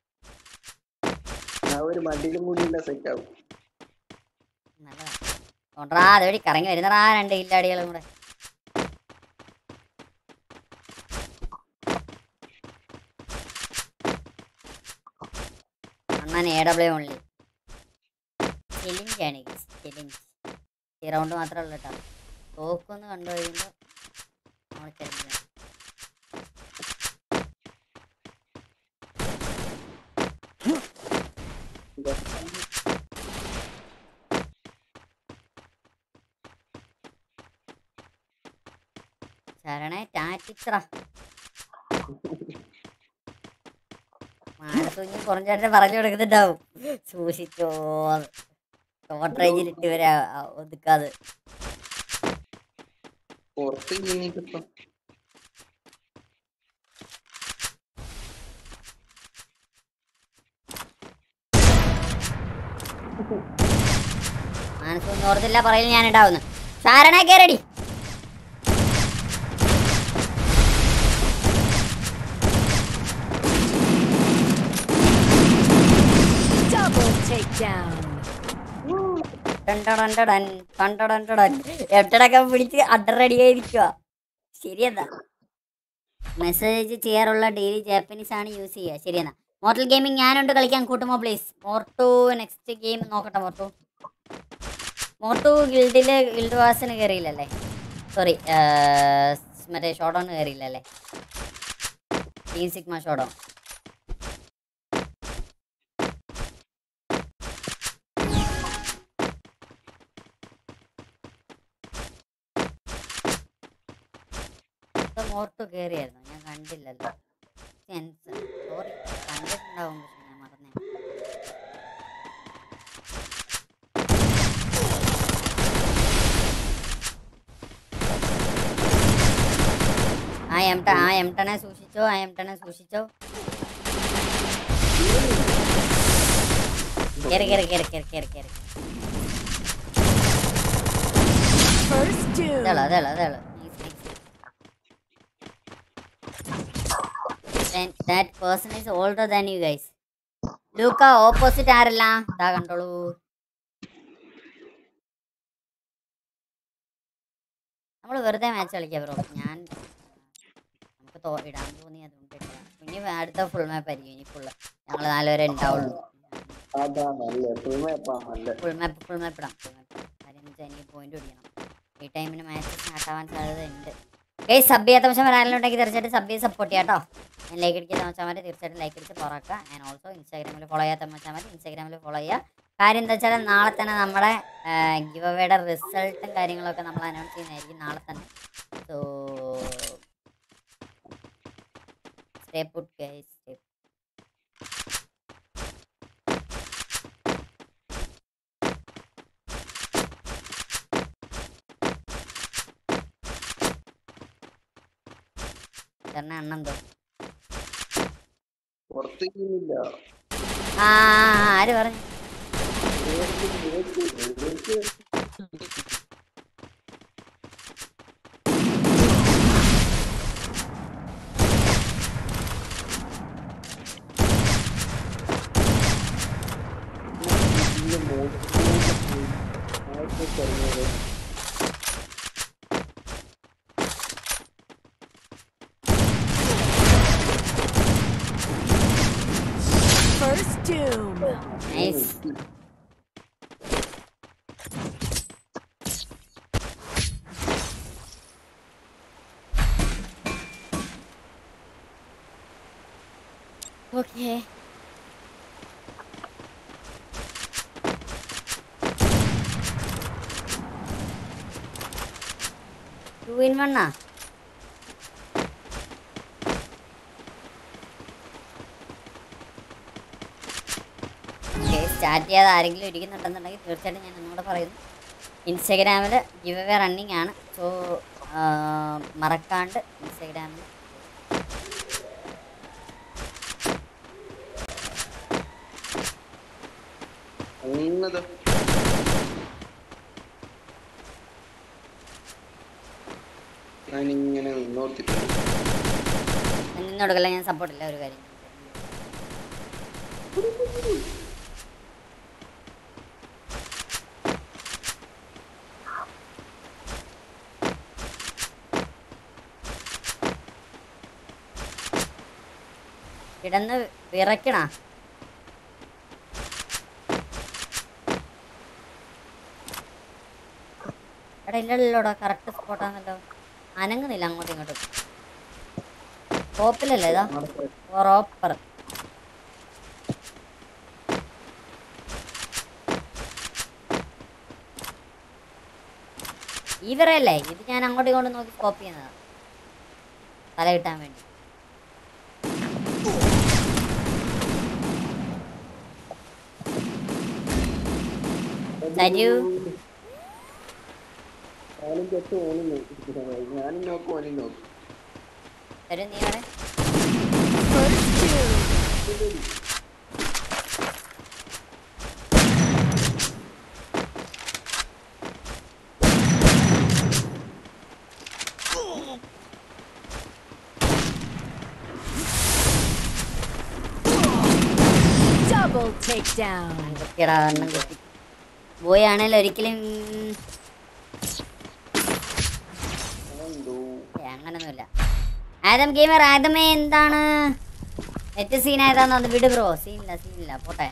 ആ ഒരു മടിയിലും കൂടി ഇല്ല സെറ്റ് ആവും നല്ലതാ കൊണ്ടാ അതുവഴി കറങ്ങി വരുന്നടാ രണ്ട് ഇല്ലാടികളും കൂടെ അണ്ണൻ എ ഡബ്ല്യു ഓൺലി ചെലിഞ്ച് ആണ് ചെലിഞ്ച് ഈ റൗണ്ട് മാത്രമേ ഉള്ളൂ കേട്ടോ തോക്കൊന്ന് കണ്ടു കഴിയുമ്പോൾ നമ്മൾ ചെലിഞ്ച് ശരണേ ടാറ്റിക്സറാ മാനസൂഞ്ഞി കുറഞ്ഞായിട്ട് പറഞ്ഞു കൊടുക്കുന്നുണ്ടാവും സൂക്ഷിച്ചോ ഷോർട്ട് റേഞ്ചിൽ ഇട്ട് വരെ ഒതുക്കാതെ പുറത്ത് കഴിഞ്ഞിട്ടിപ്പം മാനസൂഞ്ഞി ഓർത്തില്ല പറയൽ ഞാൻ ഉണ്ടാവുന്നു ശരണേ കേരടി Double takedown. ടണ്ടടണ്ടടൻ, ടണ്ടടണ്ടടൻ. എട്ടടക്കം പിടിച്ച് അഡറടിയായിരിക്കുക ശരിയെന്നാ മെസ്സേജ് ചെയ്യാറുള്ള ഡെയിലി ജാപ്പനീസ് ആണ് യൂസ് ചെയ്യുക ശരിയെന്നാ മോർട്ടൽ ഗെയിമിംഗ് ഞാനുണ്ട് കളിക്കാൻ കൂട്ടുമോ പ്ലീസ് മോർട്ടു നെക്സ്റ്റ് ഗെയിം നോക്കട്ടെ മോർട്ടു മോർട്ടു ഗിൽഡിൽ ഗിൽഡ് വാസിന് കയറിയില്ലല്ലേ സോറി മറ്റേ ഷോഡൗൺ കയറിയില്ലല്ലേ ടീം സിഗ്മ ഷോഡൗൺ മോർട്ടു കയറിയായിരുന്നു ഞാൻ കണ്ടില്ലല്ലോ സെൻസ് സോറി കണ്ടിട്ടുണ്ടാവും പക്ഷെ ഞാൻ മറന്നേ ആ എംട ആ എംടനെ സൂക്ഷിച്ചോ ആ എംടനെ സൂക്ഷിച്ചോ കേറി കേറി കേറി കേറി കേറി കേറി First doom. അതേളോ അതേളോ അതേളോ Then that person is older than you guys. ലൂക്ക ഓപ്പോസിറ്റ് ആരല്ല ഇതാ കണ്ടോളൂ നമ്മൾ വെറുതെ മാച്ച് കളിക്കാം ബ്രോ ഞാൻ നമുക്ക് തോ ഇടാൻ തോന്നി അതുകൊണ്ട് ഇട്ടതാ. ഇനി അടുത്ത ഫുൾ മാപ്പ് ആയിരിക്കും ഇനി ഫുള്ള് ഞങ്ങൾ നാലുപേരെ ഉണ്ടാവുള്ളൂ അതാ നല്ല ഫുൾ മാപ്പാ നല്ല ഫുൾ മാപ്പ് ഫുൾ മാപ്പ് ഇടാം ഫുൾ മാപ്പ് കാര്യം എന്ന് വെച്ചാൽ എനിക്ക് പോയിന്റ് പിടിക്കണം ഈ ടൈമിന് മാച്ച് സ്റ്റാർട്ട് ആവാൻ സാധ്യതയുണ്ട് ഏയ് സബ് ചെയ്യാത്ത മച്ചാൻ ആരെങ്കിലും തീർച്ചയായിട്ടും സബ് ചെയ്ത് സപ്പോർട്ട് ചെയ്യാം കേട്ടോ ഞാൻ ലൈക്ക് അടിക്കുന്ന മച്ചാമാർ തീർച്ചയായിട്ടും ലൈക്ക് അടിച്ച് പുറക്കുക ആൻഡ് ഓൾസോ ഇൻസ്റ്റാഗ്രാമിൽ ഫോളോ ചെയ്യാത്ത മച്ചാമാർ ഇൻസ്റ്റാഗ്രാമിൽ ഫോളോ ചെയ്യുക കാര്യം എന്താ വെച്ചാൽ നാളെ തന്നെ നമ്മുടെ ഗിവ് അവയുടെ റിസൾട്ടും കാര്യങ്ങളൊക്കെ നമ്മൾ അനൗൺസ് ചെയ്യുന്നതായിരിക്കും നാളെ തന്നെ so stay put guys stay തന്നെ അണ്ണെന്തോ പുറത്ത് ചെയ്യുന്നില്ല ആ ആര് പറഞ്ഞു First doom. Nice okay two in വണ്ണാ സ്റ്റാർട്ട് ചെയ്യാതെ ആരെങ്കിലും ഇരിക്കുന്നുണ്ടെന്നുണ്ടെങ്കിൽ തീർച്ചയായിട്ടും ഞാൻ ഒന്നുകൂടെ പറയുന്നു ഇൻസ്റ്റഗ്രാമിൽ ഗിവ് അവേ റണ്ണിങ് ആണ് സോ മറക്കാണ്ട് മിസ്റ്റേക്ക് ഡാമേജ് ഒന്നത് ഞാനിങ്ങനെ നിന്നോർത്തിട്ടുണ്ട് നിന്നോടുക്കല്ല ഞാൻ സപ്പോർട്ട് ഇല്ല ഒരു കാര്യം കിടന്ന് വിറയ്ക്കണ എടാ ഇല്ലല്ലോടാ കറക്റ്റ് സ്പോട്ടാണല്ലോ അനങ്ങുന്നില്ല അങ്ങോട്ടും ഇങ്ങോട്ടും ടോപ്പിലല്ലേ ഇതാ പ്രോപ്പർ ഈ വിറയല്ലേ ഇത് ഞാൻ അങ്ങോട്ടും ഇങ്ങോട്ടും നോക്കി കോപ്പി ചെയ്യുന്നതാ തല കിട്ടാൻ വേണ്ടി സജു ഞാനും ചെത്ത് ഓനും നോക്കി ഞാനും നോക്കും ഓനും നോക്കും സരു നീ അവിടെ Double takedown. കുത്തിയടാ എണ്ണം കുത്തി ബോയ് ആണേലും ഒരിക്കലും ഏ, അങ്ങനൊന്നുമില്ല ആദം ഗെയിമർ ആദമേ എന്താണ് നെറ്റ് സീൻ ആയതാന്ന് അത് വിട് ബ്രോ സീനില്ല സീനില്ല പോട്ടെ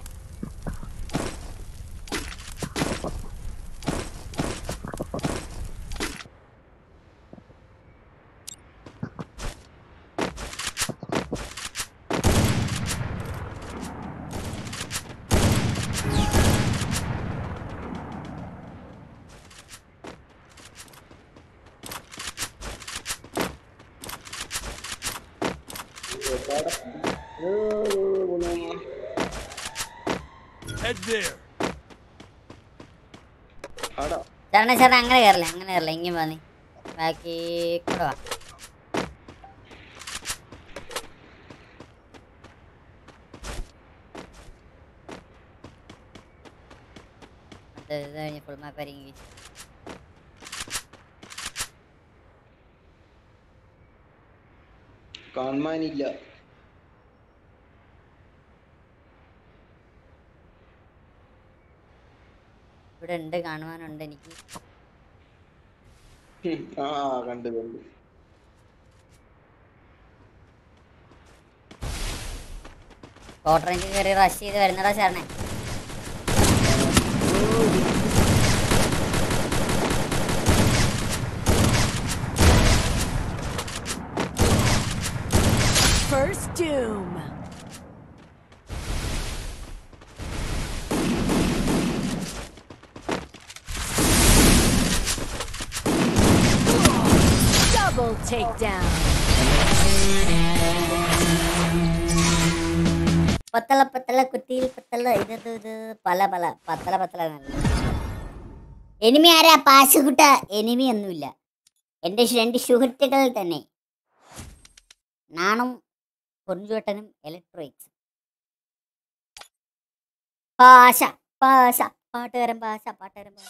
Head there. ആടാ ശരണ ശരണ അങ്ങനെ കയറില്ല അങ്ങനെ കയറില്ല ഇങ്ങനെ വന്നി ബാക്കി കൂടെ വാ അത് ഇത് കഴിഞ്ഞ് ഫുൾ മാപ്പ് ആയിരിക്കും കാണാനില്ല ഇവിടെ ഉണ്ട് കാണുവാനുണ്ട് എനിക്ക് ഹും, ആ കണ്ടു കണ്ടു കോട്ട് റേഞ്ച് കയറി റഷ് ചെയ്ത് വരുന്നടാ ശരണേ First doom. Double takedown. പത്തള പത്തള കുട്ടിയിൽ പത്തള ഇത് ഇത് ഇത് പല പല പത്തള പത്തള എനിമി ആരാ പാശുകുട്ട എനിമി ഒന്നുമില്ല എൻ്റെ ഷ് രണ്ട് സുഹൃത്തുക്കൾ തന്നെ നാണും പൊഞ്ചുവട്ടനും ഇലക്ട്രോയിക്സ് പാശ പാശ പാട്ടുകാരൻ പാശ പാട്ടുകാരൻ പാശ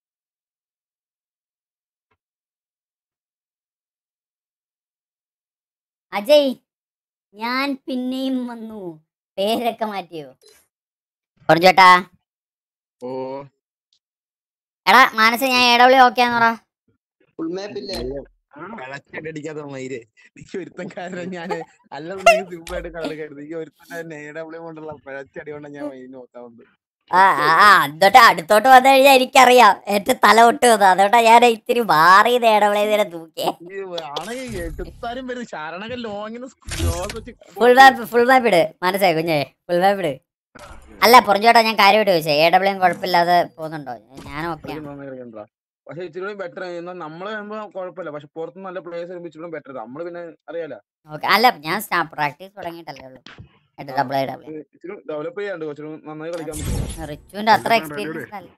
അജയ് ഞാൻ പിന്നെയും വന്നു പേരൊക്കെ മാറ്റിയോ പൊറിഞ്ചോട്ടാ ഓ എടാ മാനസ ഞാൻ എ ഡബ്ല്യു ഓക്കെ ആന്ന് പറ ഫുൾ മാപ്പില്ലേ പിഴച്ചടിക്കാത്ത മയിര് നീ ഒരുത്തൻ കാരണം ഞാൻ അല്ലെന്നുണ്ടെങ്കിൽ സിമ്പിളായിട്ട് കളിക്കായിരുന്നു ഈ ഒരുത്തൻ എ ഡബ്ല്യൂ കൊണ്ടുള്ള പിഴച്ചടി കൊണ്ടാണ് ഞാൻ മയിലിന് നോക്കാവുന്നത് ആ ആ ആ, അതോട്ട് അടുത്തോട്ട് വന്നു കഴിഞ്ഞാൽ എനിക്കറിയാം എന്റെ തല ഒട്ട് വന്നു അതോട്ടാ ഞാൻ ഇത്തിരി മാറി എ ഡബ്ല്യു ഇതിനെ തൂക്കിയേ ആണെങ്കിൽ എടുത്താലും വരുന്നത് ശരണകൻ ലോങ്ങിന് വെച്ച് ഫുൾ മാപ്പ് ഫുൾ മാപ്പ് ഇട് മനസ്സിലായി കുഞ്ഞേ ഫുൾ മാപ്പ് ഇട് അല്ല പൊറിഞ്ചോട്ടാ ഞാൻ കാര്യമായിട്ട് ചോദിച്ചേ എ ഡബ്ല്യു കുഴപ്പമില്ലാതെ പോകുന്നുണ്ടോ ഞാൻ ഓക്കെയാണ് പക്ഷെ ഇച്ചിരി ബെറ്റർ നമ്മള് വരുമ്പോ കുഴപ്പമില്ല പക്ഷെ പുറത്ത് നല്ല പ്ലേയേഴ്സ് വരുമ്പോ ഇച്ചിരി ബെറ്റർ നമ്മള് പിന്നെ അറിയാലോ ഓക്കെ അല്ല ഞാൻ പ്രാക്ടീസ് തുടങ്ങിയിട്ടല്ലേ ഉള്ളൂ എട്ട് ഡബിൾ എ ഡബ്ല്യു ഇച്ചിരി ഡെവലപ്പ് ചെയ്യാണ്ട് കുറച്ചുകൂടി നന്നായി കളിക്കാൻ പറ്റും റിച്ചുവിന്റെ അത്ര എക്സ്പീരിയൻസ് അല്ല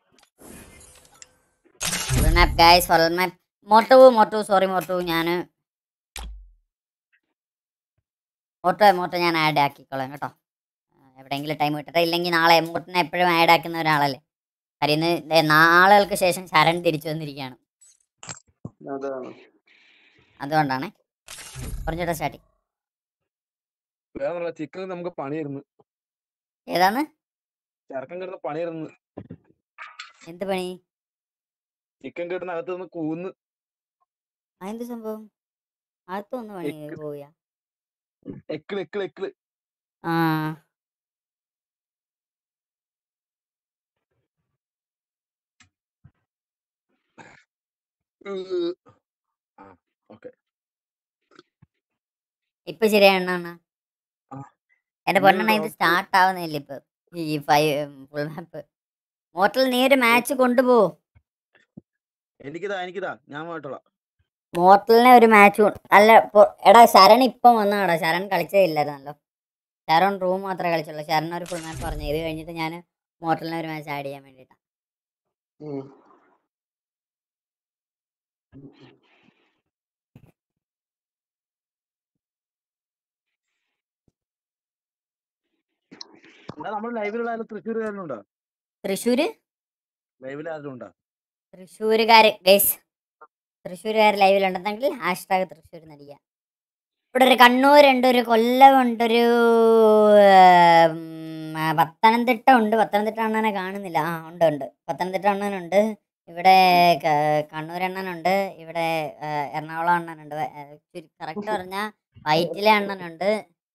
full map guys full map മോട്ടു മോട്ടു സോറി മോട്ടു ഞാൻ മോട്ടോ എമോട്ടോ ഞാൻ ആഡ് ആക്കിക്കോളാം കേട്ടോ ആ, എവിടെയെങ്കിലും ടൈം കിട്ടട്ടെ ഇല്ലെങ്കിൽ നാളെ എമോട്ടിനെ എപ്പോഴും ആഡ് ആക്കുന്ന ഒരാളല്ലേ കാര്യം ഇന്ന് ദേ നാളുകൾക്ക് ശേഷം ശരൺ തിരിച്ചു വന്നിരിക്കുകയാണ് അതാണ് അതുകൊണ്ടാണ് പറഞ്ഞിട്ട് സ്റ്റാർട്ടിങ് വേറെ ചിക്കൻ നമുക്ക് പണിയായിരുന്നു ഏതാണ് ചെറുക്കൻ കിടന്ന പണിയായിരുന്നു എന്ത് പണി ചിക്കൻ കിടന്ന അകത്ത് നിന്ന് കൂന്ന് അതെന്ത് സംഭവം അകത്തൊന്ന് പണി എക്ക്. പോയാ എക്കിള് എക്കിള് എക്കിള് ആ ആ ഓക്കെ ഇപ്പൊ ശരിയാണ് അണ്ണാ ആ. എന്റെ ഇനി പൊന്നെണ്ണ ഇത് ഡോക്ടർ- സ്റ്റാർട്ട് ആവുന്നില്ല ഇപ്പൊ ഈ ഫൈവ് ഫുൾ മാപ്പ് മോട്ടൽ നീ ഒരു മാച്ച് കൊണ്ടുപോ എനിക്കിതാ എനിക്കിതാ ഞാൻ പോയിട്ടോളാം മോട്ടലിനെ ഒരു മാച്ച് അല്ല ഇപ്പൊ- എടാ ശരൺ ഇപ്പം വന്നാടാ ശരൺ കളിച്ചേ ഇല്ലായിരുന്നല്ലോ ശരൺ റൂം മാത്രമേ കളിച്ചുള്ളൂ ശരൺ ഒരു ഫുൾ മാപ്പ് പറഞ്ഞു ഇത് കഴിഞ്ഞിട്ട് ഞാൻ മോട്ടലിനെ ഒരു മാച്ച് ആഡ് ചെയ്യാൻ വേണ്ടിട്ടാ എന്നാ നമ്മൾ ലൈവിലുള്ള ആരും തൃശ്ശൂർ ഉണ്ടോ തൃശ്ശൂര് ലൈവിൽ ആരും ഉണ്ടോ തൃശ്ശൂരുകാര് ഗൈസ് തൃശ്ശൂരുകാർ ലൈവിലുണ്ടെന്നെങ്കിൽ ഹാഷ്ടാഗ് തൃശ്ശൂർ നടിക്കുക ഇവിടെ ഒരു കണ്ണൂരുണ്ട് ഒരു കൊല്ലമുണ്ട് ഒരു ഉം, ആ, പത്തനംതിട്ട ഉണ്ട് പത്തനംതിട്ട അണ്ണനെ കാണുന്നില്ല ആ ഉണ്ട് ഉണ്ട് പത്തനംതിട്ട അണ്ണനുണ്ട് ഇവിടെ ക- കണ്ണൂർ അണ്ണനുണ്ട് ഇവിടെ ആ, എറണാകുളം അണ്ണനുണ്ട് കറക്റ്റ് പറഞ്ഞാൽ വൈറ്റിലെ അണ്ണനുണ്ട്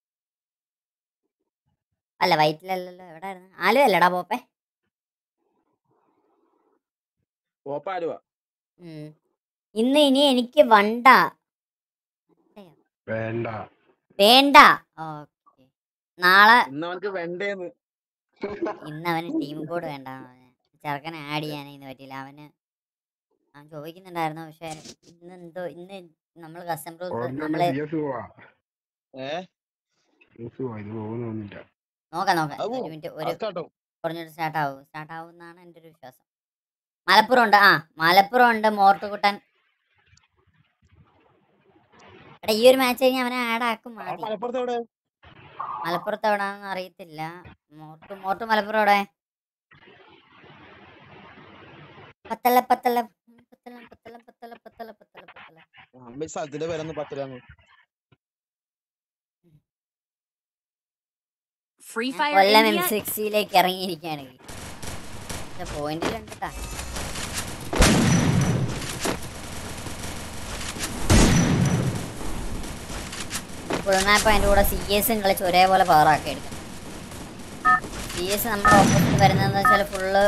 അല്ല വൈറ്റിലല്ലല്ലോ എവിടെയായിരുന്നു ആലുവ അല്ലടാ പോപ്പേ പോപ്പാലുവ ഉം. ഇന്ന് ഇനി എനിക്ക് വണ്ട വേണ്ട വേണ്ട ഓക്കെ നാളെ ഇന്ന് അവനക്ക് വെണ്ടേന്ന് ഇന്ന് അവന് ടീം കോഡ് വേണ്ട ചെറുക്കനെ ആഡ് ചെയ്യാനൊന്നും പറ്റിയില്ല അവന് അവൻ ചോദിക്കുന്നുണ്ടായിരുന്നു പക്ഷെ ഇന്ന് എന്തോ ഇന്ന് നമ്മൾ കസ്റ്റമർ നമ്മള് സി എസ് പോവാ ഏ സി എസ് പോവാ ഇത് പോകുന്നൊന്നുമില്ല നോക്കാം നോക്കാം ആവോ? ഒരു മിനിറ്റ് ഒരു സ്റ്റാർട്ടോ കുറഞ്ഞിട്ട് സ്റ്റാർട്ട് ആവും സ്റ്റാർട്ട് ആവും എന്നാണ് എൻ്റെ ഒരു വിശ്വാസം മലപ്പുറം ഉണ്ട് ആ മലപ്പുറം ഉണ്ട് മോർട്ടുകുട്ടൻ എടാ ഈ ഒരു മാച്ച് കഴിഞ്ഞ് അവനെ ആഡ് ആക്കും ആദ്യം മലപ്പുറത്ത് എവിടെ മലപ്പുറത്ത് എവിടാന്ന് അറിയത്തില്ല മോർട്ട് മോർട്ട് മലപ്പുറം എവിടെ പത്തല പത്തല പത്തല പത്തല പത്തല പത്തല പത്തല പത്തല അമ്മ ഈ സ്ഥലത്തിന്റെ പേരൊന്ന് പത്തിലാന്ന് Free Fire കൊല്ലം എം India സിക്സിയിലേക്ക് ഇറങ്ങിയിരിക്കുകയാണ് പോയിന്റിലുണ്ട് ട്ടാ. ഫുൾ മാപ്പ് അതിൻ്റെ കൂടെ സി എസും കളിച്ച് ഒരേപോലെ പവറാക്കി എടുക്കും സി എസ് നമ്മുടെ ഓപ്പോസിറ്റ് വരുന്നതെന്ന് വെച്ചാൽ ഫുള്ള്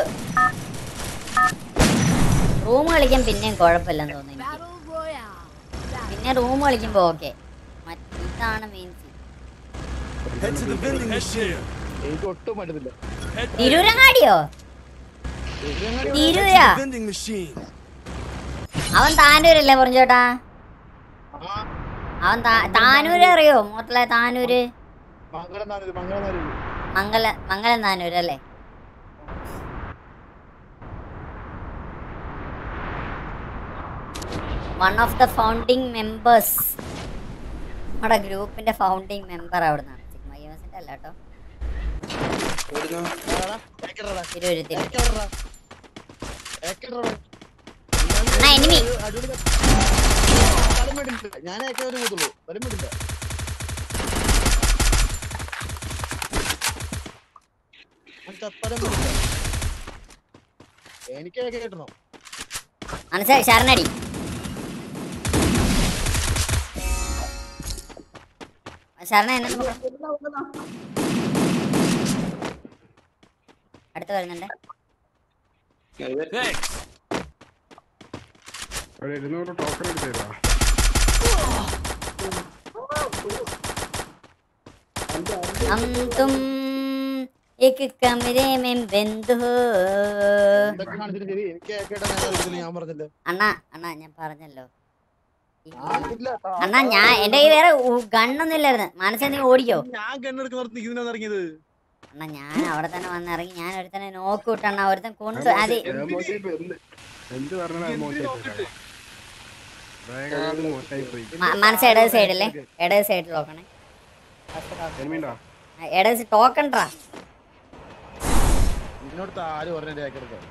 റൂം കളിക്കാൻ പിന്നെയും കുഴപ്പമില്ലെന്ന് തോന്നുന്നു എനിക്ക് Battle Royale. പിന്നെ റൂം കളിക്കുമ്പോൾ ഓക്കെ ഇതാണ് main Head to the vending machine. എനിക്ക് ഒട്ടും പറ്റുന്നില്ല Head, തിരൂരങ്ങാടിയോ head തിരൂരാ to the vending machine. അവൻ താനൂരല്ലേ പറഞ്ഞോട്ടാ അവൻ താ- താനൂര് അറിയോ മോട്ടലെ താനൂര് മംഗളം നാനൂര് മംഗളം നാനൂര് മംഗല മംഗലം താനൂര് അല്ലേ one of the founding members നമ്മുടെ ഗ്രൂപ്പിന്റെ ഫൗണ്ടിങ് മെമ്പർ അവിടെ നിന്നാണ് സിഗ്മ യൂസിന്റെ അല്ല കേട്ടോ തിരൂര് തിരൂര് അണ്ണാ, enemy. ഞാൻ ഏക്കെ ഒരു കൂത്തുള്ളൂ വരും വിടില്ല ഞാൻ ചത്താലും വിടില്ല. എനിക്ക് ഏക്കെ കിട്ടണം മനസ്സിലായി ശരണടി ശരണ എന്നെ അടുത്ത് വരുന്നുണ്ട് Thanks. ഒരു ഇരുന്നൂറ് ടോക്കൺ എടുത്ത് തരാ हम तुम एक कमरे में बंद हो എന്തൊക്കെ കാണിച്ചിട്ട് ശരി എനിക്ക് ഏക്കെ ഇടാൻ ഞാൻ അറിയത്തില്ല, ഞാൻ പറഞ്ഞില്ല അണ്ണാ അണ്ണാ ഞാൻ പറഞ്ഞല്ലോ ഈ- ഞാനില്ല ട്ടാ. അണ്ണാ ഞാൻ എന്റെ കയ്യിൽ വേറെ ഗണ്ണൊന്നും ഇല്ലായിരുന്നു മനസ്സിൽ നീ ഓടിക്കോ ഞാൻ കണ്ണെടുക്കുന്ന ഇതിനാണ് ഇറങ്ങിയത് അണ്ണാ ഞാൻ അവിടെ തന്നെ വന്നിറങ്ങി ഞാൻ ഒരുത്തനെ നോക്കി വിട്ടണ്ണ ഒരുത്തൻ കൊണ്ട് അത് മോശം ഇപ്പൊ എന്ത് എന്ത് പറഞ്ഞാൽ മോശമായി വേഗം മോശമായി പോയി മ- മനസ്സ് ഇടത് സൈഡല്ലേ ഇടത് സൈഡിൽ നോക്കണേ എനിമിണ്ടാ എടാ ടോക്കൺ ട്രാ ഇതിനോട് ആര് പറഞ്ഞ രേഖെടുക്കാൻ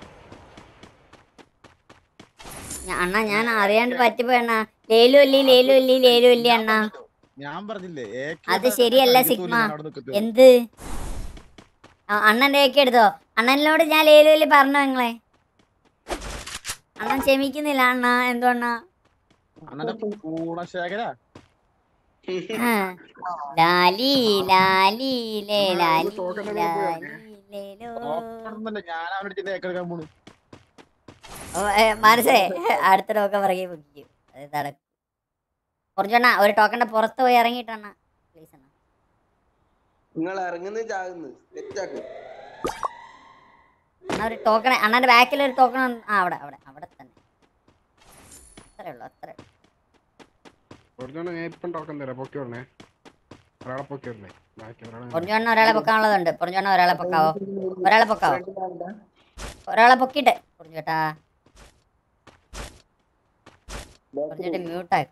ഞാ- അണ്ണാ ഞാൻ അറിയാണ്ട് പറ്റിപ്പോയി അണ്ണാ ലേലു അല്ലി ലേലു അല്ലി ലേലു അല്ലി അണ്ണാ ഞാൻ പറഞ്ഞില്ലേ അത് ശരിയല്ല സിഗ്മ എന്ത് ആ, അണ്ണന്റെ ഒക്കെ എടുത്തോ അണ്ണനോട് ഞാൻ ലേലു അല്ലി പറഞ്ഞു നിങ്ങളെ അണ്ണൻ ക്ഷമിക്കുന്നില്ല അണ്ണ എന്തോ അണ്ണാ അണ്ണന്റെ ഗുണശേഖര ആ. ലാലി ലാലി ലേ ലാലി ലാലി ലേലോ ഞാൻ അവരുടെ രേഖെടുക്കാൻ പോണു ഓ, ഏ, മനസ്സേ അടുത്ത ടോക്കൺ പിറകെ പൊക്കിക്കും അത് നടക്കും കുറച്ചെണ്ണ ഒരു ടോക്കണിന്റെ പുറത്ത് പോയി ഇറങ്ങിയിട്ടണ്ണ പ്ലീസ് അണ്ണ നിങ്ങൾ ഇറങ്ങുന്ന ചാകുന്നു തെറ്റാക്ക് അണ്ണാ ഒരു ടോക്കൺ അണ്ണന്റെ ബാക്കിൽ ഒരു ടോക്കൺ ആ അവിടെ അവിടെ അവിടെ തന്നെ അത്രേ ഉള്ളൂ അത്രേ ഉള്ളൂ. കുറച്ചുകൊണ്ട് ഞാൻ ഇപ്പം ടോക്കൺ തരാം പൊക്കി വിടണേ ഒരാളെ പൊക്കി വിടണേ ബാക്കി ഒരാളെ പൊറിഞ്ചോണ്ണ ഒരാളെ പൊക്കാനുള്ളതുണ്ട് പൊറിഞ്ചോണ്ണ ഒരാളെ പൊക്കാവോ ഒരാളെ പൊക്കാവോ ഒരാളെ പൊക്കിട്ട് പൊറിഞ്ചോട്ടാ പൊറിഞ്ചോട്ട് മ്യൂട്ടാക്കും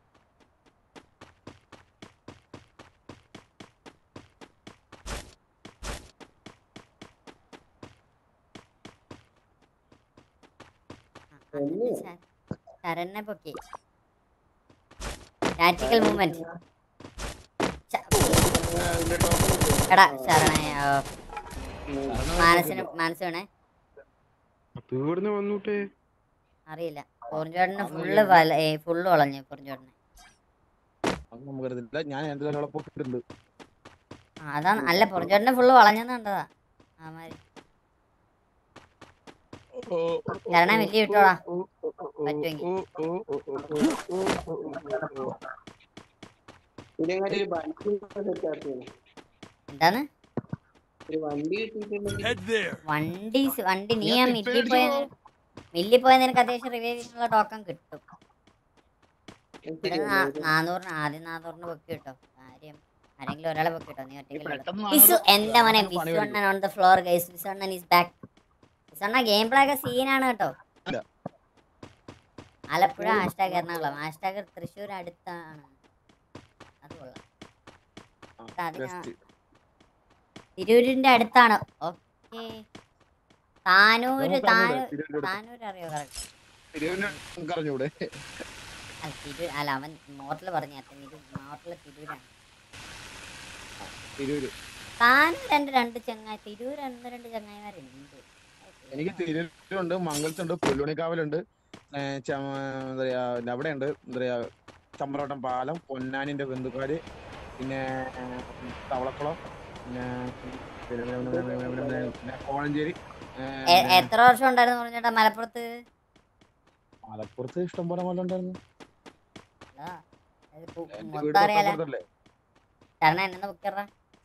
ശരണ്ണെ പൊക്കി ടാറ്റിക്കൽ മൂവ്മെന്റ് എടാ ശരണേ ഓ. മാനസിന് മനസ്സ് വേണേ തീർന്ന് വന്നിട്ട് അറിയില്ല പൊറിഞ്ചോട്ടന് ഫുള്ള് വല ഫുള്ള് വളഞ്ഞു പൊറിഞ്ചോട്ടന് അത് നമുക്കറിയത്തില്ല ഞാൻ എന്റെ ഒരാളെ പൊക്കിയിട്ടുണ്ട് ആ അതാ അല്ല പൊറിഞ്ചോട്ടന് ഫുള്ള് വളഞ്ഞെന്ന് കണ്ടതാ ആമാരി ശരണേ വലിയ വിട്ടോടാ പറ്റുമെങ്കിൽ ഇതിനെങ്ങാട്ടി ഒരു വണ്ടി സെറ്റാക്കുന്നു എന്താണ് ഒരു വണ്ടി കിട്ടിയിട്ടുണ്ടെങ്കിൽ Head there. വണ്ടി സ് വണ്ടി നീ ആ മില്ലിൽ പോയ മില്ലിൽ പോയ നിനക്ക് അത്യാവശ്യം റിവൈവ് ചെയ്യാനുള്ള ടോക്കൺ കിട്ടും ഇവിടെ നാ- നാനൂറിന് ആദ്യം നാനൂറിന് പൊക്കി കിട്ടോ കാര്യം ആരെങ്കിലും ഒരാളെ പൊക്കി കിട്ടോ നീ പെട്ടെന്ന് ഒറ്റയ്ക്ക് വിസു നാനൂറ് എന്റെ മോനെ പണി വിസുണ്ണൻ ഓൺ ദ ഫ്ലോർ ഗൈസ് വിസുണ്ണൻ ഈസ് ബാക്ക് വിസുണ്ണ ഗെയിം പ്ലേ ഒക്കെ സീനാണ് കേട്ടോ ഇല്ല. ആലപ്പുഴ ഹാഷ്ടാഗ് എറണാകുളം ഹാഷ്ടാഗ് തൃശ്ശൂർ അടുത്താണ് അത് കൊള്ളാം ഇത് അതിനാ Best. തിരൂരിന്റെ അടുത്താണ് ഓക്കെ താനൂര് നമുക്ക് താനൂർ അറിഞ്ഞൂടെ? തിരൂരിന്റെ അടുത്ത്. താനൂർ അറിയോ കറക്റ്റ് തിരുവനന്തപുരം നമുക്ക് അറിഞ്ഞൂടെ അല്ല തിരൂർ അല്ല അവൻ മോട്ടൽ പറഞ്ഞു മോട്ടൽ തിരൂരാണ് തിരൂര് താനൂർ എൻ്റെ രണ്ട് ചങ്ങായി തിരൂർ രണ്ട് രണ്ട് ചങ്ങായിമാരുണ്ട് എനിക്ക് തിരൂരുണ്ട് മംഗലത്തുണ്ട് പുല്ലുണിക്കാവലുണ്ട് ഏ, ച- എന്താ പറയാ അവിടെ ഉണ്ട് എന്താ പറയാ ചമ്പ്രവട്ടം പാലം പൊന്നാനിന്റെ ബന്ധുക്കാര് പിന്നെ ഏ, തവളക്കുളം പിന്നെ പിന്നെ പിന്നെ പിന്നെ പിന്നെ പിന്നെ പിന്നെ പിന്നെ കോഴഞ്ചേരി ഏ, എ- പിന്നെ എത്ര വർഷം ഉണ്ടായിരുന്നു പറഞ്ഞേട്ടാ മലപ്പുറത്ത് മലപ്പുറത്ത് ഇഷ്ടംപോലെ മല ഉണ്ടായിരുന്നു ആ, അത് പു- എന്റെ മൊത്തം വീട് അറിയാലോ തൊട്ടപ്പുറത്തല്ലേ കാരണം എന്നെ ബുക്കറ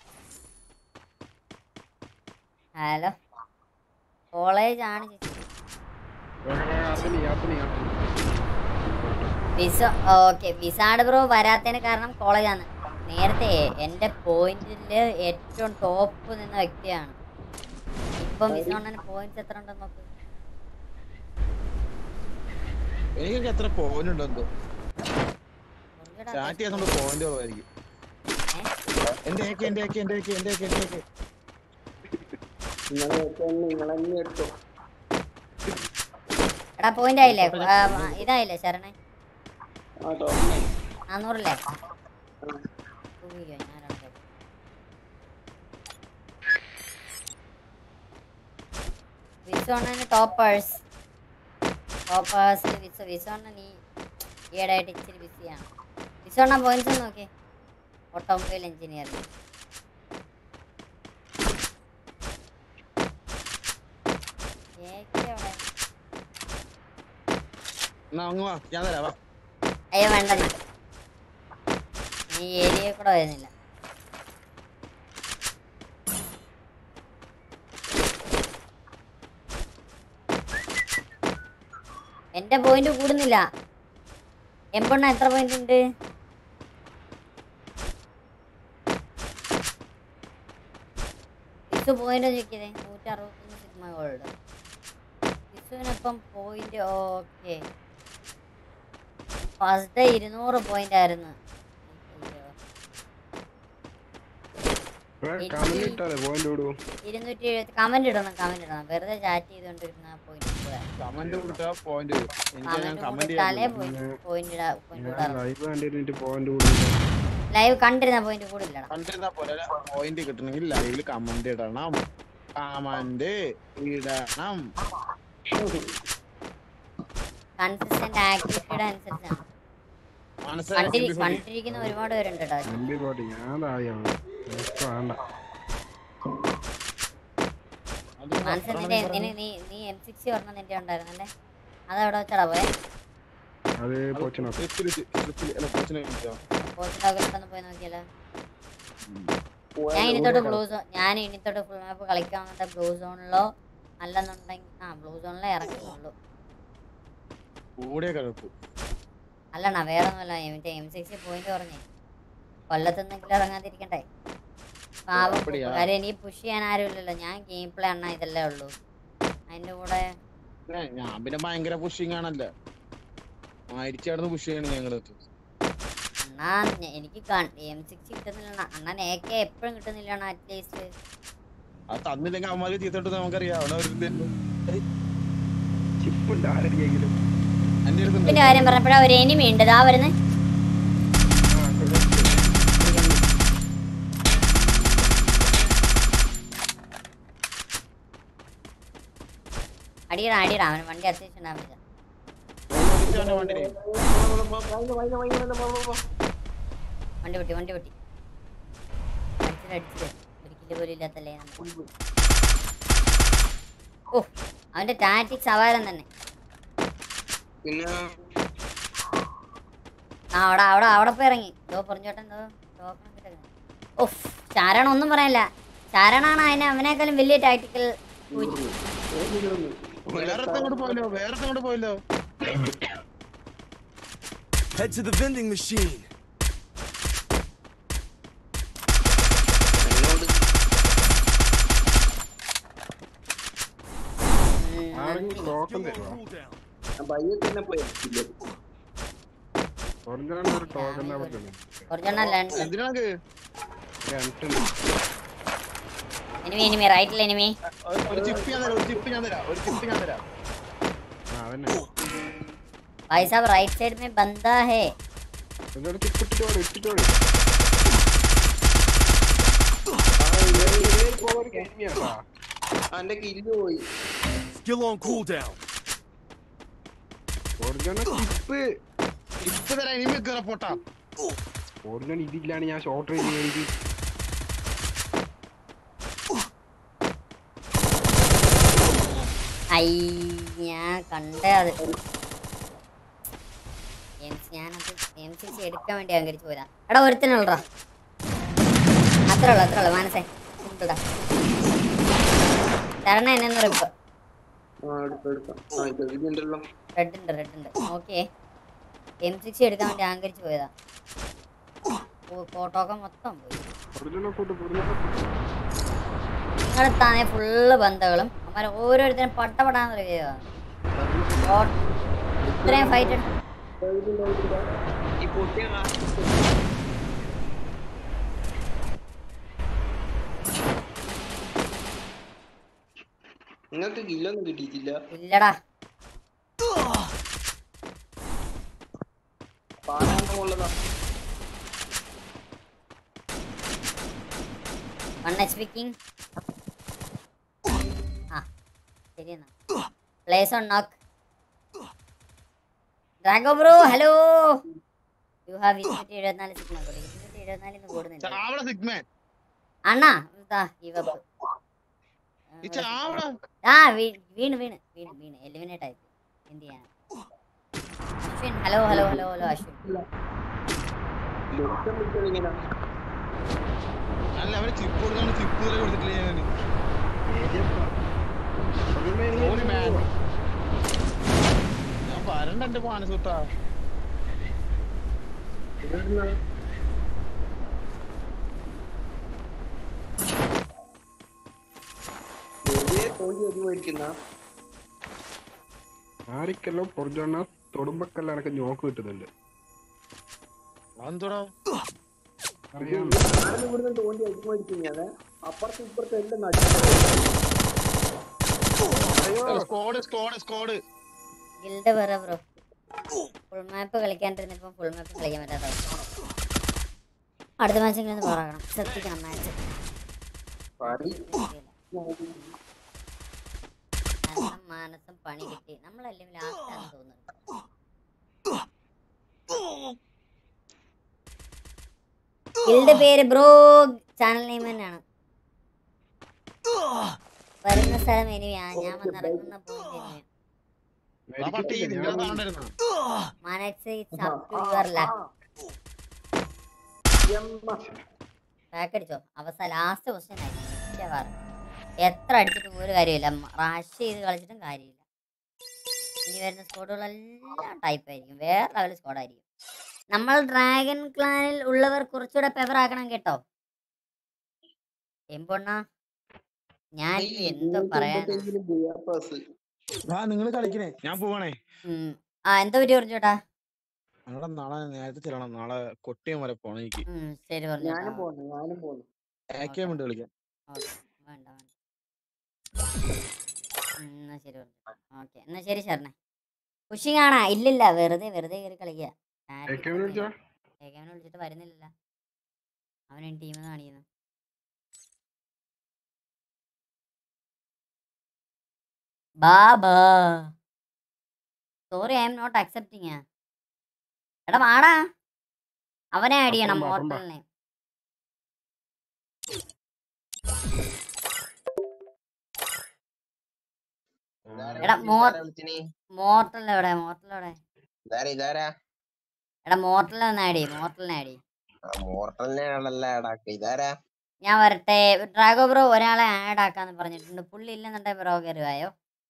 ഹലോ കോളേജ് ആണ് ചേച്ചി യാത്തിന് യാത്തിന് യാത്തിന് വിസ ഓക്കെ വിസാഡ് ബ്രോ വരാത്തതിന് കാരണം കോളേജാണ് നേരത്തെ എൻ്റെ പോയിന്റില് ഏറ്റവും ടോപ്പ് നിന്ന വ്യക്തിയാണ് ഇപ്പം വിസ ഉണ്ടെന്ന് പോയിന്റ്സ് എത്ര ഉണ്ടെന്ന് നോക്ക് എനിക്കൊക്കെ എത്ര പോയിന്റ് ഉണ്ടെന്തോ കുറച്ചുകൂടെ സ്റ്റാർട്ട് ചെയ്യുന്നോണ്ട് പോയിന്റ് കുറവായിരിക്കും എന്റെ ഏക്ക് എന്റെ ഏക്ക് എന്റെ ഏക്ക് എന്റെ ഏക്ക് എന്റെ ഏക്ക് നിങ്ങൾ നിങ്ങൾ തന്നെ എടുത്തോ എടാ പോയിന്റ് ആയില്ലേ ആ, ഇതായില്ലേ ശരണേ ആ ടോക്കൺ നാന്നൂറില്ലേ ഉയ്യോ, ഞാൻ രണ്ട്. വിസോണ്ണന് ടോപ്പേഴ്സ് ടോപ്പേഴ്സിൽ വിസ വിസോണ്ണ നീ ഈയിടെയായിട്ട് ഇച്ചിരി ബിസിയാണ് വിസോണ്ണ പോയിന്റ്സ് നോക്കി ഓട്ടോമൊബൈൽ എഞ്ചിനീയറിംഗ് അവിടെ എന്നാ അങ്ങ് വാ ഞാൻ തരാം വാ അയ്യോ വേണ്ടെന്ന് നീ ഏരിയയിൽ കൂടെ വരുന്നില്ല എന്റെ പോയിന്റ് കൂടുന്നില്ല എമ്പണ്ണ എത്ര പോയിന്റ് ഉണ്ട് വിസു പോയിന്റ് ചോദിക്കതേ നൂറ്റി അറുപത്തൊന്ന് സിഗ്മ ഗോൾഡ് വിസുവിനൊപ്പം പോയിന്റ് ഓക്കെ ഫസ്റ്റ് ഡേ ഇരുന്നൂറ് പോയിന്റ് ആയിരുന്നു അയ്യോ. കമന്റ് ഇട്ടാലേ പോയിന്റ് വിടൂ ഇരുന്നൂറ്റി എഴുപത്തി കമന്റ് ഇടണം കമന്റ് ഇടണം വെറുതെ ചാറ്റ് ചെയ്തോണ്ടിരുന്ന പോയിന്റ് കൂടെ കമന്റ് കൊടുത്താ പോയിന്റ് വരും എനിക്ക് ഞാൻ കമന്റ് കമന്റ് ഇട്ടാലേ പോയിന്റ് പോയിന്റ് ഇടാ പോയിന്റ് ഞാൻ കൂടാറുള്ളൂ ലൈവ് കണ്ടിട്ട് പോയിന്റ് വിടൂ ലൈവ് കണ്ടിരുന്ന പോയിന്റ് കൂടില്ലടാ കണ്ടിരുന്നാ പോലെ പോയിന്റ് കിട്ടണമെങ്കിൽ ലൈവിൽ കമന്റ് ഇടണം കമന്റ് ഇടണം കൺസിസ്റ്റന്റ് ആക്ടിവിറ്റിയുടെ അനുസരിച്ചാണ് മനസ്സിലായി കണ്ടിരി കണ്ടിരിക്കുന്ന ഒരുപാട് പേരുണ്ട് കേട്ടോ എംബി പോട്ടെ ഞാൻ താഴെയാണ് എനിക്ക് വേണ്ട മനസ്സിൽ നിന്റെ നിന- നീ നീ എം സിക്സ് പറഞ്ഞ നിന്റെ ഉണ്ടായിരുന്നല്ലേ അതെവിടെ വെച്ചാടാ പോയെ അത് പോച്ചു കോച്ചിന്റെ അകത്തൊന്ന് പോയി നോക്കിയാലോ ഞാൻ ഇനി തൊട്ട് ബ്ലൂ സോൺ ഞാൻ ഇനി തൊട്ട് ഫുൾ മാപ്പ് കളിക്കാൻ വന്നിട്ട് ബ്ലൂ സോണിലോ അല്ലെന്നുണ്ടെങ്കിൽ ആ ബ്ലൂ സോണിലേ ഇറക്കുന്നുള്ളൂ കൂടിയ കിഴക്കു അല്ലണ്ണ വേറെ ഒന്നുമല്ല മറ്റേ എം സിക്സ് പോയിന്റ് പറഞ്ഞേ കൊല്ലത്തുനിന്നെങ്കിലും ഇറങ്ങാതിരിക്കണ്ടേ പാവം அப்படியா? കാര്യം എനിക്ക് പുഷ് ചെയ്യാൻ ആരുമില്ലല്ലോ ഞാൻ ഗെയിം പ്ലേ അണ്ണ ഇതല്ലേ ഉള്ളൂ അതിന്റെ കൂടെ ഞാൻ പിന്നെ ഭയങ്കര പുഷിങ് ആണല്ലോ മരിച്ചാടുന്ന് പുഷ് ചെയ്യണം ഞങ്ങള് അണ്ണാ ഞ- എനിക്ക് എം സിക്സ് കിട്ടുന്നില്ല അണ്ണൻ എ കെ എപ്പോഴും കിട്ടുന്നില്ല അറ്റ്ലീസ്റ്റ് അത് തന്നില്ലെങ്കിൽ അവന്മാര് ചീത്തോട്ട് നമുക്കറിയാം അവിടെ ഒരു ചിപ്പുണ്ട് ആരടിയെങ്കിലും എന്റെ അടുത്തുണ്ട് ഇതിന്റെ കാര്യം പറഞ്ഞപ്പോഴാ ഒരു എനിമി ഉണ്ട് ഇതാ വരുന്നത് അടിയടാ അടിയടാ അവന് വണ്ടി അത്യാവശ്യം ഡാമേജ് വണ്ടി പൊട്ടി വണ്ടി പൊട്ടി അടിച്ചിട്ട് അടിച്ചിട്ട് ഒരു കിലോ പോലും ഇല്ലാത്തല്ലേ നമുക്ക്. ഓ അവന്റെ ടാറ്റിക്സ് അവാരം തന്നെ പിന്നെ ആ അവിടെ അവിടെ അവിടെ പോയി ഇറങ്ങി എന്തോ പറഞ്ഞോട്ടെ എന്തോ ടോക്കൺ കിട്ടുന്നത് ഓഫ് ചാരണ ഒന്നും പറയാനില്ല ചാരണാണ് അതിനെ അവനേക്കാളും വലിയ ടാക്ടിക്കൽ വേറെ അങ്ങോട്ട് പോയല്ലോ വേറെ അങ്ങോട്ട് പോയല്ലോ Head to the vending machine. ആരെങ്കിലും ടോക്കൺ തരുമോ പയ്യെ തന്നെ പോയി ഇല്ല. ഒറിജിനൽ ഒരു ടോക്കൺ പറ്റുന്നു ഒറിജിനൽ എന്തിനാണ് രണ്ടുണ്ട് എനിമി എനിമി റൈറ്റിൽ എനിമി ഒരു ചിപ്പ് ഞാൻ തരാം ഒരു ചിപ്പ് ഞാൻ തരാം ഒരു ചിപ്പ് ഞാൻ തരാം ആ അതന്നെ भाई साहब राइट साइड में बंदा है എന്നോട് ചിപ്പിട്ടിട്ടോട് ഇട്ടിട്ടോട് അവന്റെ കില്ല് പോയി Skill on cooldown. Original chip chip തരാം ഇനിമി കയറ പോട്ടാ ഒറിജിനൽ ഇതില്ലാണ് ഞാൻ ഷോർട്ട് റേഞ്ച് കഴിഞ്ഞ് ഐ ഞാൻ കണ്ടേ അത് എം- ഞാനത് എം സി സി എടുക്കാൻ വേണ്ടി അഹങ്കരിച്ചു പോയതാ എടാ ഒരുത്തനുള്ളടാ അത്രേ ഉള്ളു അത്രേ ഉള്ളു മനസ്സേ ഉണ്ടടാ തരണ എന്നെ റിപ്പ് ആ എടുക്കാം എടുക്കാം ആ ഇത് ഇതുണ്ടല്ലോ റെഡ് ഉണ്ട് റെഡ് ഉണ്ട് ഓക്കെ എം സിക്സ് എടുക്കാൻ വേണ്ടി അഹങ്കരിച്ചു പോയതാ ഫോട്ടോക്കെ മൊത്തം പോയി ഒറിജിനൽ കൂട്ട് ഒറിജിനൽ നിങ്ങളെത്താണെ ഫുള്ള് ബന്ധകളും അവന്മാർ ഓരോരുത്തരും പട്ടപ്പെടാൻ പറയുക ഇത്രയും ഫൈറ്റ് ഈ പൊട്ടിയ നിങ്ങൾക്ക് കില്ലൊന്നും കിട്ടിയിട്ടില്ല ഇല്ലടാ പാലാണ്ട് ഉള്ളതാ വൺ എച്ച് പി കിങ് ആ ശരി എന്നാ പ്ലേസ് ഓൺ നോക്ക് Drago bro hello you have ഇരുന്നൂറ്റി എഴുപത്തിനാല് സിഗ്മ കൂടി ഇരുന്നൂറ്റി എഴുപത്തിനാലിന്ന് കൂടുന്നില്ല ചാവട സിഗ്മൻ അണ്ണാ ഇതാ ഈ വെപ്പ് ഈ ചാവട ആ വീ- വീണ് വീണ് വീണ് വീണ് എലിമിനേറ്റ് ആയി എന്ത് ചെയ്യാൻ Ashwin hello hello hello hello Ashwin lakh വിളിച്ചത് ഇങ്ങനെ അല്ല അവര് ചിപ്പ് കൊടുക്കാൻ ചിപ്പ് വരെ കൊടുത്തിട്ടില്ല ഞാൻ ഓന് man. ഞാൻ വരണ്ട എന്റെ മാനസൂട്ടാ വെറുതെ തോന്നി ഒരു മേടിക്കുന്ന ആരിക്കെല്ലാം ഒറിജിനൽ തൊടുമ്പക്കെല്ലാം എനിക്ക് ഞോക്ക് കിട്ടുന്നുണ്ട് അതെന്തോടാ അറിയാം ഞാനും ഇവിടുന്ന് തോണ്ടി അടിച്ചു മേടിച്ചു കഴിഞ്ഞാൽ അപ്പുറത്ത് ഇപ്പുറത്ത് എല്ലാം നടുക്ക് സ്കോഡ് സ്കോഡ് സ്കോഡ് ഗിൽഡ് പറ ബ്രോ ഫുൾ മാപ്പ് കളിക്കാണ്ടിരുന്നപ്പോ ഫുൾ മാപ്പ് കളിക്കാൻ പറ്റാത്ത അവസ്ഥ. അടുത്ത മാച്ചെങ്കിലും ഒന്ന് പറയണം ശ്രദ്ധിക്കണം മാച്ച് മാനസം പണി കിട്ടി നമ്മളല്ലേ ലാസ്റ്റ് ആണെന്ന് തോന്നുന്നു ഗിൽഡ് പേര് ബ്രോ ചാനൽ നെയിം തന്നെയാണ് വരുന്ന സ്ഥലം എനിവയാ ഞാൻ വന്നിറങ്ങുന്ന പോയിന്റ് എനിവയാ പട്ടി നിങ്ങളെ താണ്ടായിരുന്നു മനസ്സ് it's up to your luck back അടിച്ചോ അവസാന ലാസ്റ്റ് ക്വസ്റ്റ്യൻ ആയി എത്ര അടിച്ചിട്ടും ഒരു കാര്യമില്ല റാഷ് ചെയ്ത് കളിച്ചിട്ടും കാര്യമില്ല ഇനി വരുന്ന സ്കോഡുകളെല്ലാം ടൈപ്പ് ആയിരിക്കും വേറെ ലെവൽ സ്കോഡായിരിക്കും നമ്മൾ ഡ്രാഗൺ ക്ലാനിൽ ഉള്ളവർ കുറച്ചുകൂടെ പെവർ ആക്കണം കേട്ടോ എമ്പൊണ്ണ ഞാൻ എന്തോ പറയാനാ ആ നിങ്ങൾ കളിക്കണേ ഞാൻ പോവാണേ ഉം. ആ എന്താ പറ്റി പറഞ്ഞു ചേട്ടാ ഞങ്ങളുടെ നാളെ നേരത്തെ ചെല്ലണം നാളെ കൊട്ടിയം വരെ പോണം എനിക്ക് ഉം, ശരി പറഞ്ഞു ഞാനും പോന്നു ഞാനും പോന്നു എ കെ ഉണ്ട് കളിക്കാൻ ഓക്കെ വേണ്ട വേണ്ട ഉം, എന്നാ ശരി ഓക്കെ എന്നാ ശരി ശരണേ പുഷി കാണാ ഇല്ലില്ല വെറുതെ വെറുതെ കയറി കളിക്കുക ഏക്കനെ വിളിച്ചോ? ഏകവനെ വിളിച്ചിട്ട് വരുന്നില്ലല്ലോ അവൻ ടീം കാണിക്കുന്നു ബാബാ sorry I'm not accepting എടാ വാടാ അവനെ ആഡ് ചെയ്യണം അപ്പം വാ, അപ്പം വാ. മോർട്ടലിനെ എടാ മോർ മോർട്ടൽ എവിടെ മോർട്ടൽ എവിടെ ഇതാരാ ഇതാരാ എടാ മോർട്ടലിനെ ഒന്ന് ആഡ് ചെയ്യും മോർട്ടലിനെ ആഡ് ചെയ്യും മോർട്ടലിനെ ആണല്ല ഇടാക്ക ഇതാരാ ഞാൻ വരട്ടെ ഡ്രാഗോ ബ്രോ ഒരാളെ ആഡ് ആക്കാന്ന് പറഞ്ഞിട്ടുണ്ട് പുള്ളി ഇല്ലെന്നുണ്ടെങ്കിൽ ബ്രോ കയറി വായോ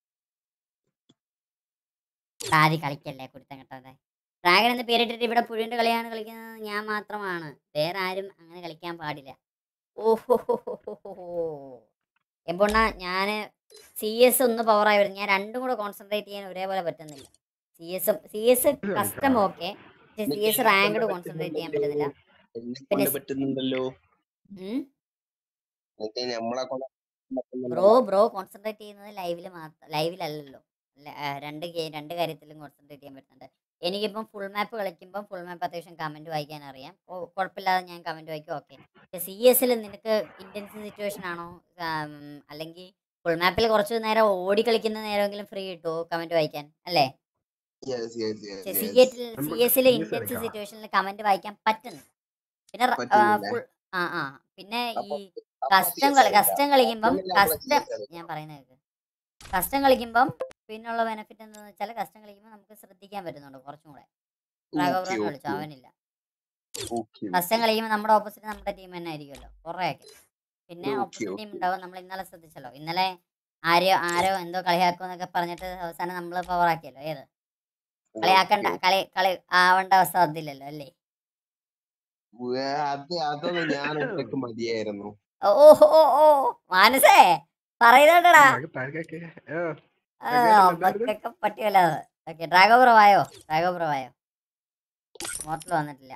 ആദ്യം കളിക്കല്ലേ കുരുത്തം കെട്ടതെ ഡ്രാഗൺ എന്ന് പേരിട്ടിട്ട് ഇവിടെ പുഴുവിന്റെ കളിയാണ് കളിക്കുന്നത് ഞാൻ മാത്രമാണ് വേറെ ആരും അങ്ങനെ കളിക്കാൻ പാടില്ല ഓഹോ എപ്പോണ്ണ ഞാൻ സി എസ് ഒന്ന് പവറായി വരുന്നു ഞാൻ രണ്ടും കൂടെ കോൺസെൻട്രേറ്റ് ചെയ്യാൻ ഒരേപോലെ പറ്റുന്നില്ല C S C S custom okay പക്ഷെ സി എസ് റാങ്കഡ് കോൺസെൻട്രേറ്റ് ചെയ്യാൻ പറ്റുന്നില്ല എന്നെ പിന്നെ കൊണ്ട് പറ്റുന്നുണ്ടല്ലോ ഉം. എന്നിട്ട് നമ്മളെ കൊണ്ട് ബ്രോ ബ്രോ കോൺസെൻട്രേറ്റ് ചെയ്യുന്നത് ലൈവിൽ മാത്രം ലൈവിലല്ലല്ലോ ല- ആ, രണ്ട് ഗെയിം രണ്ട് കാര്യത്തിലും കോൺസെൻട്രേറ്റ് ചെയ്യാൻ പറ്റുന്നുണ്ട് എനിക്കിപ്പം ഫുൾ മാപ്പ് കളിക്കുമ്പോൾ ഫുൾ മാപ്പ് അത്യാവശ്യം കമന്റ് വായിക്കാൻ അറിയാം ഓ കുഴപ്പമില്ലാതെ ഞാൻ കമന്റ് വായിക്കും ഓക്കെ പക്ഷെ സി എസിൽ നിനക്ക് ഇന്റൻസ് സിറ്റുവേഷൻ ആണോ ആം, അല്ലെങ്കിൽ ഫുൾ മാപ്പിൽ കുറച്ച് നേരം ഓടി കളിക്കുന്ന നേരമെങ്കിലും ഫ്രീ കിട്ടുമോ കമന്റ് വായിക്കാൻ അല്ലേ Yes, yes, yes, പക്ഷെ സി yes. എറ്റിൽ സി എസിൽ ഇന്റൻസ് സിറ്റുവേഷനിൽ കമന്റ് വായിക്കാൻ പറ്റുന്നു പിന്നെ റ- ആ, പറ്റുന്നില്ല. full- ആ ആ പിന്നെ ഈ അപ്പൊ കസ്റ്റം CS കളി കളിക്കാം. കസ്റ്റം കളിക്കുമ്പം അങ്ങനെയല്ല നമ്മള് കസ്റ്റം CS കളിക്കാം. ഞാൻ പറയുന്നത് കേൾക്ക് കസ്റ്റം കളിക്കുമ്പം പിന്നുള്ള ബെനിഫിറ്റ് എന്താണെന്ന് വെച്ചാൽ കസ്റ്റം കളിക്കുമ്പോൾ നമുക്ക് ശ്രദ്ധിക്കാൻ പറ്റുന്നുണ്ട് കുറച്ചും കൂടെ രാഘവറോനെ Okay, വിളിച്ചു okay. അവനില്ല Okay, കസ്റ്റം കളിക്കുമ്പോൾ നമ്മുടെ ഓപ്പോസിറ്റ് നമ്മുടെ ടീം തന്നെ ആയിരിക്കുമല്ലോ കുറേയൊക്കെ പിന്നെ Okay, ഓപ്പോസിറ്റ് ടീം okay. ഉണ്ടാവും നമ്മൾ ഇന്നലെ ശ്രദ്ധിച്ചല്ലോ ഇന്നലെ ആരോ ആരോ എന്തോ കളിയാക്കുമെന്നൊക്കെ പറഞ്ഞിട്ട് അവസാനം നമ്മൾ പവർ ആക്കിയല്ലോ ഏത് കളിയാക്കണ്ട കളി കളി ആവേണ്ട അവസ്ഥ വന്നില്ലല്ലോ അല്ലേ ഉവ്വ് അത് അതൊന്നും ഞാൻ ഒറ്റക്ക് മതിയായിരുന്നു ഓ ഓ ഓ ഓ മാനസേ പറയുന്നുണ്ടടാ താഴേക്ക് ഏ ആ, അമ്മക്കൊക്കെ പട്ടിയല്ലാതെ ഓക്കെ ഡ്രാഗോ ബ്രോ ആയോ ഡ്രാഗോ ബ്രോ ആയോ മോട്ടൽ വന്നിട്ടില്ല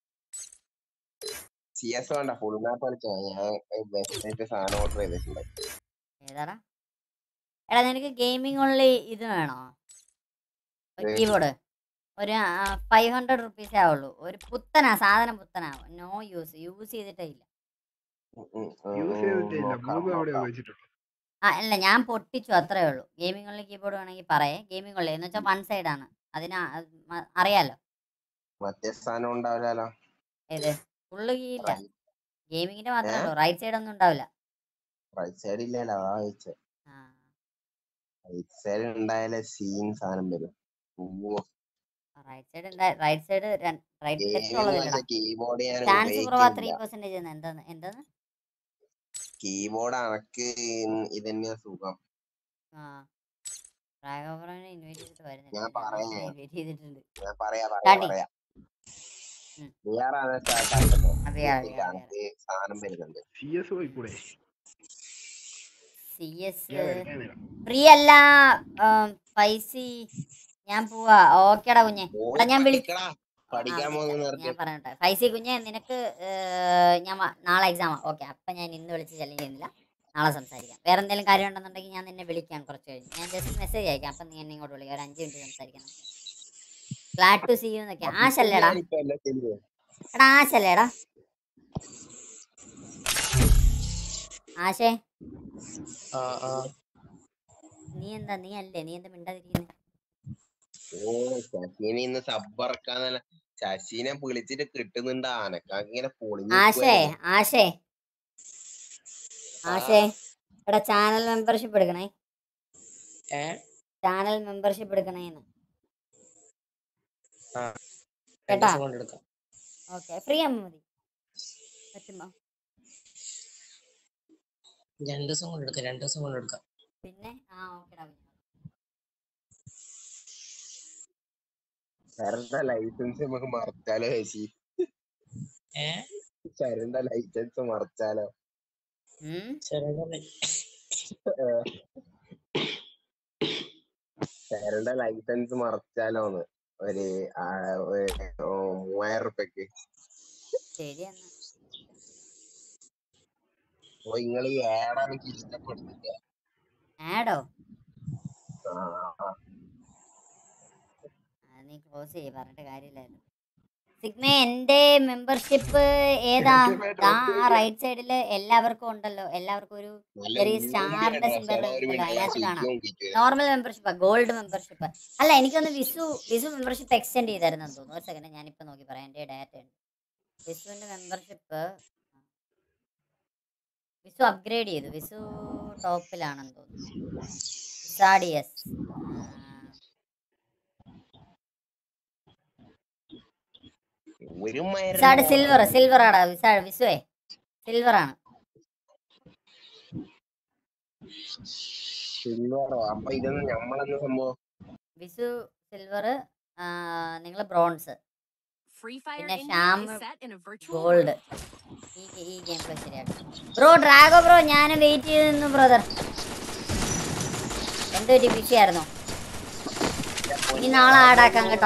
സി എസ് വേണ്ട ഫുൾ മാപ്പ് കളിച്ചാ ഞാൻ വെബ്സൈറ്റ് സാധനം ഓർഡർ ചെയ്തിട്ടുണ്ട് ഏതാടാ എടാ നിനക്ക് ഗെയിമിംഗ് ഉള്ളി ഇത് വേണോ ഏ. കീബോർഡ് ഒരു ഫൈവ് ഹൺഡ്രഡ് റുപ്പീസേ ആവുള്ളൂ ഒരു പുത്തനാ സാധനം പുത്തനാ നോ യൂസ് യൂസ് ചെയ്തിട്ടേ ഇല്ല ഉം, ഉം, ഉം, യൂസ് ഉം, ചെയ്തിട്ടില്ല നോക്കാം, മൂന്ന് തവണ നോക്കാം. ഉപയോഗിച്ചിട്ടുള്ളൂ ആ അല്ല ഞാൻ പൊട്ടിച്ചു അത്രേ ഉള്ളൂ ഗെയിമിംഗ് ഉള്ളി കീബോർഡ് വേണമെങ്കിൽ പറയേ ഗെയിമിംഗ് ഉള്ളി എന്ന് വെച്ചാൽ വൺ സൈഡ് ആണ് അതിന് ആ- മ- അറിയാലോ മറ്റേ സാധനം ഉണ്ടാവില്ലല്ലോ ഏത് ഫുള്ള് കീ ഇല്ല ഗെയിമിങ്ങിന്റെ മാത്രമേ ഉള്ളൂ റൈറ്റ് സൈഡ് ഒന്നും ഉണ്ടാവില്ല റൈറ്റ് സൈഡ് ഇല്ലല്ലോ അതാ ചോദിച്ചത് ആ റൈറ്റ് സൈഡ് ഉണ്ടായാലേ സീൻ സാധനം വരും right side right side right left ഉള്ളതില്ലടാ കീബോർഡ് ഞാൻ ചാൻസ് കുറവാ ത്രീ ഉപയോഗിക്കില്ല പെർസെന്റേജ് എന്താണ് എന്താണ് കീബോർഡ് അനക്ക് ഇതന്നെയാ സുഖം ആ ഡ്രാഗോബ്രോനെ ഇൻവൈറ്റ് ചെയ്തിട്ട് വരുന്നില്ല ഞാൻ പറയാം. ഇൻവൈറ്റ് ചെയ്തിട്ടുണ്ട് ഞാൻ പറയാ പറയാ സ്റ്റാർട്ട് പറയാ ഉം. ബിആറാണ് സ്റ്റാർട്ട് ആക്കുന്നത് അതെ, അതെ, അതെ, അനക്ക് സാധനം വരുന്നുണ്ട് സി എസ് പോയിക്കൂടെ സി എസ് ഞാൻ കളിക്കാനില്ല. ഫ്രീ അല്ല പൈസ ഞാൻ പോവാ ഓക്കേടാ കുഞ്ഞെ എടാ ഞാൻ വിളി പഠിക്കടാ. പഠിക്കാൻ പോകുന്ന നിർത്തി ഞാൻ പറയട്ടെ ഫൈസി കുഞ്ഞെ നിനക്ക് ഏർ, ഞാൻ വ- നാളെ എക്സാമാ ഓക്കെ അപ്പം ഞാൻ ഇന്ന് വിളിച്ച് ചലഞ്ച് ചെയ്യുന്നില്ല നാളെ സംസാരിക്കാം വേറെ എന്തെങ്കിലും കാര്യം ഉണ്ടെന്നുണ്ടെങ്കിൽ ഞാൻ നിന്നെ വിളിക്കാം കുറച്ച് കഴിഞ്ഞ് ഞാൻ ജസ്റ്റ് മെസ്സേജ് അയക്കാം അപ്പം നീ എന്നെ ഇങ്ങോട്ട് വിളിക്കാം ഒരു അഞ്ച് മിനിറ്റ് സംസാരിക്കണം ഗ്ലാഡ് ടു സീ യു എന്നൊക്കെ ആശല്ലേടാ ഞാനിപ്പോ എല്ലാം ചെയ്തു എടാ ആശല്ലേടാ ആശേ ആ ആ നീ എന്താ നീ അല്ലേ നീ എന്താ മിണ്ടാതിരിക്കുന്നത് ഓ ശശീനെ ഇന്ന് സബ്ബറക്കാന്നല്ല ശശീനെ വിളിച്ചിട്ട് കിട്ടുന്നുണ്ട് ആനക്കാക്ക് ഇങ്ങനെ പൊളിഞ്ഞു ആശേ ആശേ ആശേ എടാ ചാനൽ മെമ്പർഷിപ്പ് എടുക്കണേ ഏ ചാനൽ മെമ്പർഷിപ്പ് എടുക്കണേന്ന് ആ കേട്ടാ രണ്ടു ദിവസം കൊണ്ടെടുക്കാം ഓക്കെ ഫ്രീ ആകുമ്പോൾ മതി പറ്റുമ്പോ രണ്ടു ദിവസം കൊണ്ടെടുക്കാം രണ്ടു ദിവസം കൊണ്ടെടുക്കാം പിന്നെ ആ ഓക്കെടാ ശരണ്ട ലൈസൻസ് നമുക്ക് മറച്ചാലോ ശശി ഏ ശരണ്ട ലൈസൻസ് മറച്ചാലോ ശരണ്ട ലൈസൻസ് മറച്ചാലോന്ന് ഒരു ആ, ഒരു, ഓ, മൂവായിരം റുപ്യക്ക് ശരി എന്നാ അപ്പൊ നിങ്ങൾ ഈ ഏടാ എനിക്ക് ഇഷ്ടപ്പെടുന്നില്ല ആഡോ ആ, ആ. നീ ക്ലോസ് ചെയ്യ് പറഞ്ഞിട്ട് കാര്യമില്ലായിരുന്നു സിഗ്മ എന്റെ മെമ്പർഷിപ്പ് ഏതാ ദാ ആ റൈറ്റ് സൈഡില് എല്ലാവർക്കും ഉണ്ടല്ലോ എല്ലാവർക്കും ഒരു നല്ല ചെറിയ ഊരിയാണ് സ്റ്റാറിന്റെ സിമ്പൽ ഡ്രസ്സുകൾ ഒരു ഉണ്ടല്ലോ മിനിറ്റ് ഞാൻ അതിനകത്ത് കാണാം ചോദിക്കും നോർമൽ മെമ്പർഷിപ്പ് ഗോൾഡ് മെമ്പർഷിപ്പ് അല്ല എനിക്കൊന്ന് വിസു വിസു മെമ്പർഷിപ്പ് എക്സ്റ്റെൻഡ് ചെയ്തായിരുന്നു തോന്നുന്നു ഒരു സെക്കൻഡ് ഞാനിപ്പോ നോക്കി പറയാം എന്റെ ഡാറ്റ ഉണ്ട് വിസുവിന്റെ മെമ്പർഷിപ്പ് വിസു അപ്ഗ്രേഡ് ചെയ്തു വിസു ടോപ്പിലാണെന്ന് തോന്നുന്നു സാഡിയസ് ഒരു വിസാഡ് സിൽവർ സിൽവർ ആടാ വിസാഡ് വിസുവേ സിൽവർ ആണ് സിൽവറോ അപ്പൊ ഇതൊന്നും നമ്മളെന്ന സംഭവം വിസു സിൽവർ നിങ്ങൾ ബ്രോൺസ് Free Fire പിന്നെ India Shyam is set in a virtual gold ഈ ഗെ- ഈ ഗെയിം പ്ലേ ശരിയാക്കും ബ്രോ ഡ്രാഗോ ബ്രോ ഞാൻ വെയിറ്റ് ചെയ്ത് നിന്നു ബ്രദർ എന്തൊരു ബിസി ആയിരുന്നോ ഇനി നാളെ ആഡാക്കാം കേട്ടോ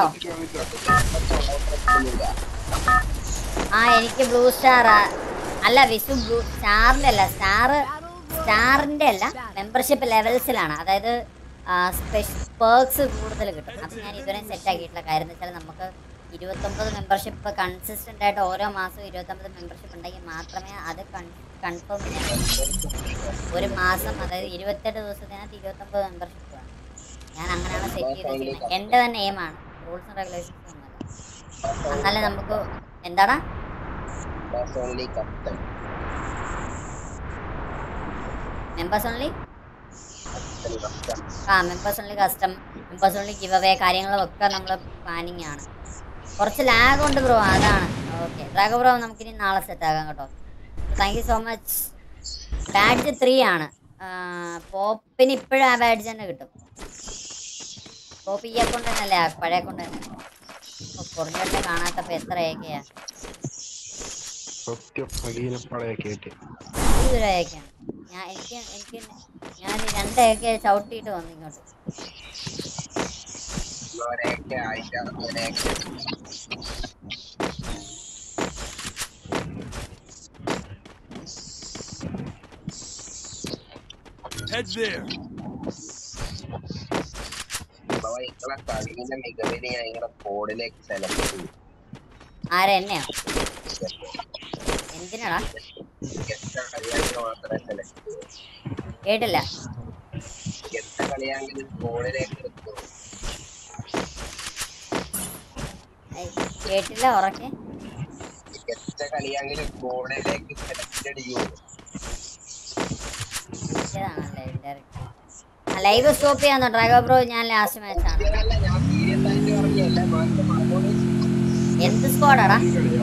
ആ എനിക്ക് ബ്ലൂ സ്റ്റാർ അല്ല വിസു ബ്ലൂ സ്റ്റാറിന്റെ അല്ല സ്റ്റാർ സ്റ്റാറിന്റെ അല്ല മെമ്പർഷിപ്പ് ലെവൽസിലാണ് അതായത് പേർക്സ് കൂടുതൽ കിട്ടും അപ്പം ഞാൻ ഇതുവരെ സെറ്റ് ആക്കിയിട്ടുള്ള കാര്യം എന്ന് വെച്ചാൽ നമുക്ക് ഇരുപത്തൊമ്പത് മെമ്പർഷിപ്പ് കൺസിസ്റ്റന്റ് ആയിട്ട് ഓരോ മാസവും ഇരുപത്തൊമ്പത് മെമ്പർഷിപ്പ് ഉണ്ടെങ്കിൽ മാത്രമേ അത് കൺഫേം ചെയ്യാൻ പറ്റൂ ഒരു മാസം അതായത് ഇരുപത്തെട്ട് ദിവസത്തിനകത്ത് ഇരുപത്തൊമ്പത് മെമ്പർഷിപ്പ് വേണം ഞാൻ അങ്ങനെയാണ് സെറ്റ് ചെയ്ത് വെച്ചിരിക്കുന്നത് എൻ്റെ തന്നെ എയിമാണ് റൂൾസും റെഗുലേഷൻസും ഒന്നുമല്ല എന്നാലേ നമുക്ക് എന്താടാ ഓൺലി കത്തൻ മെമ്പേഴ്സ് ഓൺലി ആ members only custom members only give away കാര്യങ്ങളൊക്കെ നമ്മൾ പ്ലാനിങ് ആണ് കുറച്ച് ലാഗ് ഉണ്ട് ബ്രോ അതാണ് ഓക്കെ ഡ്രാഗോ ബ്രോ നമുക്കിനി നാളെ സെറ്റ് ആകാം കേട്ടോ thank you so much badge three ആണ് പോപ്പിന് ഇപ്പോഴും ആ ബാഡ്ജ് തന്നെ കിട്ടും പോപ്പ് ഈ അക്കൗണ്ട് തന്നെയല്ലേ ആ പഴയ അക്കൗണ്ട് തന്നെ കുറഞ്ഞിട്ട് കാണാത്തപ്പോ എത്ര ഏക്കയാ സത്യം അഖില പടയൊക്കെ ഈ ഒരു ഏക്കയാണ് ഞാൻ എനിക്ക് എനിക്ക് ഞാൻ രണ്ട് ഏക്ക ചവിട്ടിയിട്ട് വന്നു ഇങ്ങോട്ട് ഒരേക്കെ ആയിട്ടാ ഒരേക്കെ Head there. അപ്പൊ നിങ്ങളെ കളിന്റെ മികവിന് ഞാൻ നിങ്ങളുടെ കോഡിലേക്ക് സെലക്ട് ചെയ്യും ആരാ എന്നെയോ എന്തിനാടാ എത്ര കളിയാണെങ്കിൽ മാത്രമേ സെലക്ട് ചെയ്യൂ കേട്ടില്ല എത്ര കളിയാണെങ്കിലും കോഡിലേക്ക് എടുത്തു ഐ, കേട്ടില്ല ഉറക്കെ എത്ര കളിയാണെങ്കിലും കോഡിലേക്ക് സെലക്ട് ചെയ്യൂ ഇതാണല്ലേ ലൈവ് സ്റ്റോപ്പ് ചെയ്യാന്നോ ഡ്രാഗോ ബ്രോ ഞാൻ ലാസ്റ്റ് മാച്ച് ആണ് ഞാൻ സീരിയസ് ആയിട്ട് പറഞ്ഞല്ല മാറ്റം മറന്നോളൂ എന്ത് സ്ക്വാഡാടാ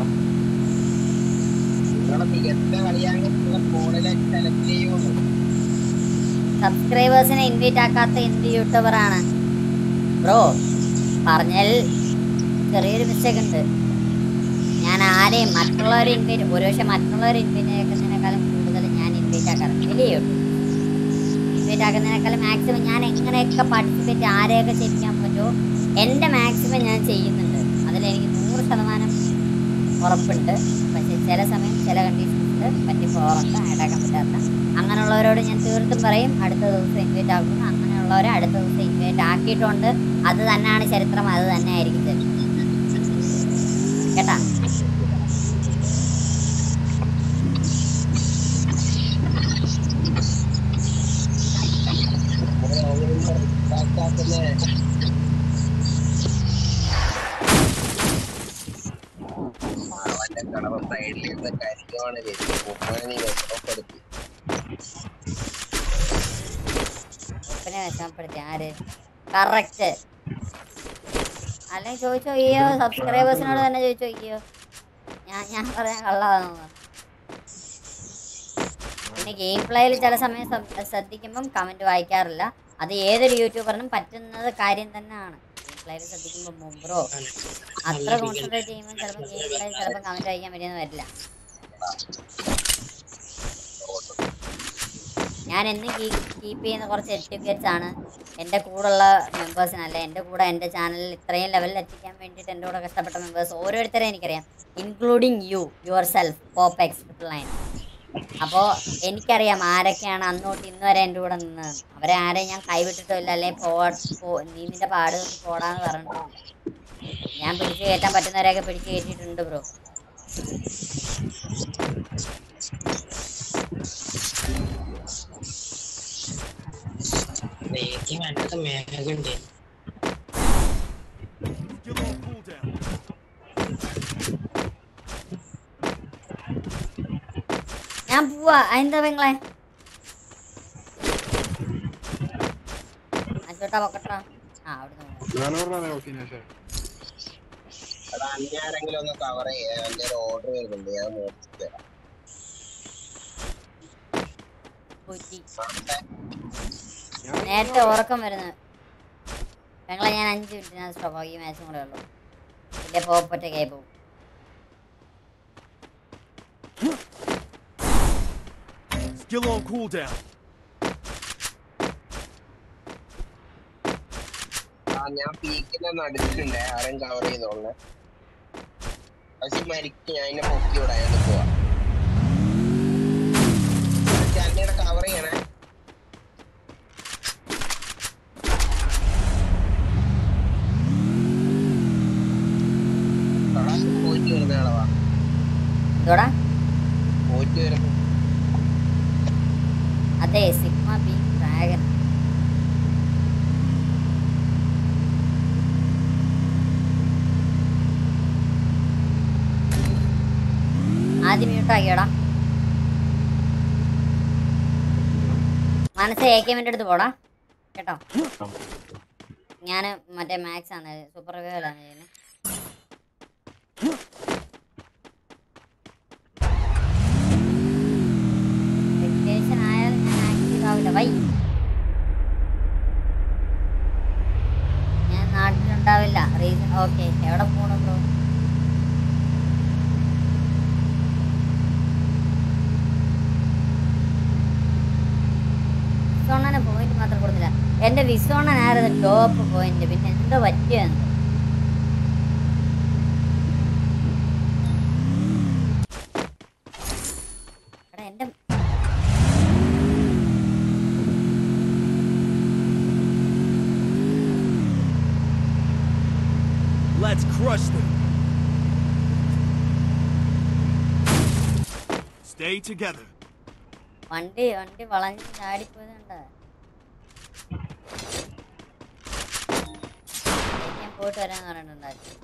നിങ്ങളെ മികച്ച കളിയാണെങ്കിൽ നിങ്ങളെ കോഡിലേക്ക് സെലക്ട് ചെയ്യുള്ളൂ സബ്സ്ക്രൈബേഴ്സിനെ ഇൻവൈറ്റ് ആക്കാത്ത എന്ത് യൂട്യൂബർ ആണ് ബ്രോ പറഞ്ഞാൽ ചെറിയൊരു മിസ്റ്റേക്ക് ഉണ്ട് ഞാൻ ആരെയും മറ്റുള്ളവരെ ഇൻവൈറ്റ് ഒരു പക്ഷെ മറ്റുള്ളവരെ ഇൻവൈറ്റ് ആക്കുന്നതിനേക്കാളും കൂടുതൽ ഞാൻ ഇൻവൈറ്റ് ആക്കാറുണ്ട് വലിയ യൂട്യൂബ് ഇൻവൈറ്റ് ആക്കുന്നതിനേക്കാളും മാക്സിമം ഞാൻ എങ്ങനെയൊക്കെ പാർട്ടിസിപ്പേറ്റ് ആരെയൊക്കെ ചെയ്യിക്കാൻ പറ്റുമോ എൻ്റെ മാക്സിമം ഞാൻ ചെയ്യുന്നുണ്ട് അതിലെനിക്ക് നൂറ് നൂറ് ശതമാനം ഉറപ്പുണ്ട് പക്ഷെ ചില സമയം ചില കണ്ടീഷൻസിൽ പറ്റി പോകാറുണ്ട് ആഡാക്കാൻ പറ്റാത്ത അങ്ങനെയുള്ളവരോട് ഞാൻ തീർത്തും പറയും അടുത്ത ദിവസം ഇൻവൈറ്റ് ആക്കുന്നു അങ്ങനെയുള്ളവരെ അടുത്ത ദിവസം ഇൻവൈറ്റ് ആക്കിയിട്ടുണ്ട് അത് തന്നെയാണ് ചരിത്രം അത് തന്നെ ആയിരിക്കും ചരിത്രം. കേട്ടാ അവന്റെ കടവ സൈഡിൽ ഇരുന്ന് കരിക്കുവാണ് ചേച്ചി ഉപ്പനെ നീ വിഷമപ്പെടുത്തി ഉപ്പനെ വിഷമപ്പെടുത്തി ആര് കറക്റ്റ് അല്ലെങ്കിൽ ചോദിച്ചു നോക്കിയോ സബ്സ്ക്രൈബേഴ്സിനോട് തന്നെ ചോദിച്ചു നോക്കിയോ ഞാൻ ഞാൻ പറയാൻ കള്ളതാണെന്ന് പിന്നെ ഗെയിം പ്ലേയിൽ ചില സമയം ശ്രദ്ധ- ശ്രദ്ധിക്കുമ്പം കമൻറ്റ് വായിക്കാറില്ല അത് ഏതൊരു യൂട്യൂബറിനും പറ്റുന്നത് കാര്യം തന്നെയാണ് ഗെയിം പ്ലേയിൽ ശ്രദ്ധിക്കുമ്പോൾ മുമ്പോ അത്ര കോൺസെൻട്രേറ്റ് ചെയ്യുമ്പോൾ ചിലപ്പോൾ ഗെയിം പ്ലേയിൽ ചിലപ്പോൾ കമൻറ്റ് വായിക്കാൻ പറ്റിയെന്ന് വരില്ല ഞാൻ എന്നും കീപ്പ് ചെയ്യുന്ന കുറച്ച് എറ്റിക്കറ്റ്സ് ആണ് എൻ്റെ കൂടെയുള്ള മെമ്പേഴ്സിനല്ല എൻ്റെ കൂടെ എൻ്റെ ചാനലിൽ ഇത്രയും ലെവലിൽ എത്തിക്കാൻ വേണ്ടിയിട്ട് എൻ്റെ കൂടെ കഷ്ടപ്പെട്ട മെമ്പേഴ്സ് ഓരോരുത്തരെയും എനിക്കറിയാം including you yourself Pop X triple nine അപ്പോൾ എനിക്കറിയാം ആരൊക്കെയാണ് അന്നോട്ട് ഇന്ന് വരെ എൻ്റെ കൂടെ നിന്ന് അവരെ ആരെയും ഞാൻ കൈവിട്ടിട്ടോ ഇല്ല അല്ലെങ്കിൽ പോ പോ- നീ നിന്റെ പാട് നോക്കി പോടാന്ന് പറഞ്ഞിട്ടില്ല ഞാൻ പിടിച്ചു കയറ്റാൻ പറ്റുന്നവരെയൊക്കെ പിടിച്ചു കയറ്റിയിട്ടുണ്ട് ബ്രോ എനിക്ക് വേണ്ടത് മേഘുണ്ട് Still on cooldown. ഞാൻ പോവാ എന്താ പെങ്ങളെ അച്ചോട്ടാ പൊക്കട്ടാ ആ അവിടുന്ന് പോ. നാനൂറിനാണ് ഓക്കെ ഞാൻ ശരി എടാ അന്നെ ആരെങ്കിലും ഒന്ന് കവർ ചെയ്യാൻ എന്റെ ഒരു ഓർഡർ വരുന്നുണ്ട് ഞാൻ മേടിച്ചിട്ട് തരാം. പോറ്റി. നേരത്തെ ഉറക്കം വരുന്നു പെങ്ങളെ ഞാൻ അഞ്ച് മിനിറ്റിനകത്ത് സ്റ്റോപ്പ് ഈ മാച്ചും കൂടെ ഉള്ളൂ ഇല്ലേ പോപ്പറ്റൊക്കെ പോകും Still on cooldown. ആ ഞാൻ പീക്കിന്റെ നടുക്കുണ്ട് ആരും കവർ ചെയ്തോളെ പക്ഷെ മരിക്കും ഞാൻ എന്നെ പൊക്കി വിടാൻ ഞാൻ പോവാ ചാനലിയുടെ കവർ ചെയ്യണേ എടാ, പോയിട്ട് വരുന്ന ആളവാ എന്തോടാ പോയിട്ട് വരുന്നു അതെ സിഗ്മ ബി ഡ്രാഗൺ ആദ്യം മ്യൂട്ട് ആക്കിയോടാ മനസ്സ് എ കെമിൻ്റെ അടുത്ത് പോടാ കേട്ടോ ഞാൻ മറ്റേ മാക്സ് ആണ് സൂപ്പർ റിവ്യൂലാണ് ചെയ്യുന്നത് വെക്കേഷൻ ആയാലും ഞാൻ ആക്റ്റീവ് ആവില്ല വൈ ഞാൻ നാട്ടിലുണ്ടാവില്ല റീസൺ ഓക്കെ എവിടെ പോകണം ബ്രോ വിസോണനെ പോയിന്റ് മാത്രം കൊടുത്തില്ല എന്റെ വിസോണനായിരുന്നു ടോപ്പ് പോയിന്റ് പിന്നെ എന്തോ പറ്റിയെന്ന് എടാ എന്റെ Let's crush them. Stay together. വണ്ടി വണ്ടി വളഞ്ഞ് ചാടിപ്പോയതുണ്ട് ഞാൻ പോയിട്ട് വരാന്ന് പറഞ്ഞിട്ടുണ്ടായിരുന്നു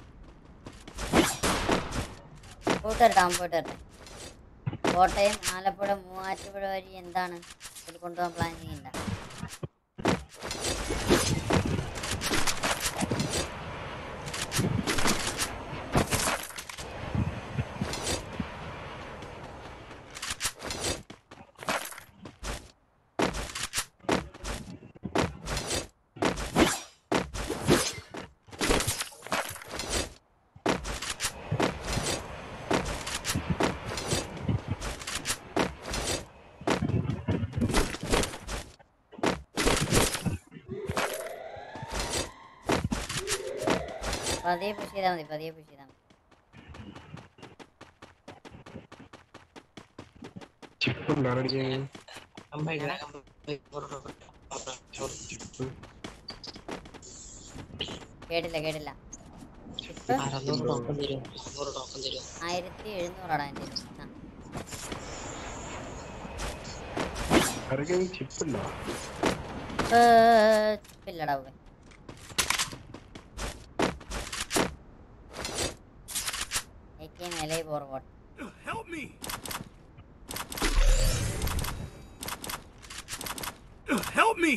പോയിട്ട് വരട്ടെ അവൻ പോയിട്ട് വരട്ടെ കോട്ടയം ആലപ്പുഴ മൂവാറ്റുപുഴ വഴി എന്താണ് ഇതിൽ കൊണ്ടുപോകാൻ പ്ലാൻ ചെയ്യണ്ട പതിയെ പുഷ് ചെയ്താൽ മതി പതിയെ പുഷ് ചെയ്താൽ മതി ചിപ്പുണ്ടോ അടിക്കാൻ കേട്ടില്ല കേട്ടില്ല ഇപ്പൊ അറുന്നൂറ് ടോക്കൺ തരും അറുന്നൂറ് ടോക്കൺ തരും ആയിരത്തി എഴുന്നൂറാടാ എൻ്റെ ആരൊക്കെയും ചിപ്പുണ്ടോ ചിപ്പില്ലടാ പോയി ഏറ്റവും നിലയിൽ പോർവോട്ട് Help me! Help me!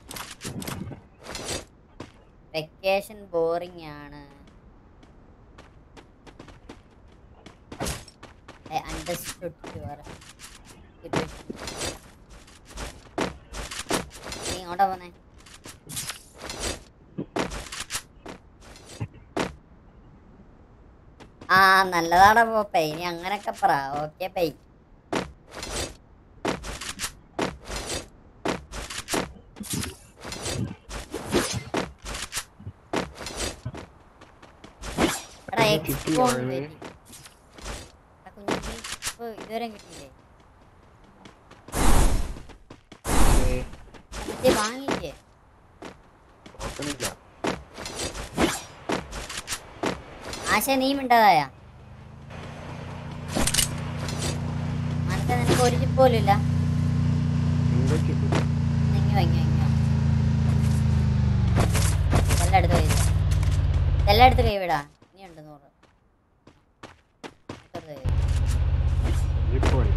Vacation boring ആണ് I understood your situation. നീ ഇങ്ങോട്ടാ പോന്നെ ആ നല്ലതാടാ പോപ്പേ ഇനി അങ്ങനൊക്കെ പറ ഓക്കെ പൈ എടാ എക്സ്പോ കുഞ്ഞിക്ക് ഇപ്പൊ ഇതുവരെ കിട്ടിയില്ലേ മറ്റേ വാങ്ങിക്കേ ടോക്കണില്ല ആശ നീ മിണ്ടതായ മനസ്സിൽ നിനക്ക് ഒരു ചിപ്പ് പോലും ഇല്ല എന്താ ചിപ്പ് ഇങ്ങോ ഇങ്ങോ ഇങ്ങോ എല്ലാം എടുത്ത് കൈ എല്ലാം എടുത്ത് കൈ വിടാ ഇനി ഉണ്ട് നൂറ് എടുത്ത് കൈ വിട്. ചിപ്പ് പണി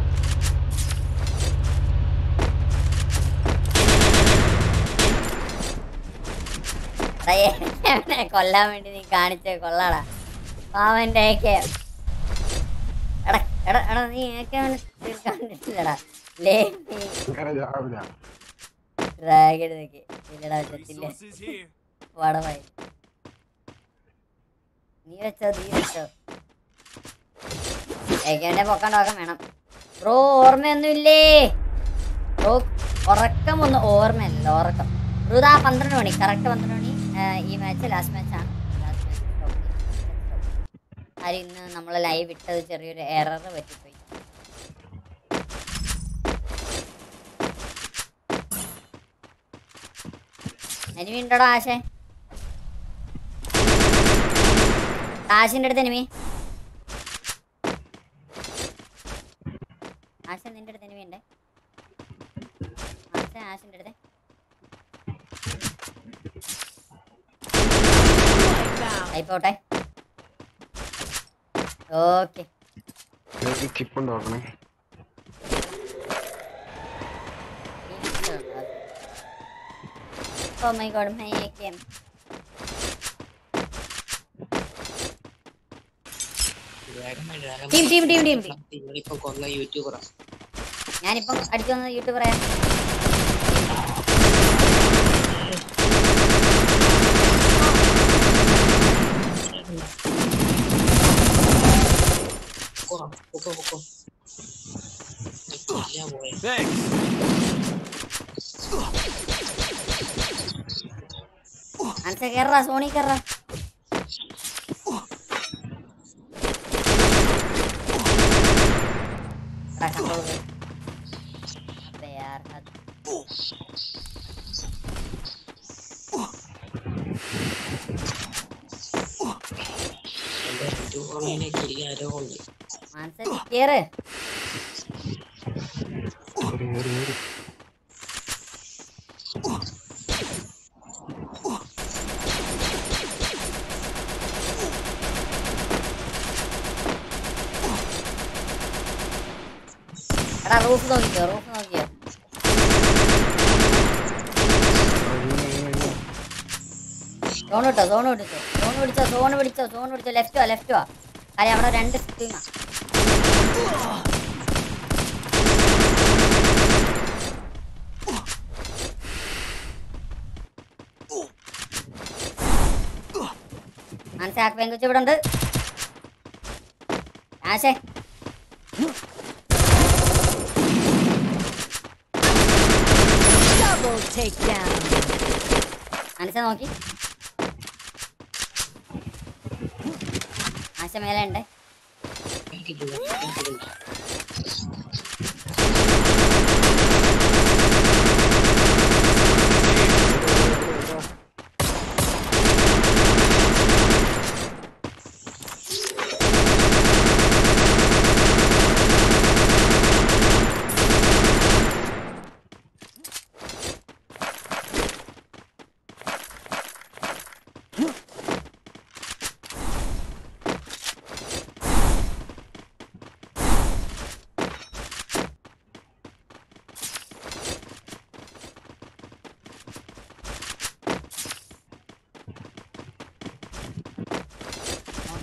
എടാ, എന്നെ കൊല്ലാൻ വേണ്ടി നീ കാണിച്ചേ കൊള്ളാടാ പാവന്റെ ഒക്കെ എടാ എടാ എടാ നീ ഏക്കെ അവനെ തീർക്കാൻ പറ്റില്ലടാ ലേ നീ അങ്ങനെ ചാവില്ല ഡ്രാഗൺ നോക്കി ഇല്ലടാ വെച്ചത്തില്ല Resources here. വടമായി നീ വെച്ചോ നീ വെച്ചോ ഏക്കന്റെ പൊക്കാൻ നോക്കാൻ വേണം ബ്രോ ഓർമ്മയൊന്നുമില്ലേ ബ്രോ ഉറക്കമൊന്നും ഓർമ്മയില്ല ഉറക്കം ബ്രോ ഇതാ പന്ത്രണ്ട് മണി കറക്റ്റ് പന്ത്രണ്ട് മണി ആ, ഈ മാച്ച് ലാസ്റ്റ് മാച്ചാണ് ലാസ്റ്റ് മാച്ച് ആരും ഇന്ന് നമ്മൾ ലൈവ് ഇട്ടത് ചെറിയൊരു എറർ പറ്റിപ്പോയി എനിമി ഉണ്ടോടാ ആശേ ആശിന്റെ അടുത്ത് എനിമി ആശ നിന്റെ അടുത്ത് എനിമി ഉണ്ട് ആശ ആശിന്റെ അടുത്ത് ആയിപ്പോട്ടെ ഓക്കെ ചിപ്പുണ്ടോ നോക്കണേ Oh my god, my AKM. Team, team, team, team, team. നിങ്ങളിപ്പോ കൊന്ന യൂട്യൂബറാ ഞാനിപ്പം അടിച്ചു വന്നത് യൂട്യൂബറാ പൊക്കോ പൊക്കോ പൊക്കോ ഇല്ല പോയെ അനസ കേറ സോണി കേറ कंट्रोल कर अबे यार हद എന്റെ യൂട്യൂബറിലേക്ക് ഇല്ല ആരോ ഉണ്ട് मानसे केर ഒരു ഒരു ഒരു എടാ റൂഫ് നോക്കിക്കോ റൂഫ് നോക്കിക്കോ സോൺ വിട്ടോ സോൺ പിടിച്ചോ സോൺ പിടിച്ചോ സോൺ പിടിച്ചോ സോൺ പിടിച്ചോ ലെഫ്റ്റോ ലെഫ്റ്റോ കാര്യം അവിടെ രണ്ട് ടീമാ മനസ്സിലാക്കി പെങ്കുച്ച ഇവിടെ ഉണ്ട് ആശേ Double takedown. ആശ നോക്കി ആശ മേലെ ഉണ്ട്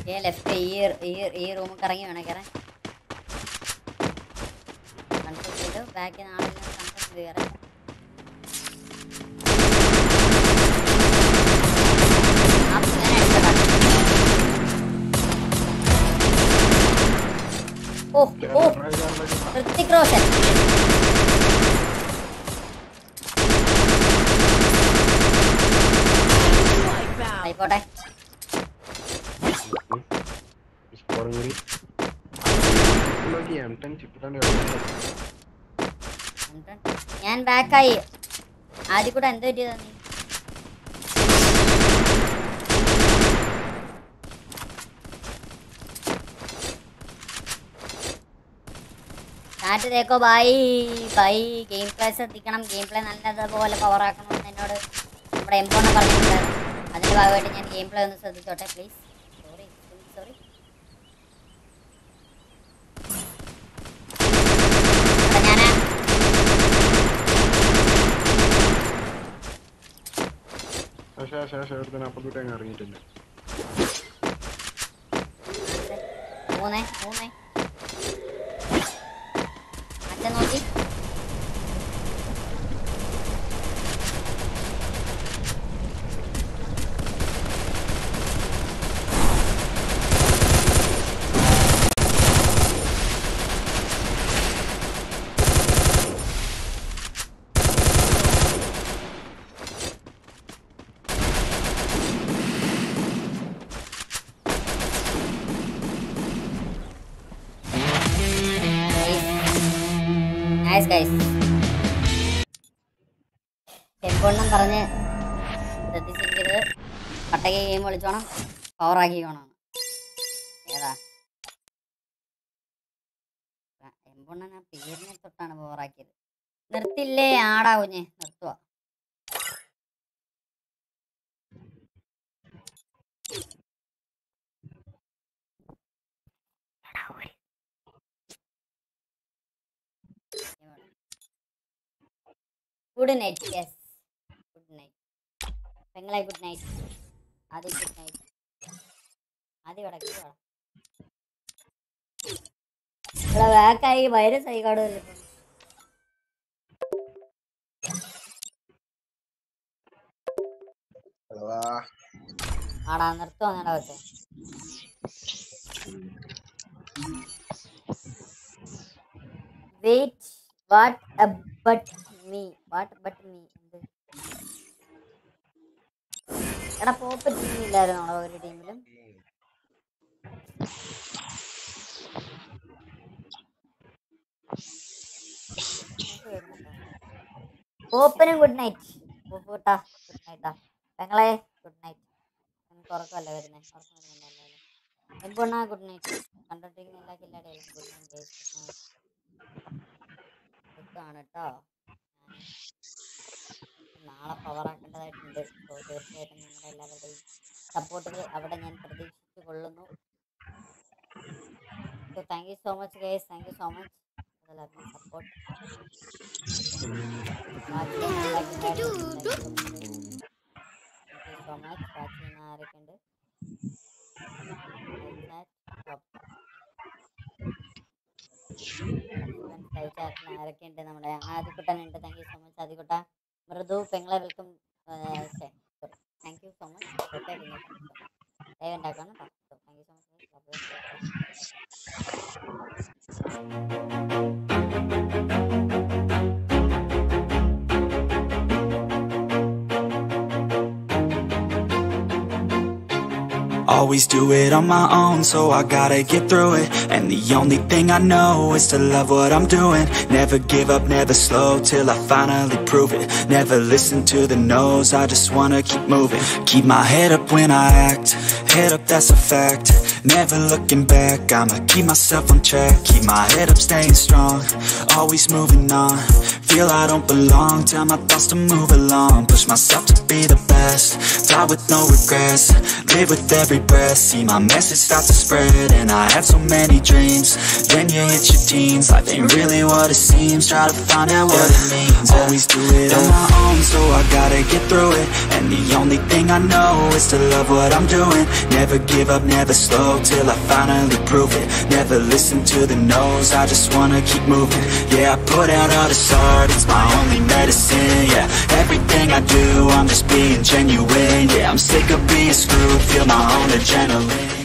ലെഫ്റ്റ് ഈ ഈ ഈ റൂമിൽ കറങ്ങി വേണേ കയറാൻ കൺട്രോൾ ചെയ്തു ബാക്കിൽ നാളെ കൺട്രോൾ ചെയ്ത് കയറാൻ ആ പുള്ളിനെ അടിച്ചതാ. ഓ ഓ ഋത്തിക് റോഷൻ ആയിക്കോട്ടെ സ്കോറും കൂടി നോക്കി എം ടെൻ ചിപ്പിട്ടാണ്ട് ഞാൻ ബാക്കായി ആദ്യം കൂടെ എന്ത് പറ്റിയതാ നീ ചാറ്റ് തേക്കോ ബൈ ബൈ ഗെയിം പ്ലേ ശ്രദ്ധിക്കണം ഗെയിം പ്ലേ നല്ലതുപോലെ പവർ ആക്കണം എന്ന് എന്നോട് നമ്മുടെ എംപോണ പറഞ്ഞിട്ടുണ്ട് അതിന്റെ ഭാഗമായിട്ട് ഞാൻ ഗെയിം പ്ലേ ഒന്ന് ശ്രദ്ധിച്ചോട്ടെ പ്ലീസ് സോറി സോറി ഞാൻ പക്ഷേ ശേഷം എടുത്തിന് അപ്പുറത്തോട്ട് അങ്ങ് ഇറങ്ങിയിട്ടുണ്ട് മൂന്ന് മൂന്ന് അച്ഛൻ നോക്കി നൈസ് ഗൈസ് എപ്പോഴും പറഞ്ഞ് ശ്രദ്ധിച്ചിരിക്കരുത് പട്ടക ഗെയിം വിളിച്ചോണം പവർ ആക്കിക്കോണം ഏതാ എമ്പോണ്ണൻ ആ പേരിനെ തൊട്ടാണ് പവർ ആക്കിയത് നിർത്തില്ലേ ആടാ കുഞ്ഞ് നിർത്തുക good night yes good night പെങ്ങളെ ഗുഡ് നൈറ്റ് ആദ്യം ഗുഡ് നൈറ്റ് ആദ്യം കിടക്കി ഇവിടെ ബാക്കായി വൈറസ് ആയി കാണുമല്ലോ ഇപ്പം. ആടാ നിർത്തുവാ നേടാ വെച്ചേ wait what but me what but me എന്ത് എടാ പോപ്പ് ടീം ഇല്ലായിരുന്നോ ഒരു ടീമിലും പോപ്പനും ഗുഡ് നൈറ്റ് പോപ്പൂട്ടാ ഗുഡ് നൈറ്റാ പെങ്ങളെ ഗുഡ് നൈറ്റ് എനിക്ക് ഉറക്കമല്ല വരുന്നേ ഉറക്കം വരുന്നുണ്ടല്ലോ എപ്പോണാ ഗുഡ് നൈറ്റ് കണ്ടോണ്ടിരിക്കുന്ന എല്ലാ കില്ലാടെയും ഗുഡ് നൈറ്റ് ആണ് കേട്ടോ നാളെ പവർ ആക്കേണ്ടതായിട്ടുണ്ട് സോ തീർച്ചയായിട്ടും നിങ്ങളുടെ എല്ലാവരുടെയും സപ്പോർട്ടുകൾ അവിടെ ഞാൻ പ്രതീക്ഷിച്ചു കൊള്ളുന്നു so thank you so much guys thank you so much support so much watch ചെയ്യുന്ന ആരൊക്കെ ഉണ്ട് ചാറ്റിൽ ആരൊക്കെ ഉണ്ട് നമ്മുടെ ആദിക്കുട്ടനുണ്ട് താങ്ക് യു സോ മച്ച് ആദിക്കുട്ട മൃദു പെങ്ങളെ welcome thank you so much okay പിന്നെ ലൈവ് ഉണ്ടാക്കണം കേട്ടോ thank you so much Always do it on my own, so I gotta get through it And the only thing I know is to love what I'm doing Never give up, never slow, till I finally prove it Never listen to the no's, I just wanna keep moving Keep my head up when I act, head up that's a fact Never looking back, I'ma keep myself on track Keep my head up, staying strong, always moving on feel I don't belong Tell my thoughts to move along Push myself to be the best Die with no regrets Live with every breath See my message start to spread And I have so many dreams Then you hit your teens Life ain't really what it seems Try to find out what it means Always do it on my own So I gotta get through it And the only thing I know Is to love what I'm doing Never give up, never slow Till I finally prove it Never listen to the no's I just wanna keep moving Yeah, I put out all this art It's my only medicine, yeah Everything I do, I'm just being genuine Yeah, I'm sick of being screwed Feel my own adrenaline